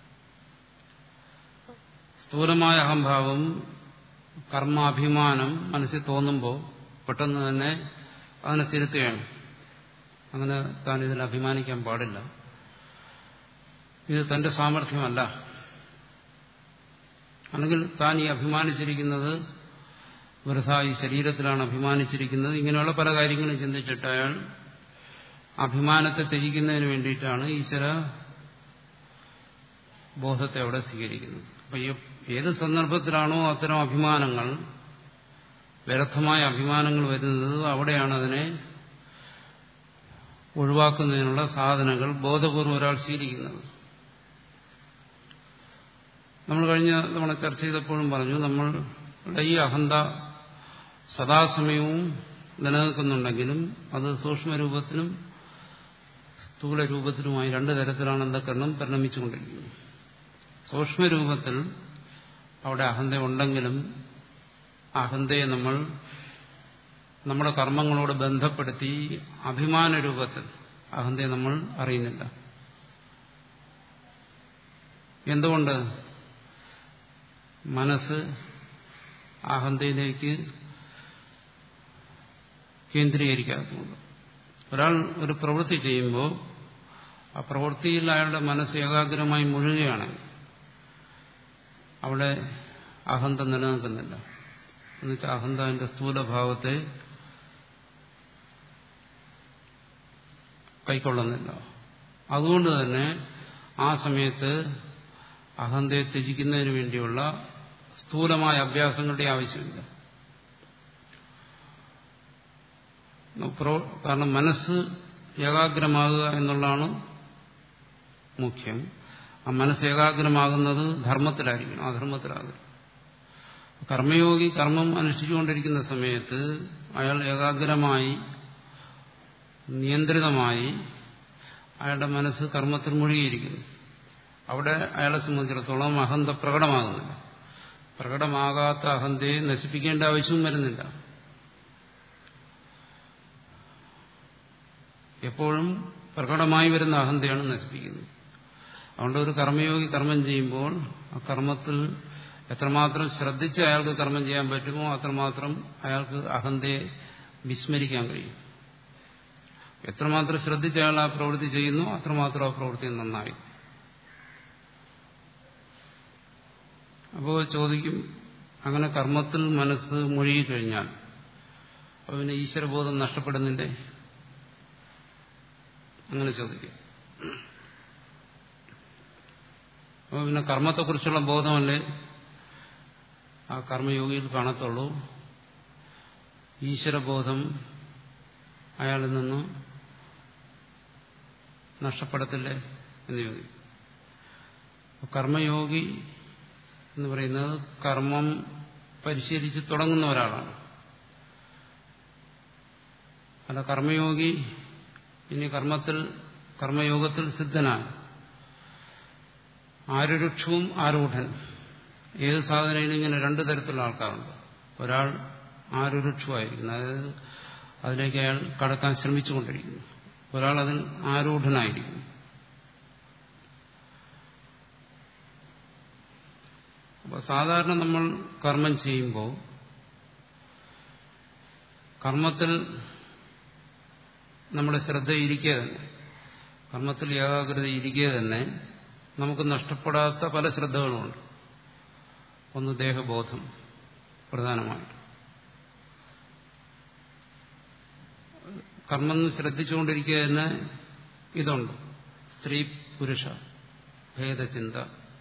സ്ഥൂലമായ അഹംഭാവം കർമാഭിമാനം മനസ്സിൽ തോന്നുമ്പോൾ പെട്ടെന്ന് തന്നെ അതിനെ തിരുത്തുകയാണ് അങ്ങനെ താൻ ഇതിൽ അഭിമാനിക്കാൻ പാടില്ല ഇത് തന്റെ സാമർഥ്യമല്ല അല്ലെങ്കിൽ താൻ ഈ അഭിമാനിച്ചിരിക്കുന്നത് വൃഥ ഈ ശരീരത്തിലാണ് അഭിമാനിച്ചിരിക്കുന്നത് ഇങ്ങനെയുള്ള പല കാര്യങ്ങളും ചിന്തിച്ചിട്ട് അയാൾ അഭിമാനത്തെ ത്യജിക്കുന്നതിന് വേണ്ടിയിട്ടാണ് ഈശ്വര ബോധത്തെ അവിടെ സ്വീകരിക്കുന്നത് അപ്പൊ ഏത് സന്ദർഭത്തിലാണോ അത്തരം അഭിമാനങ്ങൾ വ്യർത്ഥമായ അഭിമാനങ്ങൾ വരുന്നത് അവിടെയാണ് അതിനെ ഒഴിവാക്കുന്നതിനുള്ള സാധനങ്ങൾ ബോധപൂർവ്വം ഒരാൾ സ്വീകരിക്കുന്നത് നമ്മൾ കഴിഞ്ഞ തവണ ചർച്ച ചെയ്തപ്പോഴും പറഞ്ഞു നമ്മളുടെ ഈ അഹന്ത സദാസമയവും നിലനിൽക്കുന്നുണ്ടെങ്കിലും അത് സൂക്ഷ്മരൂപത്തിലും സ്ഥൂല രൂപത്തിലുമായി രണ്ടു തരത്തിലാണ് അന്ധക്കരണം പരിണമിച്ചുകൊണ്ടിരിക്കുന്നത് സൂക്ഷ്മരൂപത്തിൽ അവിടെ അഹന്ത ഉണ്ടെങ്കിലും അഹന്തയെ നമ്മൾ നമ്മുടെ കർമ്മങ്ങളോട് ബന്ധപ്പെടുത്തി അഭിമാന രൂപത്തിൽ അഹന്തയെ നമ്മൾ അറിയുന്നില്ല എന്തുകൊണ്ട് മനസ്സ് അഹന്തയിലേക്ക് കേന്ദ്രീകരിക്കാത്തതുകൊണ്ട് ഒരാൾ ഒരു പ്രവൃത്തി ചെയ്യുമ്പോൾ ആ പ്രവൃത്തിയിൽ അയാളുടെ മനസ്സ് ഏകാഗ്രമായി മുഴുകുകയാണെങ്കിൽ അവിടെ അഹന്ത നിലനിൽക്കുന്നില്ല എന്നുവെച്ചാൽ അഹന്ത അതിന്റെ സ്ഥൂലഭാവത്തെ കൈക്കൊള്ളുന്നില്ല അതുകൊണ്ട് തന്നെ ആ സമയത്ത് അഹന്തയെ ത്യജിക്കുന്നതിന് വേണ്ടിയുള്ള സ്ഥൂലമായ അഭ്യാസങ്ങളുടെ ആവശ്യമില്ല കാരണം മനസ്സ് ഏകാഗ്രമാകുക എന്നുള്ളതാണ് മുഖ്യം ആ മനസ്സ് ഏകാഗ്രമാകുന്നത് ധർമ്മത്തിലായിരിക്കണം അധർമ്മത്തിലാകരുത് കർമ്മയോഗി കർമ്മം അനുഷ്ഠിച്ചുകൊണ്ടിരിക്കുന്ന സമയത്ത് അയാൾ ഏകാഗ്രമായി നിയന്ത്രിതമായി അയാളുടെ മനസ്സ് കർമ്മത്തിൽ മുഴുകിയിരിക്കുന്നു അവിടെ അയാളെ സംബന്ധിച്ചിടത്തോളം അഹന്ത പ്രകടമാകുന്നില്ല പ്രകടമാകാത്ത അഹന്തയെ നശിപ്പിക്കേണ്ട ആവശ്യവും വരുന്നില്ല എപ്പോഴും പ്രകടമായി വരുന്ന അഹന്തയാണ് നശിപ്പിക്കുന്നത് അതുകൊണ്ട് ഒരു കർമ്മയോഗി കർമ്മം ചെയ്യുമ്പോൾ ആ കർമ്മത്തിൽ എത്രമാത്രം ശ്രദ്ധിച്ച് അയാൾക്ക് കർമ്മം ചെയ്യാൻ പറ്റുമോ അത്രമാത്രം അയാൾക്ക് അഹന്തയെ വിസ്മരിക്കാൻ കഴിയും എത്രമാത്രം ശ്രദ്ധിച്ച് അയാൾ ആ പ്രവൃത്തി ചെയ്യുന്നു അത്രമാത്രം ആ പ്രവൃത്തി നന്നായി അപ്പോൾ ചോദിക്കും അങ്ങനെ കർമ്മത്തിൽ മനസ്സ് മുഴുകിക്കഴിഞ്ഞാൽ അപ്പോൾ പിന്നെ ഈശ്വരബോധം നഷ്ടപ്പെടുന്നില്ലേ അങ്ങനെ ചോദിക്കും അപ്പോൾ പിന്നെ കർമ്മത്തെക്കുറിച്ചുള്ള ബോധമല്ലേ ആ കർമ്മയോഗിയിൽ കാണത്തുള്ളൂ ഈശ്വരബോധം അയാളിൽ നിന്ന് നഷ്ടപ്പെടത്തില്ലേ എന്ന് ചോദിക്കും കർമ്മയോഗി എന്ന് പറയുന്നത് കർമ്മം പരിശീലിച്ച് തുടങ്ങുന്ന ഒരാളാണ് അല്ല കർമ്മയോഗി ഇനി കർമ്മത്തിൽ കർമ്മയോഗത്തിൽ സിദ്ധനാണ് ആരുരുക്ഷവും ആരൂഢൻ ഏത് സാധനയിലും ഇങ്ങനെ രണ്ടു തരത്തിലുള്ള ആൾക്കാരുണ്ട് ഒരാൾ ആരുരുക്ഷമായിരിക്കുന്നു അതായത് അതിലേക്ക് അയാൾ കടക്കാൻ ശ്രമിച്ചുകൊണ്ടിരിക്കുന്നു ഒരാൾ അതിൽ ആരൂഢനായിരിക്കുന്നു അപ്പോൾ സാധാരണ നമ്മൾ കർമ്മം ചെയ്യുമ്പോൾ കർമ്മത്തിൽ നമ്മുടെ ശ്രദ്ധ ഇരിക്കുക തന്നെ കർമ്മത്തിൽ ഏകാഗ്രത ഇരിക്കുക തന്നെ നമുക്ക് നഷ്ടപ്പെടാത്ത പല ശ്രദ്ധകളുമുണ്ട് ഒന്ന് ദേഹബോധം പ്രധാനമായിട്ട് കർമ്മം ശ്രദ്ധിച്ചുകൊണ്ടിരിക്കുക തന്നെ ഇതുണ്ട് സ്ത്രീ പുരുഷ ഭേദചിന്ത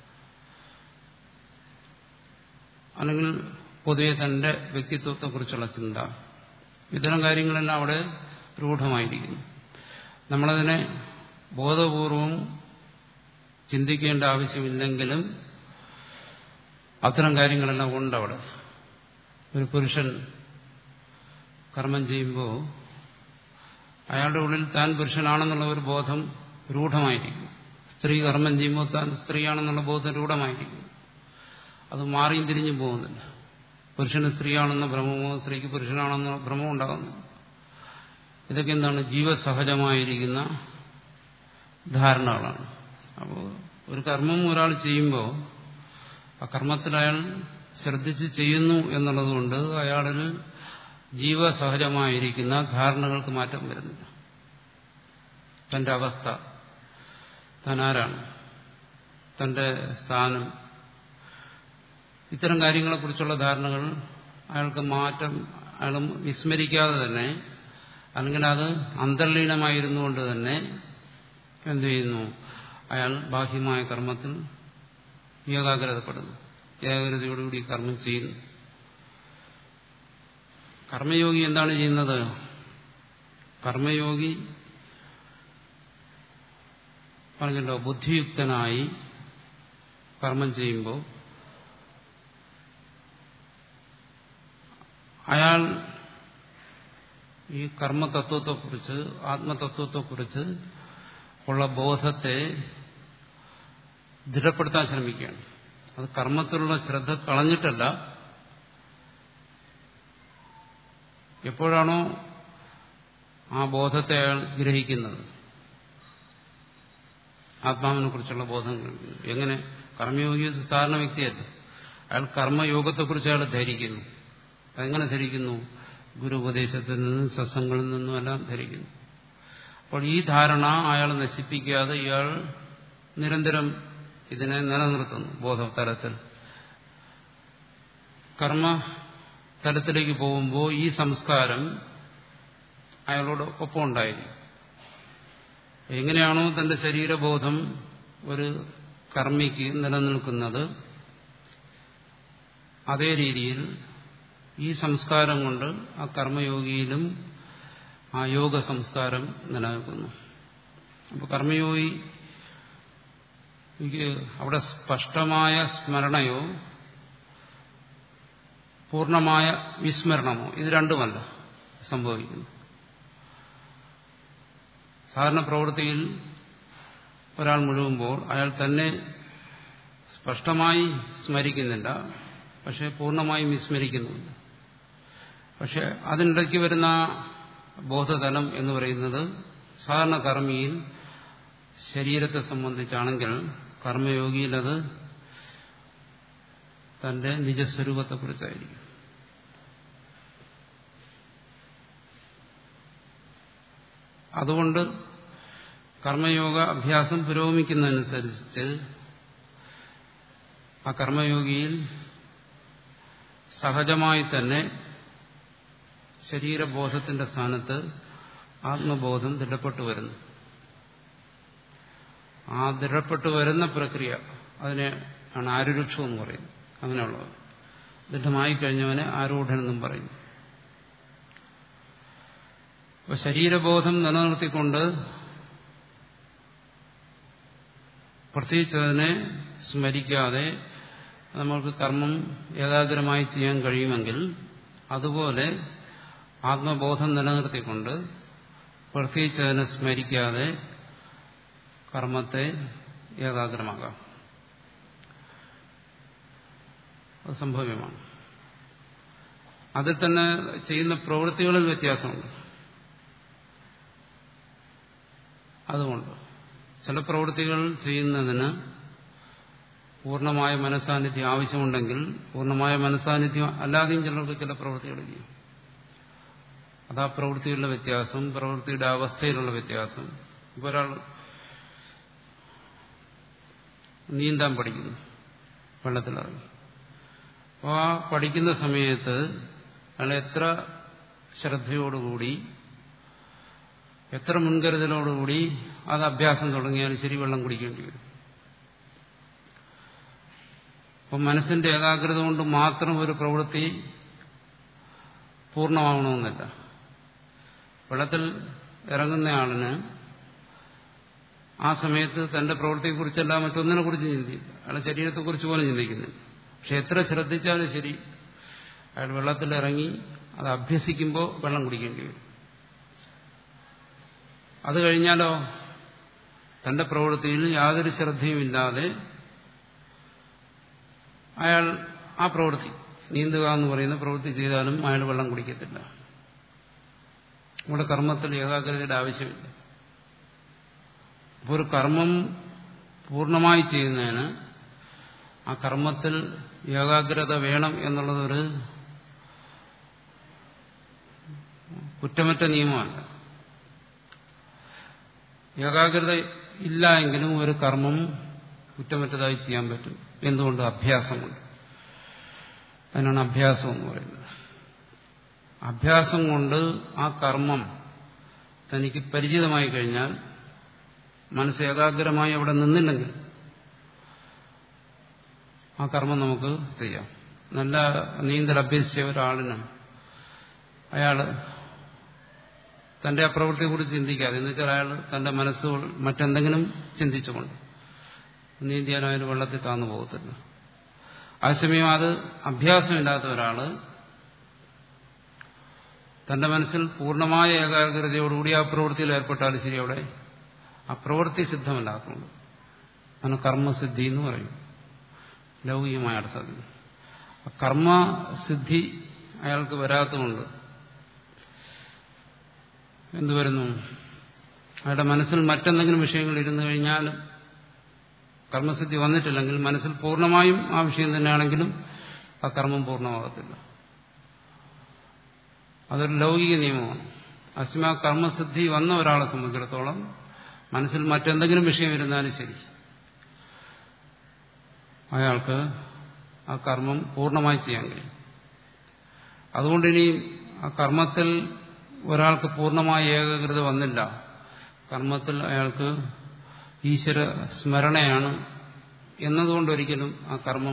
അല്ലെങ്കിൽ പൊതുവെ തന്റെ വ്യക്തിത്വത്തെക്കുറിച്ചുള്ള ചിന്ത ഇത്തരം കാര്യങ്ങളെല്ലാം അവിടെ രൂഢമായിരിക്കുന്നു നമ്മളതിനെ ബോധപൂർവം ചിന്തിക്കേണ്ട ആവശ്യമില്ലെങ്കിലും അത്തരം കാര്യങ്ങളെല്ലാം ഉണ്ട് അവിടെ ഒരു പുരുഷൻ കർമ്മം ചെയ്യുമ്പോൾ അയാളുടെ ഉള്ളിൽ താൻ പുരുഷനാണെന്നുള്ള ഒരു ബോധം രൂഢമായിരിക്കും സ്ത്രീ കർമ്മം ചെയ്യുമ്പോൾ താൻ സ്ത്രീയാണെന്നുള്ള ബോധം രൂഢമായിരിക്കും അത് മാറിയും തിരിഞ്ഞും പോകുന്നില്ല പുരുഷന് സ്ത്രീയാണെന്ന ഭ്രമമോ സ്ത്രീക്ക് പുരുഷനാണെന്ന ഭ്രമമോ ഉണ്ടാകുന്നു ഇതൊക്കെ എന്താണ് ജീവസഹജമായിരിക്കുന്ന ധാരണകളാണ് അപ്പോൾ ഒരു കർമ്മം ഒരാൾ ചെയ്യുമ്പോൾ ആ കർമ്മത്തിൽ അയാൾ ശ്രദ്ധിച്ച് ചെയ്യുന്നു എന്നുള്ളതുകൊണ്ട് അയാളിൽ ജീവസഹജമായിരിക്കുന്ന ധാരണകൾക്ക് മാറ്റം വരുന്നില്ല തന്റെ അവസ്ഥ താൻ ആരാണ് തന്റെ സ്ഥാനം ഇത്തരം കാര്യങ്ങളെക്കുറിച്ചുള്ള ധാരണകൾ അയാൾക്ക് മാറ്റം അയാൾ വിസ്മരിക്കാതെ തന്നെ അല്ലെങ്കിൽ അത് അന്തർലീനമായിരുന്നുകൊണ്ട് തന്നെ എന്ത് ചെയ്യുന്നു അയാൾ ബാഹ്യമായ കർമ്മത്തിൽ ഏകാഗ്രതപ്പെടുന്നു ഏകാഗ്രതയോടുകൂടി കർമ്മം ചെയ്യുന്നു കർമ്മയോഗി എന്താണ് ചെയ്യുന്നത് കർമ്മയോഗി പറഞ്ഞല്ലോ ബുദ്ധിയുക്തനായി കർമ്മം ചെയ്യുമ്പോൾ അയാൾ ഈ കർമ്മതത്വത്തെക്കുറിച്ച് ആത്മതത്വത്തെക്കുറിച്ച് ഉള്ള ബോധത്തെ ദൃഢപ്പെടുത്താൻ ശ്രമിക്കുകയാണ് അത് കർമ്മത്തിലുള്ള ശ്രദ്ധ കളഞ്ഞിട്ടല്ല എപ്പോഴാണോ ആ ബോധത്തെ അയാൾ ഗ്രഹിക്കുന്നത് ആത്മാവിനെ കുറിച്ചുള്ള ബോധം ഗ്രഹിക്കുന്നു എങ്ങനെ കർമ്മയോഗി സാധാരണ വ്യക്തിയല്ല അയാൾ കർമ്മയോഗത്തെക്കുറിച്ച് അയാൾ ധരിക്കുന്നു അതെങ്ങനെ ധരിക്കുന്നു ഗുരു ഉപദേശത്തിൽ നിന്നും സത്സംഗങ്ങളിൽ നിന്നും എല്ലാം ധരിക്കുന്നു അപ്പോൾ ഈ ധാരണ അയാൾ നശിപ്പിക്കാതെ ഇയാൾ നിരന്തരം ഇതിനെ നിലനിർത്തുന്നു ബോധതലത്തിൽ കർമ്മ തലത്തിലേക്ക് പോകുമ്പോൾ ഈ സംസ്കാരം അയാളോട് ഒപ്പം ഉണ്ടായിരിക്കും എങ്ങനെയാണോ തന്റെ ശരീരബോധം ഒരു കർമ്മിക്ക് നിലനിൽക്കുന്നത് അതേ രീതിയിൽ ഈ സംസ്കാരം കൊണ്ട് ആ കർമ്മയോഗിയിലും ആ യോഗ സംസ്കാരം നിലനിൽക്കുന്നു അപ്പോൾ കർമ്മയോഗി അവിടെ സ്പഷ്ടമായ സ്മരണയോ പൂർണ്ണമായ വിസ്മരണമോ ഇത് രണ്ടുമല്ല സംഭവിക്കുന്നു സാധാരണ പ്രവൃത്തിയിൽ ഒരാൾ മുഴുകുമ്പോൾ അയാൾ തന്നെ സ്പഷ്ടമായി സ്മരിക്കുന്നില്ല പക്ഷെ പൂർണ്ണമായും വിസ്മരിക്കുന്നുണ്ട് പക്ഷെ അതിനിടയ്ക്ക് വരുന്ന ബോധതലം എന്ന് പറയുന്നത് സാധാരണ കർമ്മിയിൽ ശരീരത്തെ സംബന്ധിച്ചാണെങ്കിൽ കർമ്മയോഗിയിൽ അത് തന്റെ നിജസ്വരൂപത്തെക്കുറിച്ചായിരിക്കും അതുകൊണ്ട് കർമ്മയോഗ അഭ്യാസം പുരോഗമിക്കുന്നതനുസരിച്ച് ആ കർമ്മയോഗിയിൽ സഹജമായി തന്നെ ശരീരബോധത്തിന്റെ സ്ഥാനത്ത് ആത്മബോധം ദൃഢപ്പെട്ടു വരുന്നു ആ ദൃഢപ്പെട്ടു വരുന്ന പ്രക്രിയ അതിനെ ആണ് ആരുരുക്ഷം എന്ന് പറയുന്നത് അങ്ങനെയുള്ളത് ദൃഢമായി കഴിഞ്ഞവനെ ആരൂഢനെന്നും പറയുന്നു അപ്പൊ ശരീരബോധം നിലനിർത്തിക്കൊണ്ട് പ്രത്യേകിച്ച് അതിനെ സ്മരിക്കാതെ നമ്മൾക്ക് കർമ്മം ഏകാഗ്രമായി ചെയ്യാൻ കഴിയുമെങ്കിൽ അതുപോലെ ആത്മബോധം നിലനിർത്തിക്കൊണ്ട് പ്രത്യേകിച്ച് അതിനെ സ്മരിക്കാതെ കർമ്മത്തെ ഏകാഗ്രമാകാം അത് സംഭവ്യമാണ് അതിൽ തന്നെ ചെയ്യുന്ന പ്രവൃത്തികളിൽ വ്യത്യാസമുണ്ട് അതുകൊണ്ട് ചില പ്രവൃത്തികൾ ചെയ്യുന്നതിന് പൂർണ്ണമായ മനസാന്നിധ്യം ആവശ്യമുണ്ടെങ്കിൽ പൂർണ്ണമായ മനസാന്നിധ്യം അല്ലാതെയും ചിലർക്ക് ചില പ്രവൃത്തികൾ ചെയ്യും അതാ പ്രവൃത്തിയുടെ വ്യത്യാസം പ്രവൃത്തിയുടെ അവസ്ഥയിലുള്ള വ്യത്യാസം ഇപ്പോൾ ഒരാൾ നീന്താൻ പഠിക്കുന്നു വെള്ളത്തിലിറങ്ങി അപ്പോൾ ആ പഠിക്കുന്ന സമയത്ത് അയാൾ എത്ര ശ്രദ്ധയോടുകൂടി എത്ര മുൻകരുതലോടുകൂടി അത് അഭ്യാസം തുടങ്ങിയാലും ശരി വെള്ളം കുടിക്കേണ്ടി വരും അപ്പം മനസ്സിന്റെ ഏകാഗ്രത കൊണ്ട് മാത്രം ഒരു പ്രവൃത്തി പൂർണ്ണമാവണമെന്നില്ല വെള്ളത്തിൽ ഇറങ്ങുന്ന ആ സമയത്ത് തന്റെ പ്രവൃത്തിയെക്കുറിച്ചല്ല മറ്റൊന്നിനെ കുറിച്ച് ചിന്തിക്കില്ല അയാളെ ശരീരത്തെക്കുറിച്ച് പോലും ചിന്തിക്കുന്നില്ല പക്ഷെ എത്ര ശ്രദ്ധിച്ചാലും ശരി അയാൾ വെള്ളത്തിലിറങ്ങി അത് അഭ്യസിക്കുമ്പോൾ വെള്ളം കുടിക്കേണ്ടി വരും അത് കഴിഞ്ഞാലോ തന്റെ പ്രവൃത്തിയിൽ യാതൊരു ശ്രദ്ധയുമില്ലാതെ അയാൾ ആ പ്രവൃത്തി നീന്തുക എന്ന് പറയുന്ന പ്രവൃത്തി ചെയ്താലും അയാൾ വെള്ളം കുടിക്കത്തില്ല നമ്മുടെ കർമ്മത്തിൽ ഏകാഗ്രതയുടെ ആവശ്യമില്ല അപ്പോൾ ഒരു കർമ്മം പൂർണ്ണമായി ചെയ്യുന്നതിന് ആ കർമ്മത്തിൽ ഏകാഗ്രത വേണം എന്നുള്ളതൊരു കുറ്റമറ്റ നിയമമല്ല ഏകാഗ്രത ഇല്ല എങ്കിലും ഒരു കർമ്മം കുറ്റമറ്റതായി ചെയ്യാൻ പറ്റും എന്തുകൊണ്ട് അഭ്യാസം കൊണ്ട് അതിനാണ് അഭ്യാസം എന്ന് പറയുന്നത് അഭ്യാസം കൊണ്ട് ആ കർമ്മം തനിക്ക് പരിചിതമായി കഴിഞ്ഞാൽ മനസ്സ് ഏകാഗ്രമായി അവിടെ നിന്നില്ലെങ്കിൽ ആ കർമ്മം നമുക്ക് ചെയ്യാം നല്ല നീന്തൽ അഭ്യസിച്ച ഒരാളിന് അയാൾ തന്റെ ആ പ്രവൃത്തിയെക്കുറിച്ച് ചിന്തിക്കാതെ എന്ന് വെച്ചാൽ അയാൾ തന്റെ മനസ്സ് മറ്റെന്തെങ്കിലും ചിന്തിച്ചുകൊണ്ട് നീന്തിയാലും വെള്ളത്തിൽ താന്നു പോകത്തില്ല അതേസമയം അത് അഭ്യാസമില്ലാത്ത ഒരാള് തന്റെ മനസ്സിൽ പൂർണ്ണമായ ഏകാഗ്രതയോടുകൂടി ആ പ്രവൃത്തിയിൽ ഏർപ്പെട്ടാലും ശരി അവിടെ ആ പ്രവൃത്തി സിദ്ധമല്ലാത്തതുകൊണ്ട് അതിന് കർമ്മസിദ്ധി എന്ന് പറയും ലൗകികമായ അർത്ഥത്തിൽ കർമ്മസിദ്ധി അയാൾക്ക് വരാത്തതുകൊണ്ട് എന്തു വരുന്നു അയാളുടെ മനസ്സിൽ മറ്റെന്തെങ്കിലും വിഷയങ്ങൾ ഇരുന്നു കഴിഞ്ഞാലും കർമ്മസിദ്ധി വന്നിട്ടില്ലെങ്കിൽ മനസ്സിൽ പൂർണ്ണമായും ആ വിഷയം തന്നെയാണെങ്കിലും ആ കർമ്മം പൂർണ്ണമാകത്തില്ല അതൊരു ലൗകിക നിയമമാണ് അസ്മ കർമ്മസിദ്ധി വന്ന ഒരാളെ സംബന്ധിച്ചിടത്തോളം മനസ്സിൽ മറ്റെന്തെങ്കിലും വിഷയം ഇരുന്നാലും ശരി അയാൾക്ക് ആ കർമ്മം പൂർണ്ണമായി ചെയ്യാൻ കഴിയും അതുകൊണ്ട് ഇനി ആ കർമ്മത്തിൽ ഒരാൾക്ക് പൂർണ്ണമായ ഏകാഗ്രത വന്നില്ല കർമ്മത്തിൽ അയാൾക്ക് ഈശ്വര സ്മരണയാണ് എന്നതുകൊണ്ട് ഒരിക്കലും ആ കർമ്മം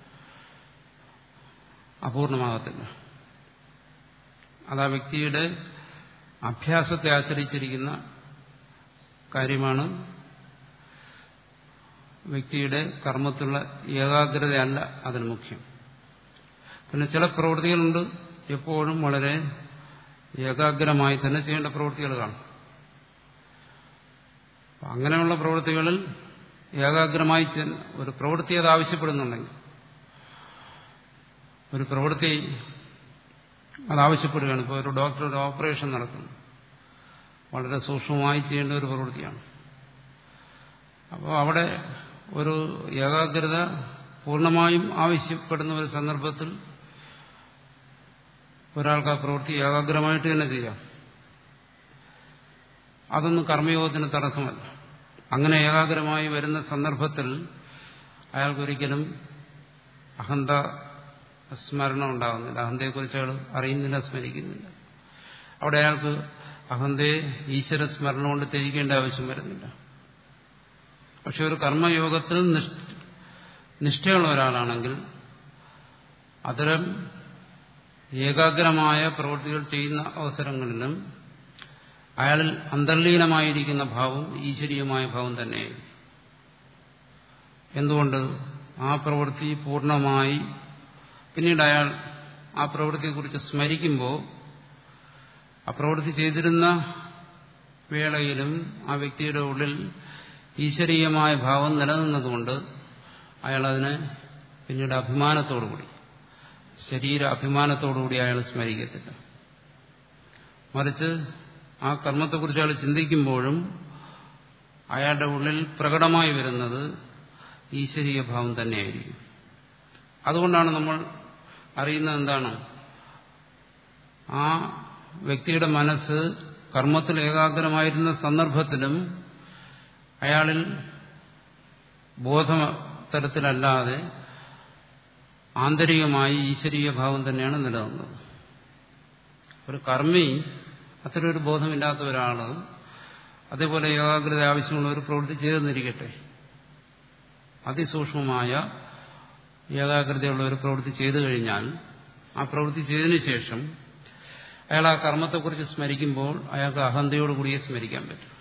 അപൂർണമാകത്തില്ല അത് ആ വ്യക്തിയുടെ അഭ്യാസത്തെ ആശ്രയിച്ചിരിക്കുന്ന കാര്യമാണ് വ്യക്തിയുടെ കർമ്മത്തിലുള്ള ഏകാഗ്രതയല്ല അതിന് മുഖ്യം പിന്നെ ചില പ്രവൃത്തികളുണ്ട് എപ്പോഴും വളരെ ഏകാഗ്രമായി തന്നെ ചെയ്യേണ്ട പ്രവൃത്തികൾ കാണും അങ്ങനെയുള്ള പ്രവൃത്തികളിൽ ഏകാഗ്രമായി ഒരു പ്രവൃത്തി അത് ആവശ്യപ്പെടുന്നുണ്ടെങ്കിൽ ഒരു പ്രവൃത്തി അതാവശ്യപ്പെടുകയാണ് ഇപ്പോൾ ഒരു ഡോക്ടർ ഒരു ഓപ്പറേഷൻ നടത്തുന്നു വളരെ സൂക്ഷ്മമായി ചെയ്യേണ്ട ഒരു പ്രവൃത്തിയാണ് അപ്പോൾ അവിടെ ഒരു ഏകാഗ്രത പൂർണ്ണമായും ആവശ്യപ്പെടുന്ന ഒരു സന്ദർഭത്തിൽ ഒരാൾക്ക് ആ പ്രവൃത്തി ഏകാഗ്രമായിട്ട് തന്നെ ചെയ്യാം അതൊന്നും കർമ്മയോഗത്തിന് തടസ്സമല്ല അങ്ങനെ ഏകാഗ്രമായി വരുന്ന സന്ദർഭത്തിൽ അയാൾക്കൊരിക്കലും അഹന്ത സ്മരണം ഉണ്ടാകുന്നില്ല അഹന്തയെക്കുറിച്ച് അയാൾ അറിയുന്നില്ല സ്മരിക്കുന്നില്ല അവിടെ അയാൾക്ക് അഹന്തയെ ഈശ്വര സ്മരണ കൊണ്ട് ത്യജിക്കേണ്ട ആവശ്യം വരുന്നില്ല പക്ഷെ ഒരു കർമ്മയോഗത്തിൽ നിഷ്ഠയുള്ള ഒരാളാണെങ്കിൽ അത്തരം ഏകാഗ്രമായ പ്രവൃത്തികൾ ചെയ്യുന്ന അവസരങ്ങളിലും അയാളിൽ അന്തർലീനമായിരിക്കുന്ന ഭാവം ഈശ്വരീയമായ ഭാവം തന്നെയായിരിക്കും എന്തുകൊണ്ട് ആ പ്രവൃത്തി പൂർണ്ണമായി പിന്നീട് അയാൾ ആ പ്രവൃത്തിയെക്കുറിച്ച് സ്മരിക്കുമ്പോൾ ആ പ്രവൃത്തി ചെയ്തിരുന്ന വേളയിലും ആ വ്യക്തിയുടെ ഉള്ളിൽ ഈശ്വരീയമായ ഭാവം നിലനിന്നതുകൊണ്ട് അയാൾ അതിനെ പിന്നീട് അഭിമാനത്തോടുകൂടി ശരീര അഭിമാനത്തോടുകൂടി അയാൾ സ്മരിക്കത്തില്ല മറിച്ച് ആ കർമ്മത്തെക്കുറിച്ച് അയാൾ ചിന്തിക്കുമ്പോഴും അയാളുടെ ഉള്ളിൽ പ്രകടമായി വരുന്നത് ഈശ്വരീയ ഭാവം തന്നെയായിരിക്കും അതുകൊണ്ടാണ് നമ്മൾ അറിയുന്നത് എന്താണ് ആ വ്യക്തിയുടെ മനസ്സ് കർമ്മത്തിൽ ഏകാഗ്രമായിരുന്ന സന്ദർഭത്തിലും അയാളിൽ ബോധതരത്തിലല്ലാതെ ആന്തരികമായി ഈശ്വരീയ ഭാവം തന്നെയാണ് നിലനിന്നത് ഒരു കർമ്മി അത്തരം ഒരു ബോധമില്ലാത്ത ഒരാൾ അതേപോലെ ഏകാഗ്രത ആവശ്യമുള്ള ഒരു പ്രവൃത്തി ചെയ്തെന്നിരിക്കട്ടെ അതിസൂക്ഷ്മമായ ഏകാഗ്രതയുള്ള ഒരു പ്രവൃത്തി ചെയ്തു കഴിഞ്ഞാൽ ആ പ്രവൃത്തി ചെയ്തതിനു ശേഷം അയാൾ ആ കർമ്മത്തെക്കുറിച്ച് സ്മരിക്കുമ്പോൾ അയാൾക്ക് അഹന്തയോടുകൂടിയേ സ്മരിക്കാൻ പറ്റും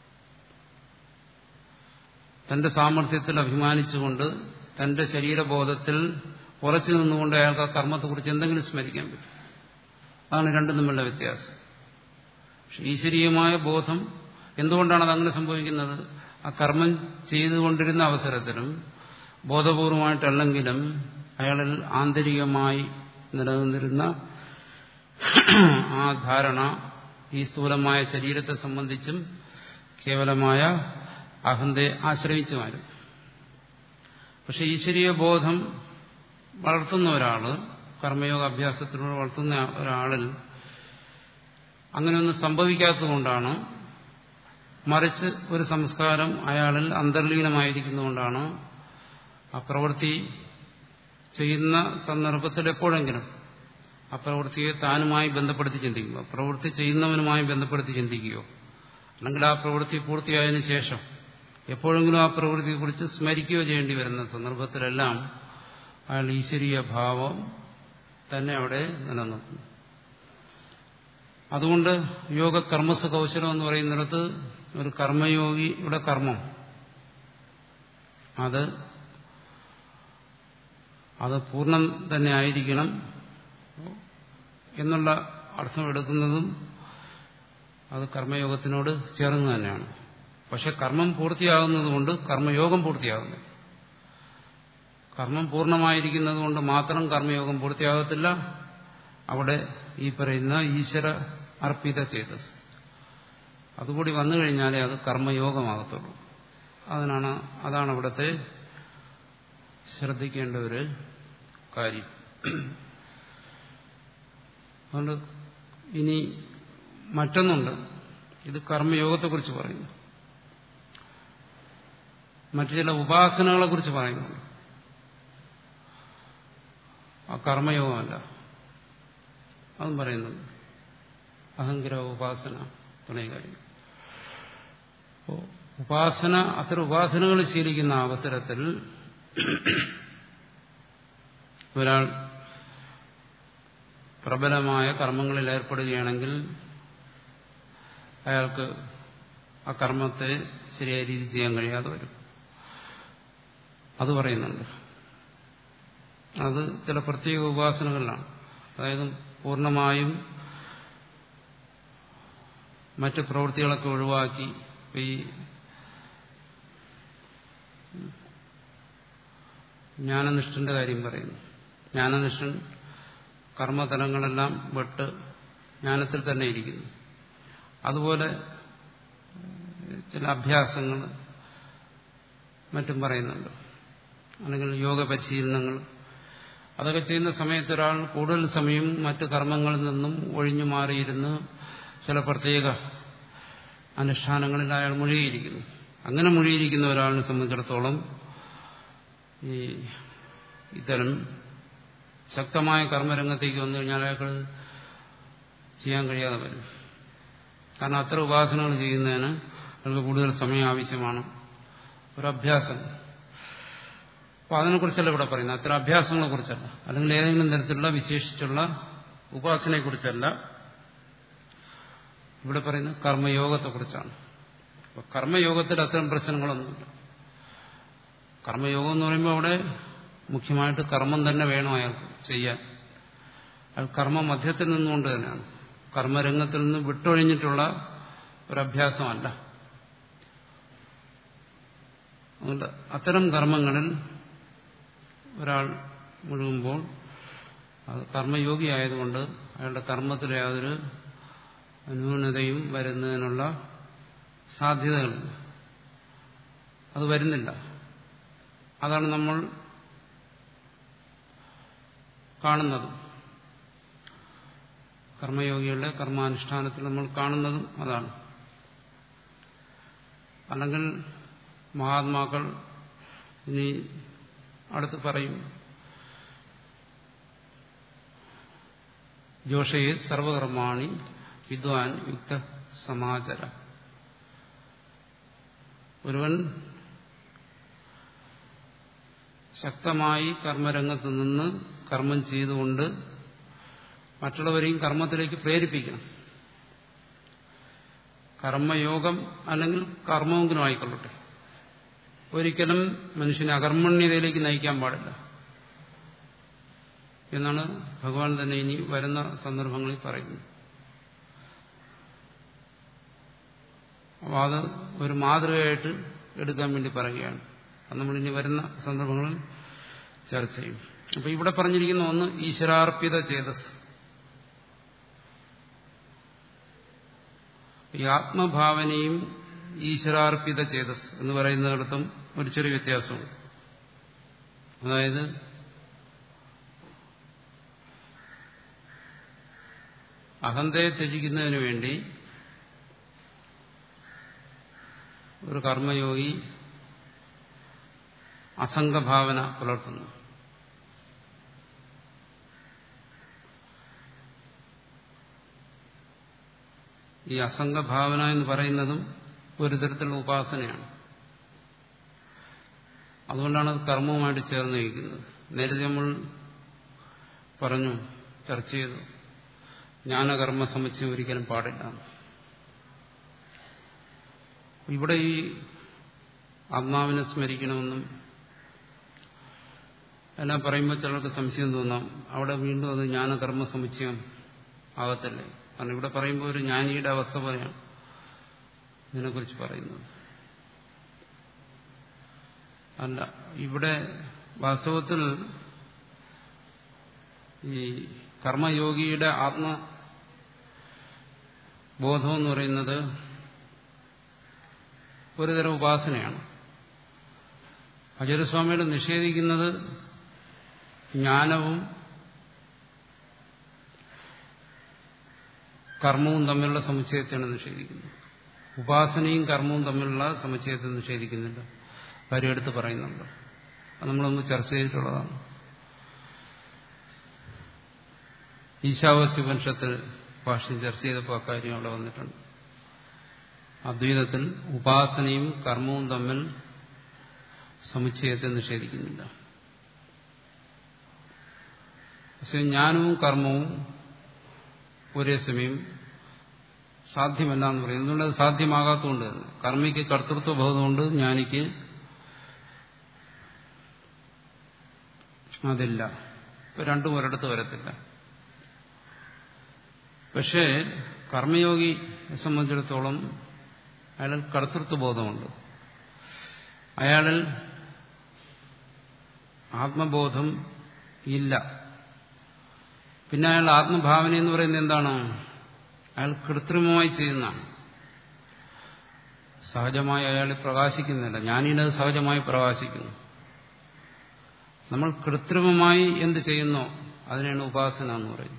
തന്റെ സാമർഥ്യത്തിൽ അഭിമാനിച്ചുകൊണ്ട് തന്റെ ശരീരബോധത്തിൽ ഉറച്ചു നിന്നുകൊണ്ട് അയാൾക്ക് ആ കർമ്മത്തെക്കുറിച്ച് എന്തെങ്കിലും സ്മരിക്കാൻ പറ്റും അതാണ് രണ്ടും തമ്മിലുള്ള വ്യത്യാസം പക്ഷെ ഈശ്വരീയമായ ബോധം എന്തുകൊണ്ടാണ് അതങ്ങനെ സംഭവിക്കുന്നത് ആ കർമ്മം ചെയ്തുകൊണ്ടിരുന്ന അവസരത്തിലും ബോധപൂർവമായിട്ടല്ലെങ്കിലും അയാളിൽ ആന്തരികമായി നിലനിന്നിരുന്ന ആ ധാരണ ഈ സ്ഥൂലമായ ശരീരത്തെ സംബന്ധിച്ചും കേവലമായ അഹന്തയെ ആശ്രയിച്ചുമാരും പക്ഷെ ഈശ്വരീയ ബോധം വളർത്തുന്ന ഒരാള് കർമ്മയോഗ അഭ്യാസത്തിലൂടെ വളർത്തുന്ന ഒരാളിൽ അങ്ങനെയൊന്നും സംഭവിക്കാത്തതുകൊണ്ടാണ് മറിച്ച് ഒരു സംസ്കാരം അയാളിൽ അന്തർലീനമായിരിക്കുന്നതുകൊണ്ടാണ് ആ പ്രവൃത്തി ചെയ്യുന്ന സന്ദർഭത്തിൽ എപ്പോഴെങ്കിലും ആ പ്രവൃത്തിയെ താനുമായി ബന്ധപ്പെടുത്തി ചിന്തിക്കുക പ്രവൃത്തി ചെയ്യുന്നവനുമായി ബന്ധപ്പെടുത്തി ചിന്തിക്കുകയോ അല്ലെങ്കിൽ ആ പ്രവൃത്തി പൂർത്തിയായതിനു ശേഷം എപ്പോഴെങ്കിലും ആ പ്രവൃത്തിയെക്കുറിച്ച് സ്മരിക്കുകയോ ചെയ്യേണ്ടി വരുന്ന സന്ദർഭത്തിലെല്ലാം അയാൾ ഈശ്വരീയ ഭാവം തന്നെ അവിടെ നിലനിൽക്കുന്നു അതുകൊണ്ട് യോഗ കർമ്മസ കൗശലം എന്ന് പറയുന്നിടത്ത് ഒരു കർമ്മയോഗിയുടെ കർമ്മം അത് അത് പൂർണ്ണം തന്നെ ആയിരിക്കണം എന്നുള്ള അർത്ഥം എടുക്കുന്നതും അത് കർമ്മയോഗത്തിനോട് ചേർന്ന് തന്നെയാണ് പക്ഷെ കർമ്മം പൂർത്തിയാകുന്നതുകൊണ്ട് കർമ്മയോഗം പൂർത്തിയാകുന്നു കർമ്മം പൂർണ്ണമായിരിക്കുന്നത് കൊണ്ട് മാത്രം കർമ്മയോഗം പൂർത്തിയാകത്തില്ല അവിടെ ഈ പറയുന്ന ഈശ്വര അർപ്പിത ചേതസ് അതുകൂടി വന്നു കഴിഞ്ഞാലേ അത് കർമ്മയോഗമാകത്തുള്ളൂ അതിനാണ് അതാണ് അവിടുത്തെ ശ്രദ്ധിക്കേണ്ട ഒരു കാര്യം അതുകൊണ്ട് ഇനി മറ്റൊന്നുണ്ട് ഇത് കർമ്മയോഗത്തെക്കുറിച്ച് പറയുന്നു മറ്റു ചില ഉപാസനകളെ കുറിച്ച് പറയുന്നുണ്ട് ആ കർമ്മയോഗമല്ല അതും പറയുന്നുണ്ട് അഹങ്കാര ഉപാസന തുടങ്ങിയ കാര്യം അപ്പോൾ ഉപാസന അത്തരം ഉപാസനകൾ ശീലിക്കുന്ന അവസരത്തിൽ ഒരാൾ പ്രബലമായ കർമ്മങ്ങളിൽ ഏർപ്പെടുകയാണെങ്കിൽ അയാൾക്ക് ആ കർമ്മത്തെ ശരിയായ രീതിയിൽ ചെയ്യാൻ കഴിയാതെ വരും അത് പറയുന്നുണ്ട് അത് ചില പ്രത്യേക ഉപാസനകളിലാണ് അതായത് പൂർണ്ണമായും മറ്റ് പ്രവൃത്തികളൊക്കെ ഒഴിവാക്കി ഈ ജ്ഞാനനിഷ്ഠന്റെ കാര്യം പറയുന്നു ജ്ഞാനനിഷ്ഠൻ കർമ്മതലങ്ങളെല്ലാം വിട്ട് ജ്ഞാനത്തിൽ തന്നെ ഇരിക്കുന്നു അതുപോലെ ചില അഭ്യാസങ്ങൾ മറ്റും പറയുന്നുണ്ട് അല്ലെങ്കിൽ യോഗ പരിശീലനങ്ങൾ അതൊക്കെ ചെയ്യുന്ന സമയത്ത് ഒരാൾ കൂടുതൽ സമയം മറ്റ് കർമ്മങ്ങളിൽ നിന്നും ഒഴിഞ്ഞു മാറിയിരുന്ന് ചില പ്രത്യേക അനുഷ്ഠാനങ്ങളിൽ അയാൾ മുഴുകിയിരിക്കുന്നു അങ്ങനെ മുഴുകിയിരിക്കുന്ന ഒരാളിനെ സംബന്ധിച്ചിടത്തോളം ഈ ഇത്തരം ശക്തമായ കർമ്മരംഗത്തേക്ക് വന്നു കഴിഞ്ഞാൽ അയാൾക്ക് ചെയ്യാൻ കഴിയാതെ വരും കാരണം അത്ര ഉപാസനകൾ ചെയ്യുന്നതിന് അയാൾക്ക് കൂടുതൽ സമയം ആവശ്യമാണ് ഒരു അഭ്യാസം അപ്പോൾ അതിനെക്കുറിച്ചല്ല ഇവിടെ പറയുന്നത് അത്തരം അഭ്യാസങ്ങളെ കുറിച്ചല്ല അല്ലെങ്കിൽ ഏതെങ്കിലും തരത്തിലുള്ള വിശേഷിച്ചുള്ള ഉപാസനയെക്കുറിച്ചല്ല ഇവിടെ പറയുന്നത് കർമ്മയോഗത്തെക്കുറിച്ചാണ് അപ്പോൾ കർമ്മയോഗത്തിൽ അത്തരം പ്രശ്നങ്ങളൊന്നുമില്ല കർമ്മയോഗം എന്ന് പറയുമ്പോൾ അവിടെ മുഖ്യമായിട്ട് കർമ്മം തന്നെ വേണം അയാൾക്ക് ചെയ്യാൻ അയാൾ കർമ്മ മധ്യത്തിൽ നിന്നുകൊണ്ട് തന്നെയാണ് കർമ്മരംഗത്തിൽ നിന്ന് വിട്ടൊഴിഞ്ഞിട്ടുള്ള ഒരഭ്യാസമല്ല അതുകൊണ്ട് അത്തരം കർമ്മങ്ങളിൽ ഒരാൾ മുഴുകുമ്പോൾ അത് കർമ്മയോഗി ആയതുകൊണ്ട് അയാളുടെ കർമ്മത്തിൽ യാതൊരു ന്യൂനതയും വരുന്നതിനുള്ള സാധ്യതകളില്ല അത് വരുന്നില്ല അതാണ് നമ്മൾ കാണുന്നതും കർമ്മയോഗികളുടെ കർമാനുഷ്ഠാനത്തിൽ നമ്മൾ കാണുന്നതും അതാണ് അല്ലെങ്കിൽ മഹാത്മാക്കൾ ഇനി അടുത്ത് പറയും ജോഷയെ സർവകർമാണി വിദ്വാൻ യുക്ത സമാചര ഒരുവൻ ശക്തമായി കർമ്മരംഗത്ത് നിന്ന് കർമ്മം ചെയ്തുകൊണ്ട് മറ്റുള്ളവരെയും കർമ്മത്തിലേക്ക് പ്രേരിപ്പിക്കണം കർമ്മയോഗം അല്ലെങ്കിൽ കർമ്മമെങ്കിലും ആയിക്കൊള്ളട്ടെ ഒരിക്കലും മനുഷ്യനെ അകർമ്മണ്യതയിലേക്ക് നയിക്കാൻ പാടില്ല എന്നാണ് ഭഗവാൻ തന്നെ ഇനി വരുന്ന സന്ദർഭങ്ങളിൽ പറയുന്നത് അപ്പോൾ അത് ഒരു മാതൃകയായിട്ട് എടുക്കാൻ വേണ്ടി പറയുകയാണ് അത് നമ്മൾ ഇനി വരുന്ന സന്ദർഭങ്ങളിൽ ചർച്ച ചെയ്യും അപ്പൊ ഇവിടെ പറഞ്ഞിരിക്കുന്ന ഒന്ന് ഈശ്വരാർപ്പിത ചേതസ് ഈ ആത്മഭാവനയും ഈശ്വരാർപ്പിത ചേതസ് എന്ന് പറയുന്നിടത്തും ഒരു ചെറിയ വ്യത്യാസമുണ്ട് അതായത് അഹന്തയെ ത്യജിക്കുന്നതിന് വേണ്ടി ഒരു കർമ്മയോഗി അസംഗഭാവന പുലർത്തുന്നു ഈ അസംഗഭാവന എന്ന് പറയുന്നതും ഒരു തരത്തിലുള്ള ഉപാസനയാണ് അതുകൊണ്ടാണ് അത് കർമ്മവുമായിട്ട് ചേർന്ന് വയ്ക്കുന്നത് നേരത്തെ നമ്മൾ പറഞ്ഞു ചർച്ച ചെയ്തു ജ്ഞാനകർമ്മ സമുച്ചയം ഒരിക്കലും പാടില്ല ഇവിടെ ഈ ആത്മാവിനെ സ്മരിക്കണമെന്നും എല്ലാം പറയുമ്പോൾ ചിലർക്ക് സംശയം തോന്നാം അവിടെ വീണ്ടും അത് ജ്ഞാനകർമ്മ സമുച്ചയം ആകത്തില്ലേ കാരണം ഇവിടെ പറയുമ്പോൾ ഒരു ജ്ഞാനിയുടെ അവസ്ഥ പോലെയാണ് ഇതിനെക്കുറിച്ച് പറയുന്നത് അല്ല ഇവിടെ വാസ്തവത്തിൽ ഈ കർമ്മയോഗിയുടെ ആത്മബോധം എന്ന് പറയുന്നത് ഒരുതരം ഉപാസനയാണ് അജയസ്വാമിയുടെ നിഷേധിക്കുന്നത് ജ്ഞാനവും കർമ്മവും തമ്മിലുള്ള സമുച്ചയത്തെയാണ് നിഷേധിക്കുന്നത് ഉപാസനയും കർമ്മവും തമ്മിലുള്ള സമുച്ചയത്തെ നിഷേധിക്കുന്നില്ല കാര്യം എടുത്ത് പറയുന്നുണ്ട് അത് നമ്മളൊന്ന് ചർച്ച ചെയ്തിട്ടുള്ളതാണ് ഈശാവാസ്യപനിഷത്തിൽ ഭാഷ്യം ചർച്ച ചെയ്തപ്പോൾ അക്കാര്യം അവിടെ വന്നിട്ടുണ്ട് അദ്വൈതത്തിൽ ഉപാസനയും കർമ്മവും തമ്മിൽ സമുച്ചയത്തെ നിഷേധിക്കുന്നില്ല പക്ഷെ ജ്ഞാനവും കർമ്മവും ഒരേ സമയം സാധ്യമല്ല എന്ന് പറയും എന്തുകൊണ്ട് അത് സാധ്യമാകാത്തതുകൊണ്ട് തന്നെ കർമ്മിക്ക് കർത്തൃത്വ ബോധമുണ്ട് ജ്ഞാനിക്ക് അതില്ല ഇപ്പൊ രണ്ടും ഒരിടത്ത് വരത്തില്ല പക്ഷേ കർമ്മയോഗിയെ സംബന്ധിച്ചിടത്തോളം അയാളിൽ കർത്തൃത്വ ബോധമുണ്ട് അയാളിൽ ആത്മബോധം ഇല്ല പിന്നെ അയാൾ ആത്മഭാവന എന്ന് പറയുന്നത് എന്താണ് അയാൾ കൃത്രിമമായി ചെയ്യുന്നതാണ് സഹജമായി അയാൾ പ്രകാശിക്കുന്നില്ല ജ്ഞാനിയിലത് സഹജമായി പ്രകാശിക്കുന്നു നമ്മൾ കൃത്രിമമായി എന്ത് ചെയ്യുന്നോ അതിനാണ് ഉപാസന എന്ന് പറയുന്നത്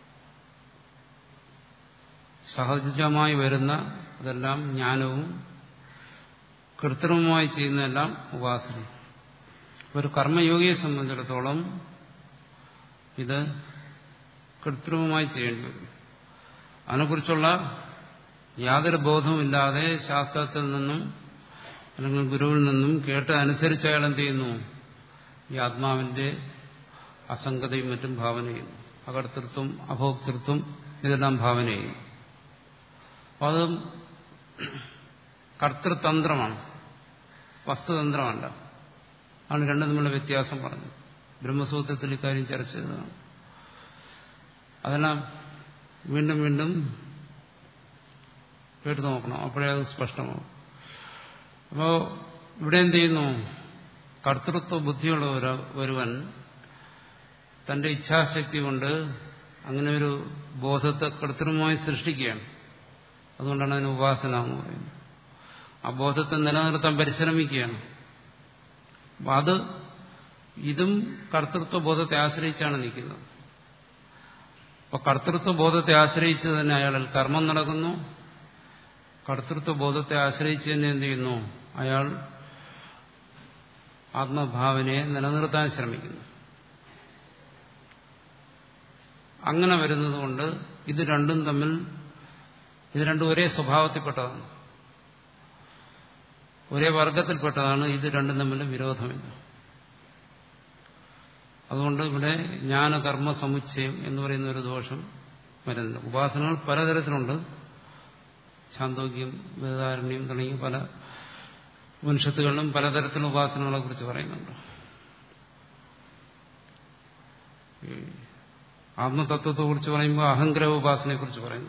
സഹജമായി വരുന്ന അതെല്ലാം ജ്ഞാനവും കൃത്രിമമായി ചെയ്യുന്നതെല്ലാം ഉപാസന ഒരു കർമ്മയോഗിയെ സംബന്ധിച്ചിടത്തോളം ഇത് കൃത്രിമമായി ചെയ്യേണ്ടി വരും അതിനെക്കുറിച്ചുള്ള യാതൊരു ബോധവുമില്ലാതെ ശാസ്ത്രത്തിൽ നിന്നും അല്ലെങ്കിൽ ഗുരുവിൽ നിന്നും കേട്ട് അനുസരിച്ച് അയാൾ എന്ത് ചെയ്യുന്നു ഈ ആത്മാവിന്റെ അസംഗതയും മറ്റും ഭാവന ചെയ്യുന്നു അകർത്തൃത്വം അഭോക്തൃത്വം ഇതെല്ലാം ഭാവന ചെയ്യുന്നു അപ്പോൾ അത് കർത്തൃതന്ത്രമാണ് വസ്തുതന്ത്രമല്ല ആണ് രണ്ടും തമ്മിലുള്ള വ്യത്യാസം പറഞ്ഞു ബ്രഹ്മസൂത്രത്തിൽ ഇക്കാര്യം ചർച്ച ചെയ്തതാണ് അതെല്ലാം വീണ്ടും വീണ്ടും കേട്ടു നോക്കണം അപ്പോഴേ അത് സ്പഷ്ടമാവും അപ്പോ ഇവിടെ എന്ത് ചെയ്യുന്നു കർത്തൃത്വ ബുദ്ധിയുള്ള ഒരു ഒരുവൻ തന്റെ ഇച്ഛാശക്തി കൊണ്ട് അങ്ങനെ ഒരു ബോധത്തെ കൃത്രിമമായി സൃഷ്ടിക്കുകയാണ് അതുകൊണ്ടാണ് അതിന് ഉപാസന എന്ന് പറയുന്നത് ആ ബോധത്തെ നിലനിർത്താൻ പരിശ്രമിക്കുകയാണ് അപ്പൊ അത് ഇതും കർത്തൃത്വ ബോധത്തെ ആശ്രയിച്ചാണ് നിൽക്കുന്നത് അപ്പൊ കർത്തൃത്വ ബോധത്തെ ആശ്രയിച്ച് തന്നെ അയാളിൽ കർമ്മം നടക്കുന്നു കർത്തൃത്വ ബോധത്തെ ആശ്രയിച്ച് തന്നെ എന്ത് ചെയ്യുന്നു അയാൾ ആത്മഭാവനയെ നിലനിർത്താൻ ശ്രമിക്കുന്നു അങ്ങനെ വരുന്നതുകൊണ്ട് ഇത് രണ്ടും തമ്മിൽ ഇത് രണ്ടും ഒരേ സ്വഭാവത്തിൽപ്പെട്ടതാണ് ഒരേ വർഗത്തിൽപ്പെട്ടതാണ് ഇത് രണ്ടും തമ്മിൽ വിരോധമില്ല അതുകൊണ്ട് ഇവിടെ ജ്ഞാനകർമ്മ സമുച്ചയം എന്ന് പറയുന്ന ഒരു ദോഷം വരുന്നില്ല ഉപാസനകൾ പലതരത്തിലുണ്ട് ചാന്തോക്യം വേദാരണ്യം തുടങ്ങിയ പല ഉപനിഷത്തുകളിലും പലതരത്തിലുള്ള ഉപാസനകളെ കുറിച്ച് പറയുന്നുണ്ട് ആത്മതത്വത്തെക്കുറിച്ച് പറയുമ്പോൾ അഹങ്ഗ്രഹ ഉപാസനയെ കുറിച്ച് പറയുന്നു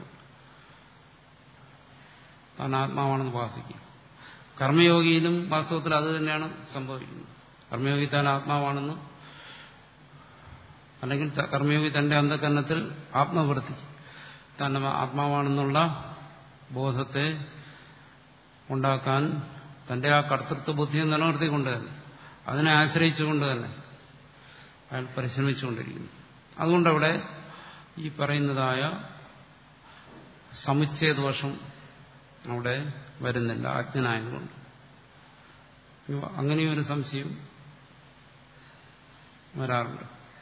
താൻ ആത്മാവാണെന്ന് ഉപാസിക്കുക കർമ്മയോഗിയിലും വാസ്തവത്തിൽ അത് തന്നെയാണ് സംഭവിക്കുന്നത് കർമ്മയോഗി താൻ ആത്മാവാണെന്ന് അല്ലെങ്കിൽ കർമ്മയോഗി തന്റെ അന്ധകരണത്തിൽ ആത്മവൃത്തി താൻ ആത്മാവാണെന്നുള്ള ബോധത്തെ ഉണ്ടാക്കാൻ തന്റെ ആ കർത്തൃത്വ ബുദ്ധിയെ നിലനിർത്തിക്കൊണ്ട് തന്നെ അതിനെ ആശ്രയിച്ചുകൊണ്ട് തന്നെ അയാൾ പരിശ്രമിച്ചുകൊണ്ടിരിക്കുന്നു അതുകൊണ്ടവിടെ ഈ പറയുന്നതായ സമുച്ചയദോഷം അവിടെ വരുന്നില്ല അജ്ഞനായതുകൊണ്ട് അങ്ങനെയൊരു സംശയം വരാറുണ്ട്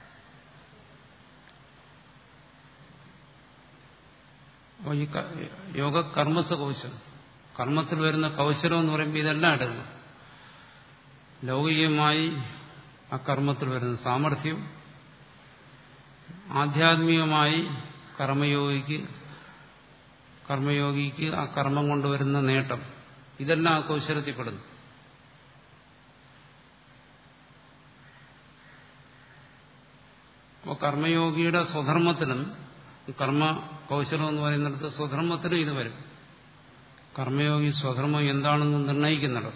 അപ്പോൾ ഈ യോഗ കർമ്മസ കൗശലം കർമ്മത്തിൽ വരുന്ന കൗശലം എന്ന് പറയുമ്പോൾ ഇതെല്ലാം എടുക്കണം ലൗകികമായി ആ കർമ്മത്തിൽ വരുന്ന സാമർഥ്യം ആധ്യാത്മികമായി കർമ്മയോഗിക്ക് കർമ്മയോഗിക്ക് ആ കർമ്മം കൊണ്ടുവരുന്ന നേട്ടം ഇതെല്ലാം ആ കൗശലത്തിൽപ്പെടുന്നു അപ്പോൾ കർമ്മയോഗിയുടെ സ്വധർമ്മത്തിലും കർമ്മ കൗശലം എന്ന് പറയുന്നിടത്ത് സ്വധർമ്മത്തിലും ഇത് വരും കർമ്മയോഗി സ്വധർമ്മം എന്താണെന്ന് നിർണയിക്കുന്നുണ്ട്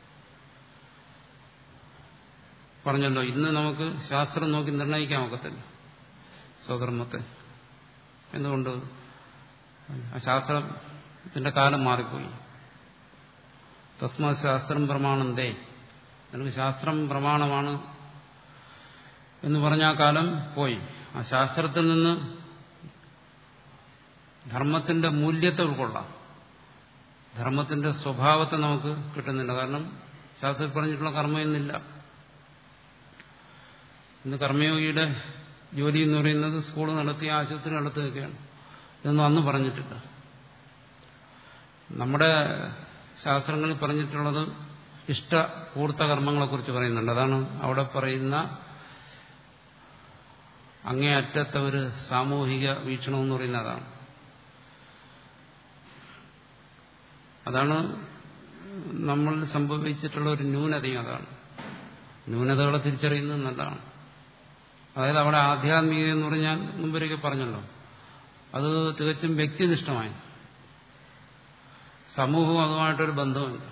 പറഞ്ഞല്ലോ ഇന്ന് നമുക്ക് ശാസ്ത്രം നോക്കി നിർണയിക്കാൻ ഒക്കത്തില്ല സ്വധർമ്മത്തെ എന്തുകൊണ്ട് ആ ശാസ്ത്രത്തിന്റെ കാലം മാറിപ്പോയി തസ്മാ ശാസ്ത്രം പ്രമാണന്തേ എനിക്ക് ശാസ്ത്രം പ്രമാണമാണ് എന്ന് പറഞ്ഞ ആ കാലം പോയി ആ ശാസ്ത്രത്തിൽ നിന്ന് ധർമ്മത്തിന്റെ മൂല്യത്തെ ഉൾക്കൊള്ളാം ധർമ്മത്തിന്റെ സ്വഭാവത്തെ നമുക്ക് കിട്ടുന്നില്ല കാരണം ശാസ്ത്രത്തിൽ പറഞ്ഞിട്ടുള്ള കർമ്മം ഇന്നില്ല ഇന്ന് കർമ്മയോഗിയുടെ ജോലി എന്ന് പറയുന്നത് സ്കൂൾ നടത്തി ആശുപത്രി നടത്തുകയൊക്കെയാണ് ഇതൊന്നും അന്ന് പറഞ്ഞിട്ടില്ല നമ്മുടെ ശാസ്ത്രങ്ങളിൽ പറഞ്ഞിട്ടുള്ളത് ഇഷ്ട പൂർത്ത കർമ്മങ്ങളെക്കുറിച്ച് പറയുന്നുണ്ട് അതാണ് അവിടെ പറയുന്ന അങ്ങേയറ്റത്തെ ഒരു സാമൂഹിക വീക്ഷണം എന്ന് പറയുന്ന അതാണ് അതാണ് നമ്മൾ സംഭവിച്ചിട്ടുള്ള ഒരു ന്യൂനതയും അതാണ് ന്യൂനതകളെ തിരിച്ചറിയുന്നത് നല്ലതാണ് അതായത് അവിടെ ആധ്യാത്മികത എന്ന് പറഞ്ഞാൽ മുമ്പൊരിക്കൽ പറഞ്ഞല്ലോ അത് തികച്ചും വ്യക്തിനിഷ്ഠമായി സമൂഹവും അതുമായിട്ടൊരു ബന്ധമുണ്ട്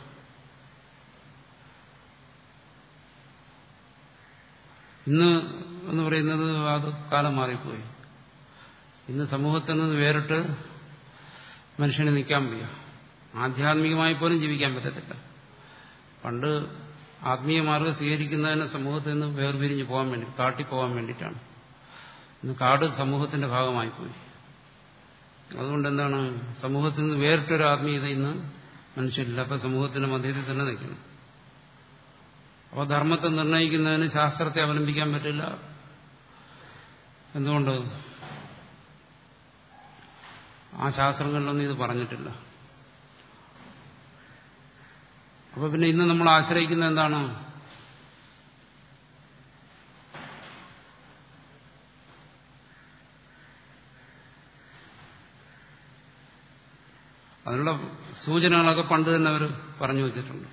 ഇന്ന് എന്ന് പറയുന്നത് അത് കാലം മാറിപ്പോയി ഇന്ന് സമൂഹത്തിൽ നിന്ന് വേറിട്ട് മനുഷ്യന് നിൽക്കാൻ വയ്യ ആധ്യാത്മികമായി പോലും ജീവിക്കാൻ പറ്റത്തില്ല പണ്ട് ആത്മീയ മാർഗം സ്വീകരിക്കുന്നതിന് സമൂഹത്തിൽ നിന്ന് വേർപിരിഞ്ഞ് പോകാൻ വേണ്ടി കാട്ടി പോകാൻ വേണ്ടിയിട്ടാണ് ഇന്ന് കാട് സമൂഹത്തിന്റെ ഭാഗമായി പോയി അതുകൊണ്ട് എന്താണ് സമൂഹത്തിൽ നിന്ന് വേറിട്ടൊരു ആത്മീയത ഇന്ന് മനുഷ്യരില്ല അപ്പൊ സമൂഹത്തിന്റെ മധ്യത്തിൽ തന്നെ നിൽക്കുന്നു അപ്പോൾ ധർമ്മത്തെ നിർണ്ണയിക്കുന്നതിന് ശാസ്ത്രത്തെ അവലംബിക്കാൻ പറ്റില്ല എന്തുകൊണ്ട് ആ ശാസ്ത്രങ്ങളിലൊന്നും ഇത് പറഞ്ഞിട്ടില്ല അപ്പൊ പിന്നെ ഇന്ന് നമ്മൾ ആശ്രയിക്കുന്ന എന്താണ് അതിനുള്ള സൂചനകളൊക്കെ പണ്ട് തന്നെ അവർ പറഞ്ഞു വെച്ചിട്ടുണ്ട്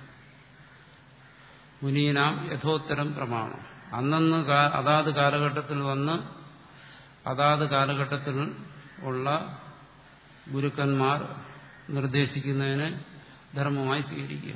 മുനീനാം യഥോത്തരം പ്രമാണം അന്നന്ന് അതാത് കാലഘട്ടത്തിൽ വന്ന് അതാത് കാലഘട്ടത്തിൽ ഉള്ള ഗുരുക്കന്മാർ നിർദ്ദേശിക്കുന്നതിനെ ധർമ്മമായി സ്വീകരിക്കുക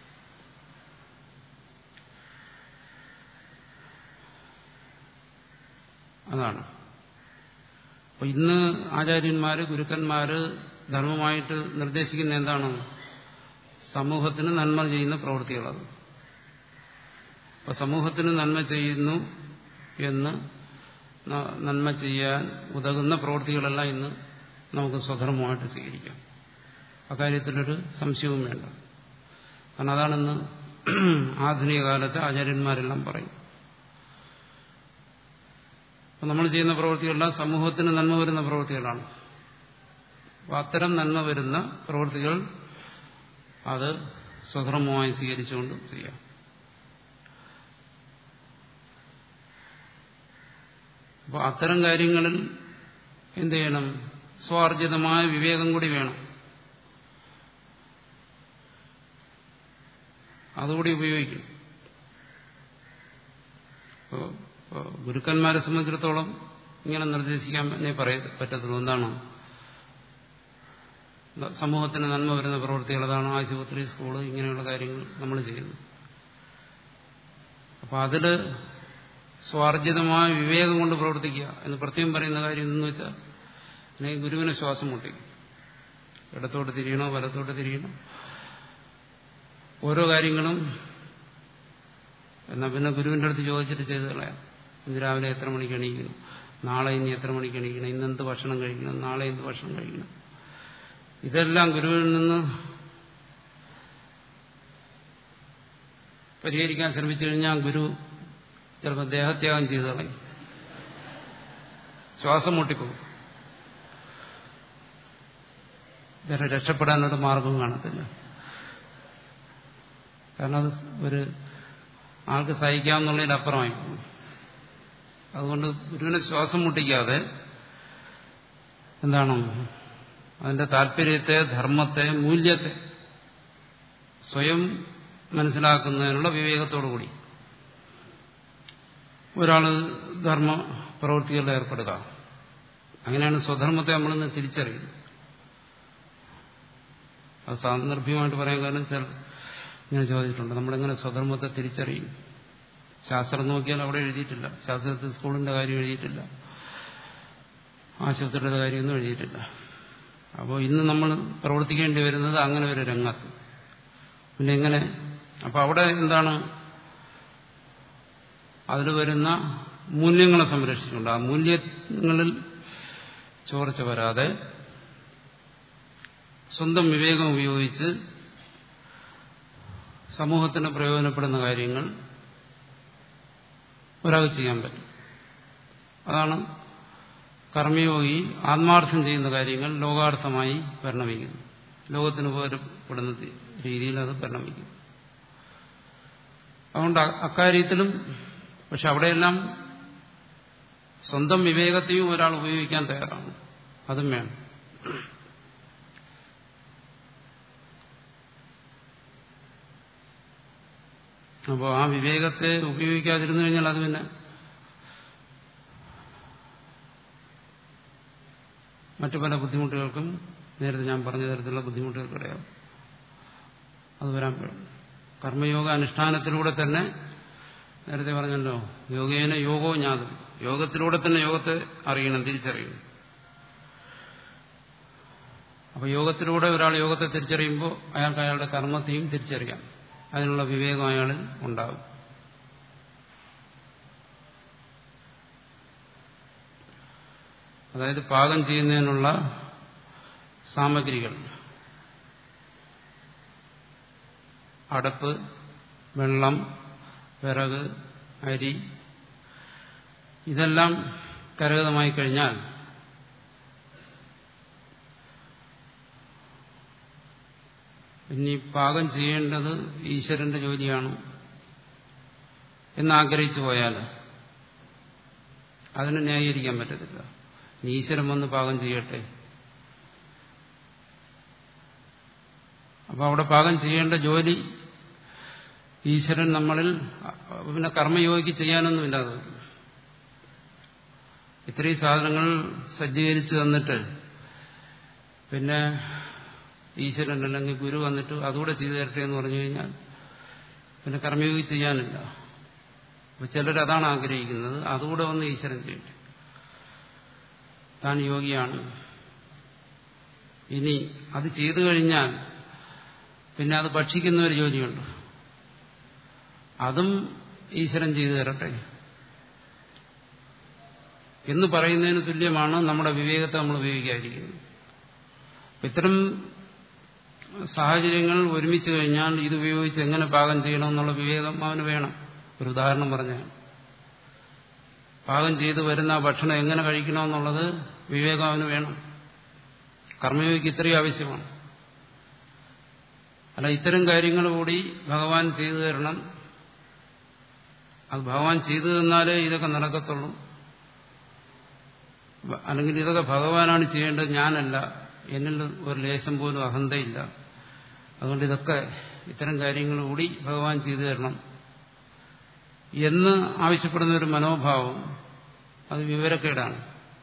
അതാണ് അപ്പൊ ഇന്ന് ആചാര്യന്മാര് ഗുരുക്കന്മാര് ധർമ്മമായിട്ട് നിർദ്ദേശിക്കുന്ന എന്താണ് സമൂഹത്തിന് നന്മ ചെയ്യുന്ന പ്രവൃത്തികളത് അപ്പൊ സമൂഹത്തിന് നന്മ ചെയ്യുന്നു എന്ന് നന്മ ചെയ്യാൻ ഉതകുന്ന പ്രവൃത്തികളെല്ലാം ഇന്ന് നമുക്ക് സ്വധർമ്മമായിട്ട് സ്വീകരിക്കാം അക്കാര്യത്തിലൊരു സംശയവും വേണ്ട കാരണം അതാണെന്ന് ആധുനിക കാലത്ത് ആചാര്യന്മാരെല്ലാം പറയും അപ്പം നമ്മൾ ചെയ്യുന്ന പ്രവൃത്തികളെല്ലാം സമൂഹത്തിന് നന്മ വരുന്ന പ്രവൃത്തികളാണ് അപ്പം അത്തരം നന്മ വരുന്ന പ്രവൃത്തികൾ അത് സ്വധർമ്മമായി സ്വീകരിച്ചുകൊണ്ട് ചെയ്യാം അപ്പോൾ അത്തരം കാര്യങ്ങളിൽ എന്ത് ചെയ്യണം സ്വാർജിതമായ വിവേകം കൂടി വേണം അതുകൂടി ഉപയോഗിക്കും ഗുരുക്കന്മാരെ സംബന്ധിച്ചിടത്തോളം ഇങ്ങനെ നിർദ്ദേശിക്കാൻ തന്നെ പറയാൻ പറ്റത്തുള്ളൂ എന്താണ് സമൂഹത്തിന് നന്മ വരുന്ന പ്രവൃത്തികൾ അതാണ് ആശുപത്രി സ്കൂള് ഇങ്ങനെയുള്ള കാര്യങ്ങൾ നമ്മൾ ചെയ്യുന്നു അപ്പം അതിൽ സ്വാർജിതമായ വിവേകം കൊണ്ട് പ്രവർത്തിക്കുക എന്ന് പ്രത്യേകം പറയുന്ന കാര്യം എന്തെന്ന് വെച്ചാൽ അല്ലെങ്കിൽ ഗുരുവിനെ ശ്വാസം മുട്ടിക്കും ഇടത്തോട്ട് തിരിയണോ വലത്തോട്ട് തിരിയണോ ഓരോ കാര്യങ്ങളും എന്നാൽ പിന്നെ ഗുരുവിന്റെ അടുത്ത് ചോദിച്ചിട്ട് ചെയ്ത് കളയാം ഇന്ന് രാവിലെ എത്ര മണിക്ക് എണീക്കണം നാളെ ഇനി എത്ര മണിക്ക് എണീക്കണം ഇന്ന് എന്ത് ഭക്ഷണം കഴിക്കണം നാളെ എന്ത് ഭക്ഷണം കഴിക്കണം ഇതെല്ലാം ഗുരുവിൽ നിന്ന് പരിഹരിക്കാൻ ശ്രമിച്ചു കഴിഞ്ഞാൽ ഗുരു ചിലപ്പോൾ ദേഹത്യാഗം ചെയ്ത് കളയും ശ്വാസം മുട്ടിപ്പോകും വേറെ രക്ഷപ്പെടാനൊരു മാർഗവും കാണത്തില്ല കാരണം അത് ഒരു ആൾക്ക് സഹിക്കാമെന്നുള്ളതിനപ്പുറമായി പോകും അതുകൊണ്ട് ഗുരുവിനെ ശ്വാസം മുട്ടിക്കാതെ എന്താണ് അതിന്റെ താല്പര്യത്തെ ധർമ്മത്തെ മൂല്യത്തെ സ്വയം മനസ്സിലാക്കുന്നതിനുള്ള വിവേകത്തോടു കൂടി ഒരാൾ ധർമ്മ പ്രവൃത്തികളിൽ ഏർപ്പെടുക അങ്ങനെയാണ് സ്വധർമ്മത്തെ നമ്മളിന്ന് തിരിച്ചറിയുന്നത് അത് സാന്ദർഭ്യമായിട്ട് പറയാൻ കാരണം ചില ഇങ്ങനെ ചോദിച്ചിട്ടുണ്ട് നമ്മളെങ്ങനെ സ്വധർമ്മത്തെ തിരിച്ചറിയും ശാസ്ത്രം നോക്കിയാൽ അവിടെ എഴുതിയിട്ടില്ല ശാസ്ത്രത്തിൽ സ്കൂളിന്റെ കാര്യം എഴുതിയിട്ടില്ല ആശുപത്രിയുടെ കാര്യമൊന്നും എഴുതിയിട്ടില്ല അപ്പോൾ ഇന്ന് നമ്മൾ പ്രവർത്തിക്കേണ്ടി വരുന്നത് അങ്ങനെ ഒരു രംഗത്ത് പിന്നെ എങ്ങനെ അപ്പോൾ അവിടെ എന്താണ് അതിൽ വരുന്ന മൂല്യങ്ങളെ സംരക്ഷിച്ചുകൊണ്ട് ആ മൂല്യങ്ങളിൽ ചോർച്ച വരാതെ സ്വന്തം വിവേകം ഉപയോഗിച്ച് സമൂഹത്തിന് പ്രയോജനപ്പെടുന്ന കാര്യങ്ങൾ ഒരാൾക്ക് ചെയ്യാൻ പറ്റും അതാണ് കർമ്മയോഗി ആത്മാർത്ഥം ചെയ്യുന്ന കാര്യങ്ങൾ ലോകാർത്ഥമായി പരിണമിക്കുന്നു ലോകത്തിന് ഉപകാരപ്പെടുന്ന രീതിയിൽ അത് പരിണമിക്കുന്നു അതുകൊണ്ട് അക്കാര്യത്തിലും പക്ഷെ അവിടെയെല്ലാം സ്വന്തം വിവേകത്തെയും ഒരാൾ ഉപയോഗിക്കാൻ തയ്യാറാണ് അതും വേണം അപ്പോൾ ആ വിവേകത്തെ ഉപയോഗിക്കാതിരുന്നു കഴിഞ്ഞാൽ അത് പിന്നെ മറ്റു പല ബുദ്ധിമുട്ടുകൾക്കും നേരത്തെ ഞാൻ പറഞ്ഞ തരത്തിലുള്ള ബുദ്ധിമുട്ടുകൾക്കിടയാവും അത് വരാൻ കർമ്മയോഗ അനുഷ്ഠാനത്തിലൂടെ തന്നെ നേരത്തെ പറഞ്ഞല്ലോ യോഗേന യോഗോ ജ്ഞാതം യോഗത്തിലൂടെ തന്നെ യോഗത്തെ അറിയണം തിരിച്ചറിയണം അപ്പോൾ യോഗത്തിലൂടെ ഒരാൾ യോഗത്തെ തിരിച്ചറിയുമ്പോൾ അയാൾക്ക് അയാളുടെ കർമ്മത്തെയും തിരിച്ചറിയാം അതിനുള്ള വിവേകം അയാളിൽ ഉണ്ടാകും അതായത് പാകം ചെയ്യുന്നതിനുള്ള സാമഗ്രികൾ അടപ്പ് വെള്ളം വിറക് അരി ഇതെല്ലാം കരഗതമായി കഴിഞ്ഞാൽ ഇനി പാകം ചെയ്യേണ്ടത് ഈശ്വരന്റെ ജോലിയാണ് എന്നാഗ്രഹിച്ചു പോയാൽ അതിനെ ന്യായീകരിക്കാൻ പറ്റത്തില്ല ഇനി ഈശ്വരൻ വന്ന് പാകം ചെയ്യട്ടെ അപ്പൊ അവിടെ പാകം ചെയ്യേണ്ട ജോലി ഈശ്വരൻ നമ്മളിൽ പിന്നെ കർമ്മയോഗിക്ക് ചെയ്യാനൊന്നുമില്ലാതെ വരും. ഇത്രയും സാധനങ്ങൾ സജ്ജീകരിച്ചു തന്നിട്ട് പിന്നെ ഈശ്വരൻ അല്ലെങ്കിൽ ഗുരു വന്നിട്ട് അതുകൂടെ ചെയ്തു തരട്ടെ എന്ന് പറഞ്ഞു കഴിഞ്ഞാൽ പിന്നെ കർമ്മയോഗി ചെയ്യാനില്ല അപ്പൊ ചിലർ അതാണ് ആഗ്രഹിക്കുന്നത് അതുകൂടെ വന്ന് ഈശ്വരൻ ചെയ്യട്ടെ താൻ യോഗിയാണ് ഇനി അത് ചെയ്തു കഴിഞ്ഞാൽ പിന്നെ അത് ഭക്ഷിക്കുന്ന ഒരു ജോലിയുണ്ട് അതും ഈശ്വരൻ ചെയ്തു തരട്ടെ എന്ന് പറയുന്നതിന് തുല്യമാണ് നമ്മുടെ വിവേകത്തെ നമ്മൾ ഉപയോഗിക്കാതിരിക്കുന്നത് ഇത്തരം സാഹചര്യങ്ങൾ ഒരുമിച്ച് കഴിഞ്ഞാൽ ഇത് ഉപയോഗിച്ച് എങ്ങനെ പാകം ചെയ്യണമെന്നുള്ള വിവേകം അവന് വേണം ഒരു ഉദാഹരണം പറഞ്ഞാൽ പാകം ചെയ്തു വരുന്ന ആ ഭക്ഷണം എങ്ങനെ കഴിക്കണമെന്നുള്ളത് വിവേകം അവന് വേണം കർമ്മയോഗിക്ക് ഇത്രയും ആവശ്യമാണ് അല്ല ഇത്തരം കാര്യങ്ങൾ കൂടി ഭഗവാൻ ചെയ്തു തരണം അത് ഭഗവാൻ ചെയ്തു തന്നാലേ ഇതൊക്കെ നടക്കത്തുള്ളൂ അല്ലെങ്കിൽ ഇതൊക്കെ ഭഗവാനാണ് ചെയ്യേണ്ടത് ഞാനല്ല എന്നിൽ ഒരു ലേശം പോലും അഹന്തയില്ല അതുകൊണ്ട് ഇതൊക്കെ ഇത്തരം കാര്യങ്ങൾ കൂടി ഭഗവാൻ ചെയ്തു തരണം എന്ന് ആവശ്യപ്പെടുന്ന ഒരു മനോഭാവം അത് വിവരക്കേടാണ്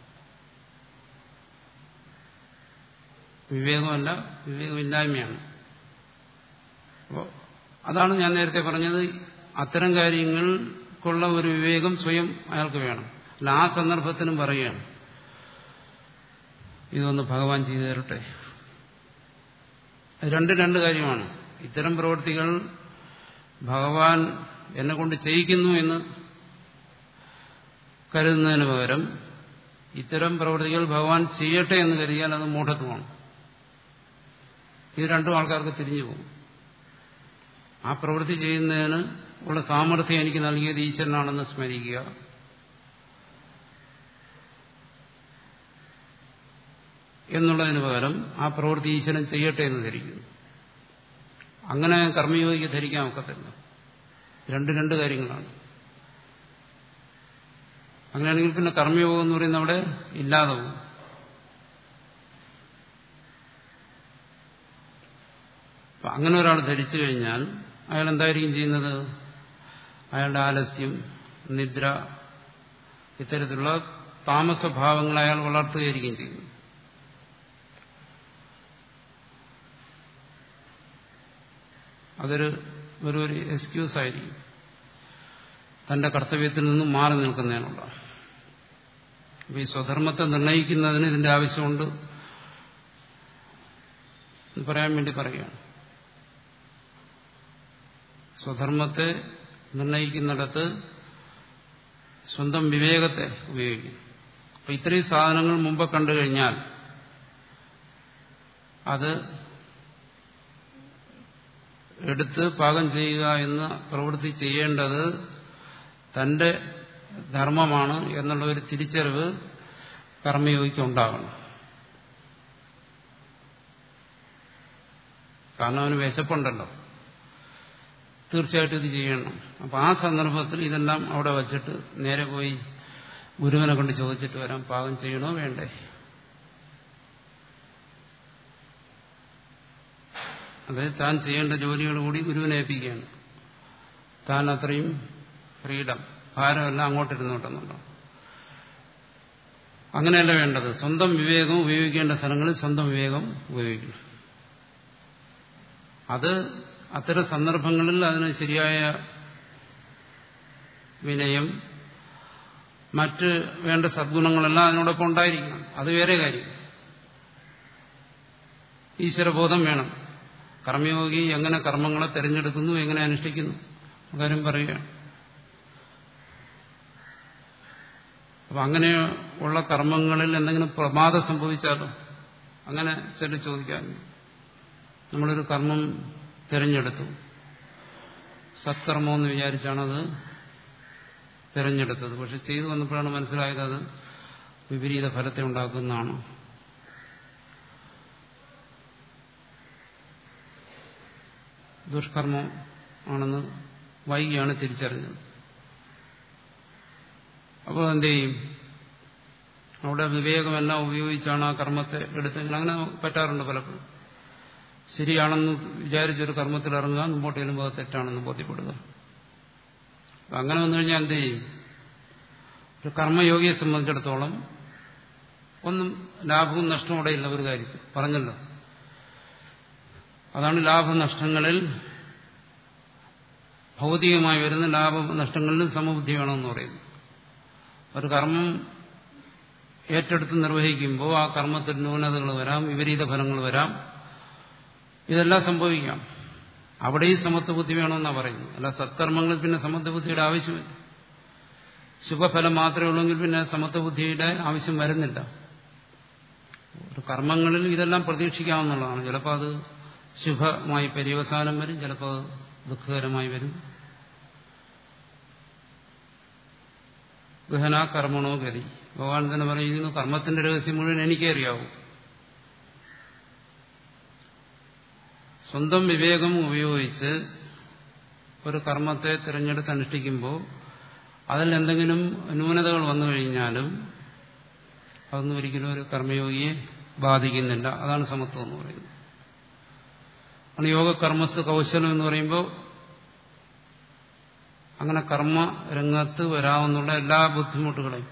വിവേകമല്ല വിവേകമില്ലായ്മയാണ് അപ്പോൾ അതാണ് ഞാൻ നേരത്തെ പറഞ്ഞത് അത്തരം കാര്യങ്ങൾക്കുള്ള ഒരു വിവേകം സ്വയം അയാൾക്ക് വേണം അല്ല ആ സന്ദർഭത്തിനും പറയുകയാണ് ഇതൊന്ന് ഭഗവാൻ ചെയ്തു തരട്ടെ രണ്ട് രണ്ട് കാര്യമാണ് ഇത്തരം പ്രവൃത്തികൾ ഭഗവാൻ എന്നെ കൊണ്ട് ചെയ്യിക്കുന്നു എന്ന് കരുതുന്നതിന് പകരം ഇത്തരം പ്രവൃത്തികൾ ഭഗവാൻ ചെയ്യട്ടെ എന്ന് കരുതിയാൽ അത് മൂഢത്വമാണ് ഇത് രണ്ടും ആൾക്കാർക്ക് തിരിഞ്ഞു പോകും ആ പ്രവൃത്തി ചെയ്യുന്നതിന് ഉള്ള സാമർഥ്യം എനിക്ക് നൽകിയത് ഈശ്വരനാണെന്ന് സ്മരിക്കുക എന്നുള്ളതിന് പകരം ആ പ്രവൃത്തി ഈശ്വരൻ ചെയ്യട്ടെ എന്ന് ധരിക്കുന്നു അങ്ങനെ കർമ്മയോഗിക്ക് ധരിക്കാൻ ഒക്കത്തില്ല രണ്ട് രണ്ട് കാര്യങ്ങളാണ് അങ്ങനെയാണെങ്കിൽ പിന്നെ കർമ്മയോഗം എന്ന് പറയുന്നത് അവിടെ ഇല്ലാതെ പോകും അപ്പൊ അങ്ങനെ ഒരാൾ ധരിച്ചു കഴിഞ്ഞാൽ അയാൾ എന്തായിരിക്കും ചെയ്യുന്നത് അയാളുടെ ആലസ്യം നിദ്ര ഇത്തരത്തിലുള്ള താമസഭാവങ്ങൾ അയാൾ വളർത്തുകയായിരിക്കും ചെയ്യുന്നത് അതൊരു ഒരു ഒരു എക്സ്ക്യൂസ് ആയിരിക്കും തന്റെ കർത്തവ്യത്തിൽ നിന്നും മാറി നിൽക്കുന്നതിനുള്ള അപ്പൊ ഈ സ്വധർമ്മത്തെ നിർണയിക്കുന്നതിന് ഇതിന്റെ ആവശ്യമുണ്ട് എന്ന് പറയാൻ വേണ്ടി പറയുകയാണ് സ്വധർമ്മത്തെ നിർണയിക്കുന്നിടത്ത് സ്വന്തം വിവേകത്തെ ഉപയോഗിക്കും അപ്പൊ ഇത്രയും സാധനങ്ങൾ മുമ്പ് കണ്ടു കഴിഞ്ഞാൽ അത് എടുത്ത് പാകം ചെയ്യുക എന്ന പ്രവൃത്തി ചെയ്യേണ്ടത് തന്റെ ധർമ്മമാണ് എന്നുള്ള ഒരു തിരിച്ചറിവ് കർമ്മയോഗിക്ക് ഉണ്ടാകണം കാരണം അവന് വിശപ്പുണ്ടല്ലോ തീർച്ചയായിട്ടും ഇത് ചെയ്യണം അപ്പൊ ആ സന്ദർഭത്തിൽ ഇതെല്ലാം അവിടെ വച്ചിട്ട് നേരെ പോയി ഗുരുവിനെ കൊണ്ട് ചോദിച്ചിട്ട് വരാം പാകം ചെയ്യണോ വേണ്ടേ അതായത് താൻ ചെയ്യേണ്ട ജോലികൾ കൂടി ഗുരുവിനെ ഏൽപ്പിക്കുകയാണ് താൻ അത്രയും ഫ്രീഡം ഭാരമെല്ലാം അങ്ങോട്ടിരുന്നോട്ടെന്നുണ്ടോ അങ്ങനെയല്ല വേണ്ടത് സ്വന്തം വിവേകം ഉപയോഗിക്കേണ്ട സ്ഥലങ്ങളിൽ സ്വന്തം വിവേകം ഉപയോഗിക്കണം അത് അത്തരം സന്ദർഭങ്ങളിൽ അതിന് ശരിയായ വിനയം മറ്റ് വേണ്ട സദ്ഗുണങ്ങളെല്ലാം അതിനോടൊപ്പം ഉണ്ടായിരിക്കണം അത് വേറെ കാര്യം ഈശ്വരബോധം വേണം കർമ്മയോഗി എങ്ങനെ കർമ്മങ്ങളെ തിരഞ്ഞെടുക്കുന്നു എങ്ങനെ അനുഷ്ഠിക്കുന്നു കാര്യം പറയുകയാണ് അപ്പൊ അങ്ങനെ ഉള്ള കർമ്മങ്ങളിൽ എന്തെങ്കിലും പ്രമാദം സംഭവിച്ചാലോ അങ്ങനെ ചില ചോദിക്കാൻ നമ്മളൊരു കർമ്മം തിരഞ്ഞെടുത്തു സത്കർമ്മം എന്ന് വിചാരിച്ചാണത് തിരഞ്ഞെടുത്തത് പക്ഷെ ചെയ്തു വന്നപ്പോഴാണ് മനസ്സിലായത് അത് വിപരീത ഫലത്തെ ഉണ്ടാക്കുന്നതാണ് ദുഷ്കർമ്മം ആണെന്ന് വൈകിയാണ് തിരിച്ചറിഞ്ഞത് അപ്പോൾ എന്ത് ചെയ്യും അവിടെ വിവേകമെല്ലാം ഉപയോഗിച്ചാണ് ആ കർമ്മത്തെ എടുത്തെങ്കിൽ അങ്ങനെ പറ്റാറുണ്ട് പലപ്പോഴും ശരിയാണെന്ന് വിചാരിച്ചൊരു കർമ്മത്തിൽ ഇറങ്ങുക മുമ്പോട്ട് ചെല്ലുമ്പോൾ അത് തെറ്റാണെന്ന് ബോധ്യപ്പെടുക അങ്ങനെ വന്നു കഴിഞ്ഞാൽ എന്ത് ചെയ്യും ഒരു കർമ്മയോഗിയെ സംബന്ധിച്ചിടത്തോളം ഒന്നും ലാഭവും നഷ്ടവും ഇടയില്ല ഒരു കാര്യത്തിൽ പറഞ്ഞല്ലോ അതാണ് ലാഭനഷ്ടങ്ങളിൽ ഭൗതികമായി വരുന്ന ലാഭനഷ്ടങ്ങളിലും സമബുദ്ധി വേണമെന്ന് പറയുന്നു ഒരു കർമ്മം ഏറ്റെടുത്ത് നിർവഹിക്കുമ്പോൾ ആ കർമ്മത്തിൽ ന്യൂനതകൾ വരാം വിപരീത ഫലങ്ങൾ വരാം ഇതെല്ലാം സംഭവിക്കാം അവിടെയും സമത്വബുദ്ധി വേണമെന്നാണ് പറയുന്നത് അല്ല സത്കർമ്മങ്ങളിൽ പിന്നെ സമത്വബുദ്ധിയുടെ ആവശ്യമില്ല ശുഭഫലം മാത്രമേ ഉള്ളെങ്കിൽ പിന്നെ സമത്വബുദ്ധിയുടെ ആവശ്യം വരുന്നില്ല ഒരു കർമ്മങ്ങളിൽ ഇതെല്ലാം പ്രതീക്ഷിക്കാവുന്നതാണ് ചിലപ്പോൾ അത് ശുഭമായി പര്യവസാനം വരും ചിലപ്പോൾ അത് ദുഃഖകരമായി വരും ഗഹന കർമ്മണോ ഗതി ഭഗവാൻ തന്നെ പറയുന്നു കർമ്മത്തിന്റെ രഹസ്യം മുഴുവൻ എനിക്കേ അറിയാവൂ സ്വന്തം വിവേകം ഉപയോഗിച്ച് ഒരു കർമ്മത്തെ തിരഞ്ഞെടുത്ത് അനുഷ്ഠിക്കുമ്പോൾ അതിൽ എന്തെങ്കിലും ന്യൂനതകൾ വന്നു കഴിഞ്ഞാലും അതൊന്നും ഒരിക്കലും ഒരു കർമ്മയോഗിയെ ബാധിക്കുന്നില്ല അതാണ് സമത്വം എന്ന് പറയുന്നത് ആണ് യോഗ കർമ്മസ് കൗശലം എന്ന് പറയുമ്പോൾ അങ്ങനെ കർമ്മ രംഗത്ത് വരാവുന്നുള്ള എല്ലാ ബുദ്ധിമുട്ടുകളെയും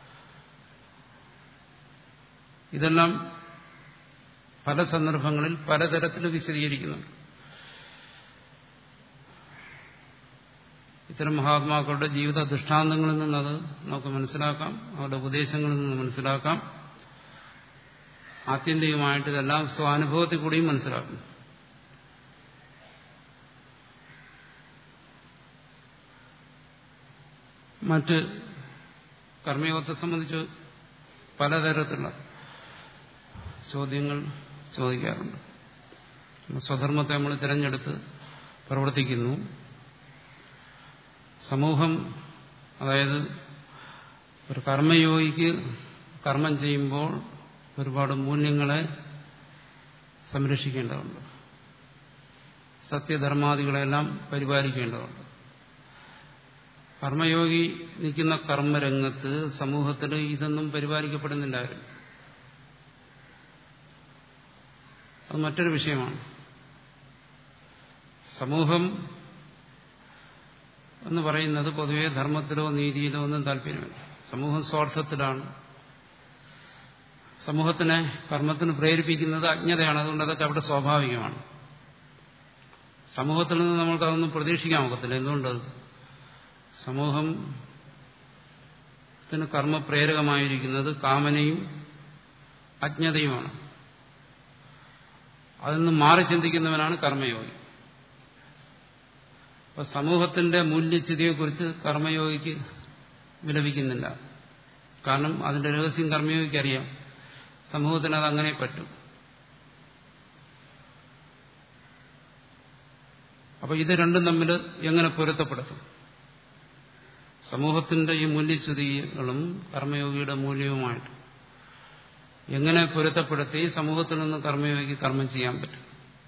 ഇതെല്ലാം പല സന്ദർഭങ്ങളിൽ പലതരത്തിൽ വിശദീകരിക്കുന്നുണ്ട് ഇത്തരം മഹാത്മാക്കളുടെ ജീവിത ദൃഷ്ടാന്തങ്ങളിൽ നിന്നത് നമുക്ക് മനസ്സിലാക്കാം അവരുടെ ഉപദേശങ്ങളിൽ നിന്ന് മനസ്സിലാക്കാം ആത്യന്തികമായിട്ട് ഇതെല്ലാം സ്വാനുഭവത്തിൽ കൂടിയും മനസ്സിലാക്കും മറ്റ് കർമ്മയോഗത്തെ സംബന്ധിച്ച് പലതരത്തിലുള്ള ചോദ്യങ്ങൾ ചോദിക്കാറുണ്ട് സ്വധർമ്മത്തെ നമ്മൾ തിരഞ്ഞെടുത്ത് പ്രവർത്തിക്കുന്നു സമൂഹം അതായത് ഒരു കർമ്മയോഗിക്ക് കർമ്മം ചെയ്യുമ്പോൾ ഒരുപാട് മൂല്യങ്ങളെ സംരക്ഷിക്കേണ്ടതുണ്ട് സത്യധർമാദികളെല്ലാം പരിപാലിക്കേണ്ടതുണ്ട് കർമ്മയോഗി നിൽക്കുന്ന കർമ്മരംഗത്ത് സമൂഹത്തിൽ ഇതൊന്നും പരിപാലിക്കപ്പെടുന്നില്ലായിരുന്നു അത് മറ്റൊരു വിഷയമാണ് സമൂഹം എന്ന് പറയുന്നത് പൊതുവെ ധർമ്മത്തിലോ നീതിയിലോ ഒന്നും താല്പര്യമില്ല സമൂഹം സ്വാർത്ഥത്തിലാണ് സമൂഹത്തിനെ കർമ്മത്തിന് പ്രേരിപ്പിക്കുന്നത് അജ്ഞതയാണ് അതുകൊണ്ട് അതൊക്കെ അവിടെ സ്വാഭാവികമാണ് സമൂഹത്തിൽ നിന്ന് നമ്മൾക്ക് അതൊന്നും പ്രതീക്ഷിക്കാൻ ഒക്കത്തില്ല എന്തുകൊണ്ട് സമൂഹത്തിന് കർമ്മപ്രേരകമായിരിക്കുന്നത് കാമനയും അജ്ഞതയുമാണ് അതിൽ നിന്ന് മാറി ചിന്തിക്കുന്നവനാണ് കർമ്മയോഗി അപ്പൊ സമൂഹത്തിന്റെ മൂല്യച്യുതിയെക്കുറിച്ച് കർമ്മയോഗിക്ക് വിലപിക്കുന്നില്ല കാരണം അതിന്റെ രഹസ്യം കർമ്മയോഗിക്ക് അറിയാം സമൂഹത്തിന് അതങ്ങനെ പറ്റും അപ്പൊ ഇത് രണ്ടും തമ്മിൽ എങ്ങനെ പൊരുത്തപ്പെടുത്തും സമൂഹത്തിന്റെ ഈ മൂല്യച്യുതികളും കർമ്മയോഗിയുടെ മൂല്യവുമായിട്ട് എങ്ങനെ പൊരുത്തപ്പെടുത്തി സമൂഹത്തിൽ നിന്ന് കർമ്മയോഗിക്ക് കർമ്മം ചെയ്യാൻ പറ്റും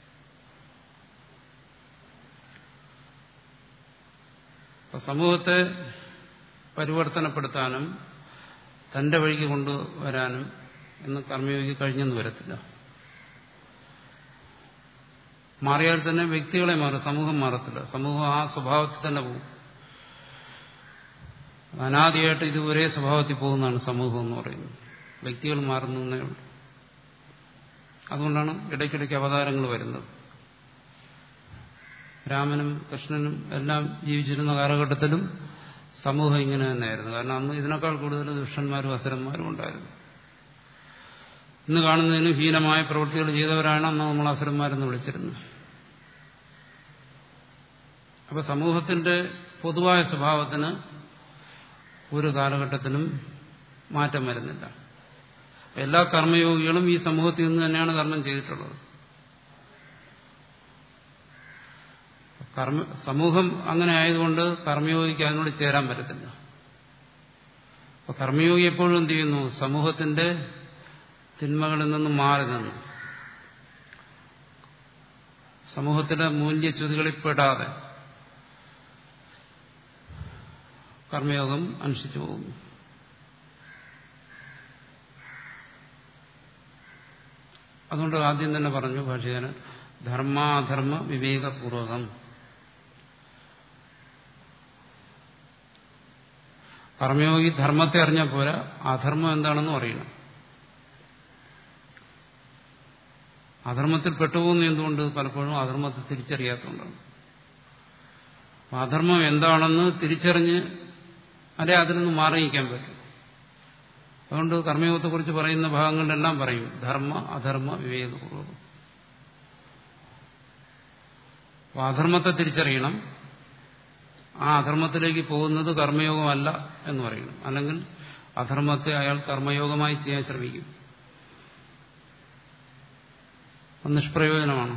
അപ്പൊ സമൂഹത്തെ പരിവർത്തനപ്പെടുത്താനും തന്റെ വഴിക്ക് കൊണ്ടുവരാനും എന്ന് കർമ്മയോഗി കഴിഞ്ഞെന്ന് വരത്തില്ല മാറിയാൽ തന്നെ വ്യക്തികളെ മാറും സമൂഹം മാറത്തില്ല സമൂഹം ആ സ്വഭാവത്തിൽ തന്നെ പോകും അനാദിയായിട്ട് ഇത് ഒരേ സ്വഭാവത്തിൽ പോകുന്നതാണ് സമൂഹം എന്ന് പറയുന്നത് വ്യക്തികൾ മാറുന്നേ ഉള്ളൂ അതുകൊണ്ടാണ് ഇടയ്ക്കിടയ്ക്ക് അവതാരങ്ങൾ വരുന്നത് രാമനും കൃഷ്ണനും എല്ലാം ജീവിച്ചിരുന്ന കാലഘട്ടത്തിലും സമൂഹം ഇങ്ങനെ തന്നെയായിരുന്നു കാരണം അന്ന് ഇതിനേക്കാൾ കൂടുതൽ ദുഷ്ടന്മാരും അസുരന്മാരും ഉണ്ടായിരുന്നു ഇന്ന് കാണുന്നതിനും ഹീനമായ പ്രവൃത്തികൾ ചെയ്തവരാണ് അന്ന് നമ്മൾ അസുരന്മാരെന്ന് വിളിച്ചിരുന്നത് അപ്പൊ സമൂഹത്തിന്റെ പൊതുവായ സ്വഭാവത്തിന് ഒരു കാലഘട്ടത്തിലും മാറ്റം വരുന്നില്ല എല്ലാ കർമ്മയോഗികളും ഈ സമൂഹത്തിൽ നിന്ന് തന്നെയാണ് കർമ്മം ചെയ്തിട്ടുള്ളത് കർമ്മ സമൂഹം അങ്ങനെ ആയതുകൊണ്ട് കർമ്മയോഗിക്ക് അതിനോട് ചേരാൻ പറ്റത്തില്ല അപ്പൊ കർമ്മയോഗി എപ്പോഴും എന്ത് ചെയ്യുന്നു സമൂഹത്തിന്റെ തിന്മകളിൽ നിന്നും മാറി നിന്നു സമൂഹത്തിന്റെ മൂല്യച്യുതികളിൽ പെടാതെ കർമ്മയോഗം അനുഷ്ഠിച്ചു പോകുന്നു അതുകൊണ്ട് ആദ്യം തന്നെ പറഞ്ഞു ഭാഷകാരൻ ധർമാധർമ്മ വിവേകപൂർവകം കർമ്മയോഗി ധർമ്മത്തെ അറിഞ്ഞാൽ പോരാ അധർമ്മം എന്താണെന്നും അറിയണം അധർമ്മത്തിൽ പെട്ടുപോകുന്ന എന്തുകൊണ്ട് പലപ്പോഴും അധർമ്മത്തെ തിരിച്ചറിയാത്തതുകൊണ്ടാണ് അധർമ്മം എന്താണെന്ന് തിരിച്ചറിഞ്ഞ് അല്ലെ അതിൽ നിന്ന് മാറി നിൽക്കാൻ പറ്റും അതുകൊണ്ട് കർമ്മയോഗത്തെക്കുറിച്ച് പറയുന്ന ഭാഗങ്ങളിലെല്ലാം പറയും ധർമ്മ അധർമ്മ വിവേകപൂർവ്വം അപ്പോൾ അധർമ്മത്തെ തിരിച്ചറിയണം ആ അധർമ്മത്തിലേക്ക് പോകുന്നത് കർമ്മയോഗമല്ല എന്ന് പറയണം അല്ലെങ്കിൽ അധർമ്മത്തെ അയാൾ കർമ്മയോഗമായി ചെയ്യാൻ ശ്രമിക്കും അത് നിഷ്പ്രയോജനമാണ്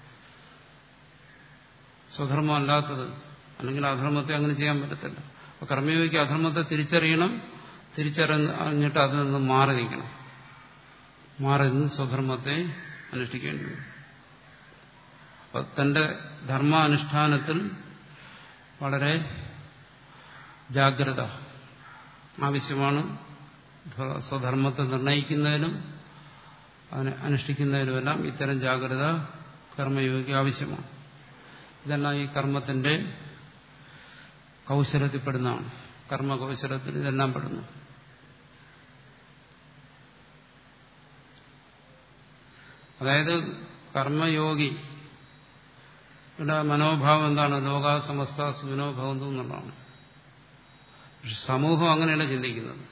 സ്വധർമ്മമല്ലാത്തത് അല്ലെങ്കിൽ അധർമ്മത്തെ അങ്ങനെ ചെയ്യാൻ പറ്റത്തില്ല അപ്പൊ കർമ്മയോഗിക്ക് അധർമ്മത്തെ തിരിച്ചറിയണം തിരിച്ചറിഞ്ഞിട്ട് അതിൽ നിന്ന് മാറി നിൽക്കണം മാറി നിന്ന് സ്വധർമ്മത്തെ അനുഷ്ഠിക്കേണ്ടി വരും അപ്പൊ തന്റെ ധർമാനുഷ്ഠാനത്തിൽ വളരെ ജാഗ്രത ആവശ്യമാണ് സ്വധർമ്മത്തെ നിർണയിക്കുന്നതിനും അതിനെ അനുഷ്ഠിക്കുന്നതിനുമെല്ലാം ഇത്തരം ജാഗ്രത കർമ്മയോഗിക്ക് ആവശ്യമാണ് ഇതെല്ലാം ഈ കർമ്മത്തിന്റെ കൗശലത്തിൽപ്പെടുന്നതാണ് കർമ്മകൗശലത്തിൽ ഇതെല്ലാം പെടുന്നു അതായത് കർമ്മയോഗി മനോഭാവം എന്താണ് ലോക സമസ്ത സുവിനോഭവന്തു എന്നുള്ളതാണ് പക്ഷെ സമൂഹം അങ്ങനെയല്ല ചിന്തിക്കുന്നത്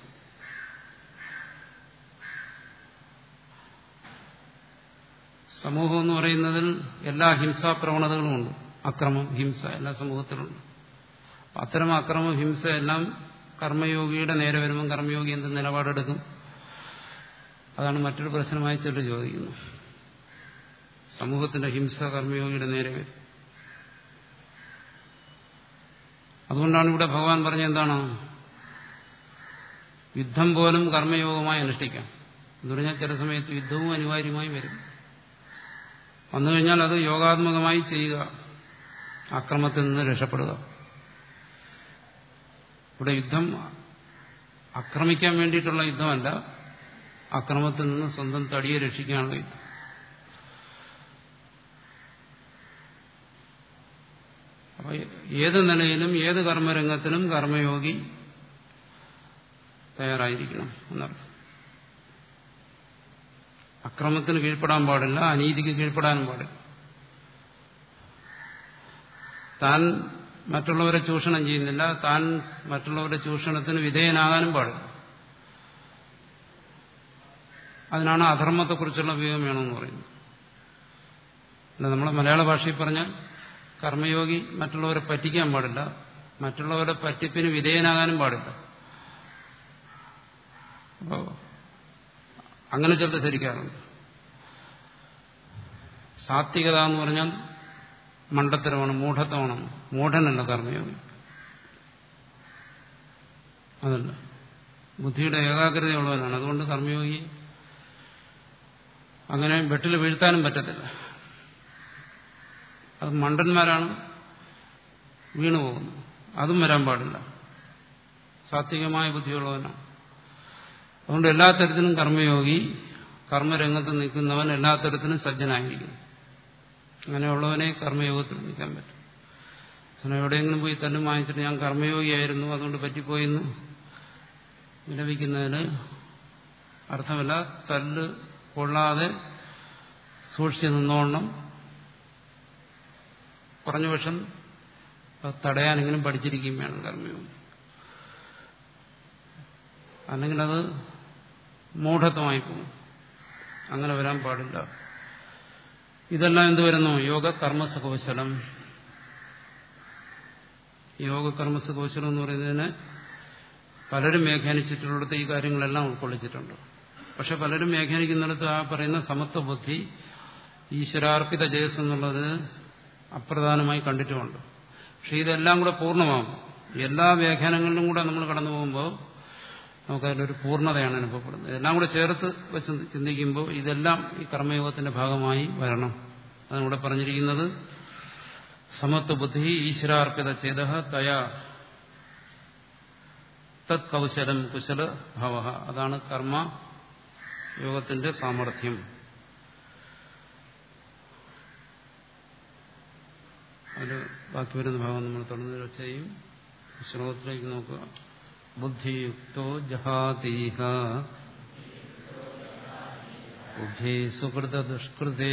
സമൂഹം എന്ന് പറയുന്നതിൽ എല്ലാ ഹിംസാ പ്രവണതകളും ഉണ്ട് അക്രമം ഹിംസ എല്ലാ സമൂഹത്തിലുണ്ട് അത്തരം അക്രമം ഹിംസ എല്ലാം കർമ്മയോഗിയുടെ നേരെ വരുമ്പം കർമ്മയോഗി എന്ത് നിലപാടെടുക്കും അതാണ് മറ്റൊരു പ്രശ്നമായി ചിലർ ചോദിക്കുന്നു സമൂഹത്തിന്റെ ഹിംസ കർമ്മയോഗിയുടെ നേരെ വരും അതുകൊണ്ടാണ് ഇവിടെ ഭഗവാൻ പറഞ്ഞ എന്താണ് യുദ്ധം പോലും കർമ്മയോഗമായി അനുഷ്ഠിക്കാം എന്ന് പറഞ്ഞാൽ ചില സമയത്ത് യുദ്ധവും അനിവാര്യമായി വരും വന്നു കഴിഞ്ഞാൽ അത് യോഗാത്മകമായി ചെയ്യുക അക്രമത്തിൽ നിന്ന് രക്ഷപ്പെടുക ഇവിടെ യുദ്ധം ആക്രമിക്കാൻ വേണ്ടിയിട്ടുള്ള യുദ്ധമല്ല അക്രമത്തിൽ നിന്ന് സ്വന്തം തടിയെ രക്ഷിക്കാനുള്ള യുദ്ധം അപ്പൊ ഏത് നിലയിലും ഏത് കർമ്മരംഗത്തിനും കർമ്മയോഗി തയ്യാറായിരിക്കണം എന്നർത്ഥം അക്രമത്തിന് കീഴ്പ്പെടാൻ പാടില്ല അനീതിക്ക് കീഴ്പ്പെടാനും പാടില്ല താൻ മറ്റുള്ളവരെ ചൂഷണം ചെയ്യുന്നില്ല താൻ മറ്റുള്ളവരുടെ ചൂഷണത്തിന് വിധേയനാകാനും പാടില്ല അതിനാണ് അധർമ്മത്തെക്കുറിച്ചുള്ള വിവേകം വേണമെന്ന് പറയുന്നത് അല്ല നമ്മളെ മലയാള ഭാഷയിൽ പറഞ്ഞാൽ കർമ്മയോഗി മറ്റുള്ളവരെ പറ്റിക്കാൻ പാടില്ല മറ്റുള്ളവരുടെ പറ്റിപ്പിന് വിധേയനാകാനും പാടില്ല അപ്പോ അങ്ങനെ ചിലർ ധരിക്കാറുണ്ട് സാത്വികത എന്ന് പറഞ്ഞാൽ മണ്ടത്തരമാണ് മൂഢത്വമാണ് മൂഢനല്ല കർമ്മയോഗി അതല്ല ബുദ്ധിയുടെ ഏകാഗ്രതയുള്ളവനാണ് അതുകൊണ്ട് കർമ്മയോഗി അങ്ങനെ വെട്ടിൽ വീഴ്ത്താനും പറ്റത്തില്ല അത് മണ്ടന്മാരാണ് വീണുപോകുന്നത് അതും വരാൻ പാടില്ല സാത്വികമായ ബുദ്ധിയുള്ളവനാണ് അതുകൊണ്ട് എല്ലാ തരത്തിലും കർമ്മയോഗി കർമ്മരംഗത്ത് നിൽക്കുന്നവൻ എല്ലാ തരത്തിലും സജ്ജനായിരിക്കും അങ്ങനെയുള്ളവനെ കർമ്മയോഗത്തിൽ നിൽക്കാൻ പറ്റും അങ്ങനെ എവിടെയെങ്കിലും പോയി തല്ലും വാങ്ങിച്ചിട്ട് ഞാൻ കർമ്മയോഗിയായിരുന്നു അതുകൊണ്ട് പറ്റിപ്പോയെന്ന് വിലപിക്കുന്നതിന് അർത്ഥമല്ല തല്ല് കൊള്ളാതെ സൂക്ഷിച്ചു നിന്നോണം കുറഞ്ഞ പക്ഷം തടയാനെങ്കിലും പഠിച്ചിരിക്കുകയും വേണം കർമ്മയോഗം അല്ലെങ്കിൽ അത് മൂഢത്വമായി പോകും അങ്ങനെ വരാൻ പാടില്ല ഇതെല്ലാം എന്ത് വരുന്നു യോഗ കർമ്മസുകൗശലം യോഗ കർമ്മസുകൗശലം എന്ന് പറയുന്നതിന് പലരും വ്യാഖ്യാനിച്ചിട്ടുള്ളിടത്ത് ഈ കാര്യങ്ങളെല്ലാം ഉൾക്കൊള്ളിച്ചിട്ടുണ്ട് പക്ഷെ പലരും വ്യാഖ്യാനിക്കുന്നിടത്ത് ആ പറയുന്ന സമത്വ ബുദ്ധി ഈശ്വരാർപ്പിത ജയസ് എന്നുള്ളത് അപ്രധാനമായി കണ്ടിട്ടുമുണ്ട് പക്ഷെ ഇതെല്ലാം കൂടെ പൂർണ്ണമാകും എല്ലാ വ്യാഖ്യാനങ്ങളിലും കൂടെ നമ്മൾ കടന്നു പോകുമ്പോൾ നമുക്കതിലൊരു പൂർണ്ണതയാണ് അനുഭവപ്പെടുന്നത് എല്ലാം കൂടെ ചേർത്ത് വെച്ച് ചിന്തിക്കുമ്പോൾ ഇതെല്ലാം ഈ കർമ്മയോഗത്തിന്റെ ഭാഗമായി വരണം അതാണ് ഇവിടെ പറഞ്ഞിരിക്കുന്നത് സമത്വ ബുദ്ധി ഈശ്വരാർപ്പിത ചേത തയാ തത് കൗശലം കുശല ഭവ അതാണ് കർമ്മ യോഗത്തിന്റെ സാമർഥ്യം അതിൽ ബാക്കി വരുന്ന ഭാഗം നമ്മൾ തുടർന്ന് ചെയ്യും ശ്ലോകത്തിലേക്ക് നോക്കുക ബുദ്ധിയുക്തോ ജഹാതീഹ ബുദ്ധി സുഹൃത ദുഷ്കൃതേ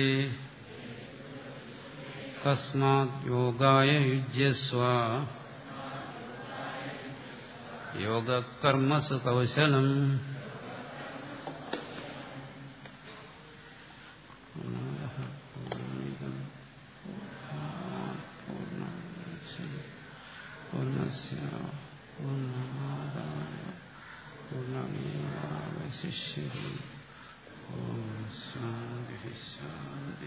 തസ്മാത് യോഗായ യുജ്യസ്വ യോഗകർമ്മസു കൗശലം പൂർണ്ണമേവാവശിഷ്യതി ഓം ശാന്തി ശാന്തി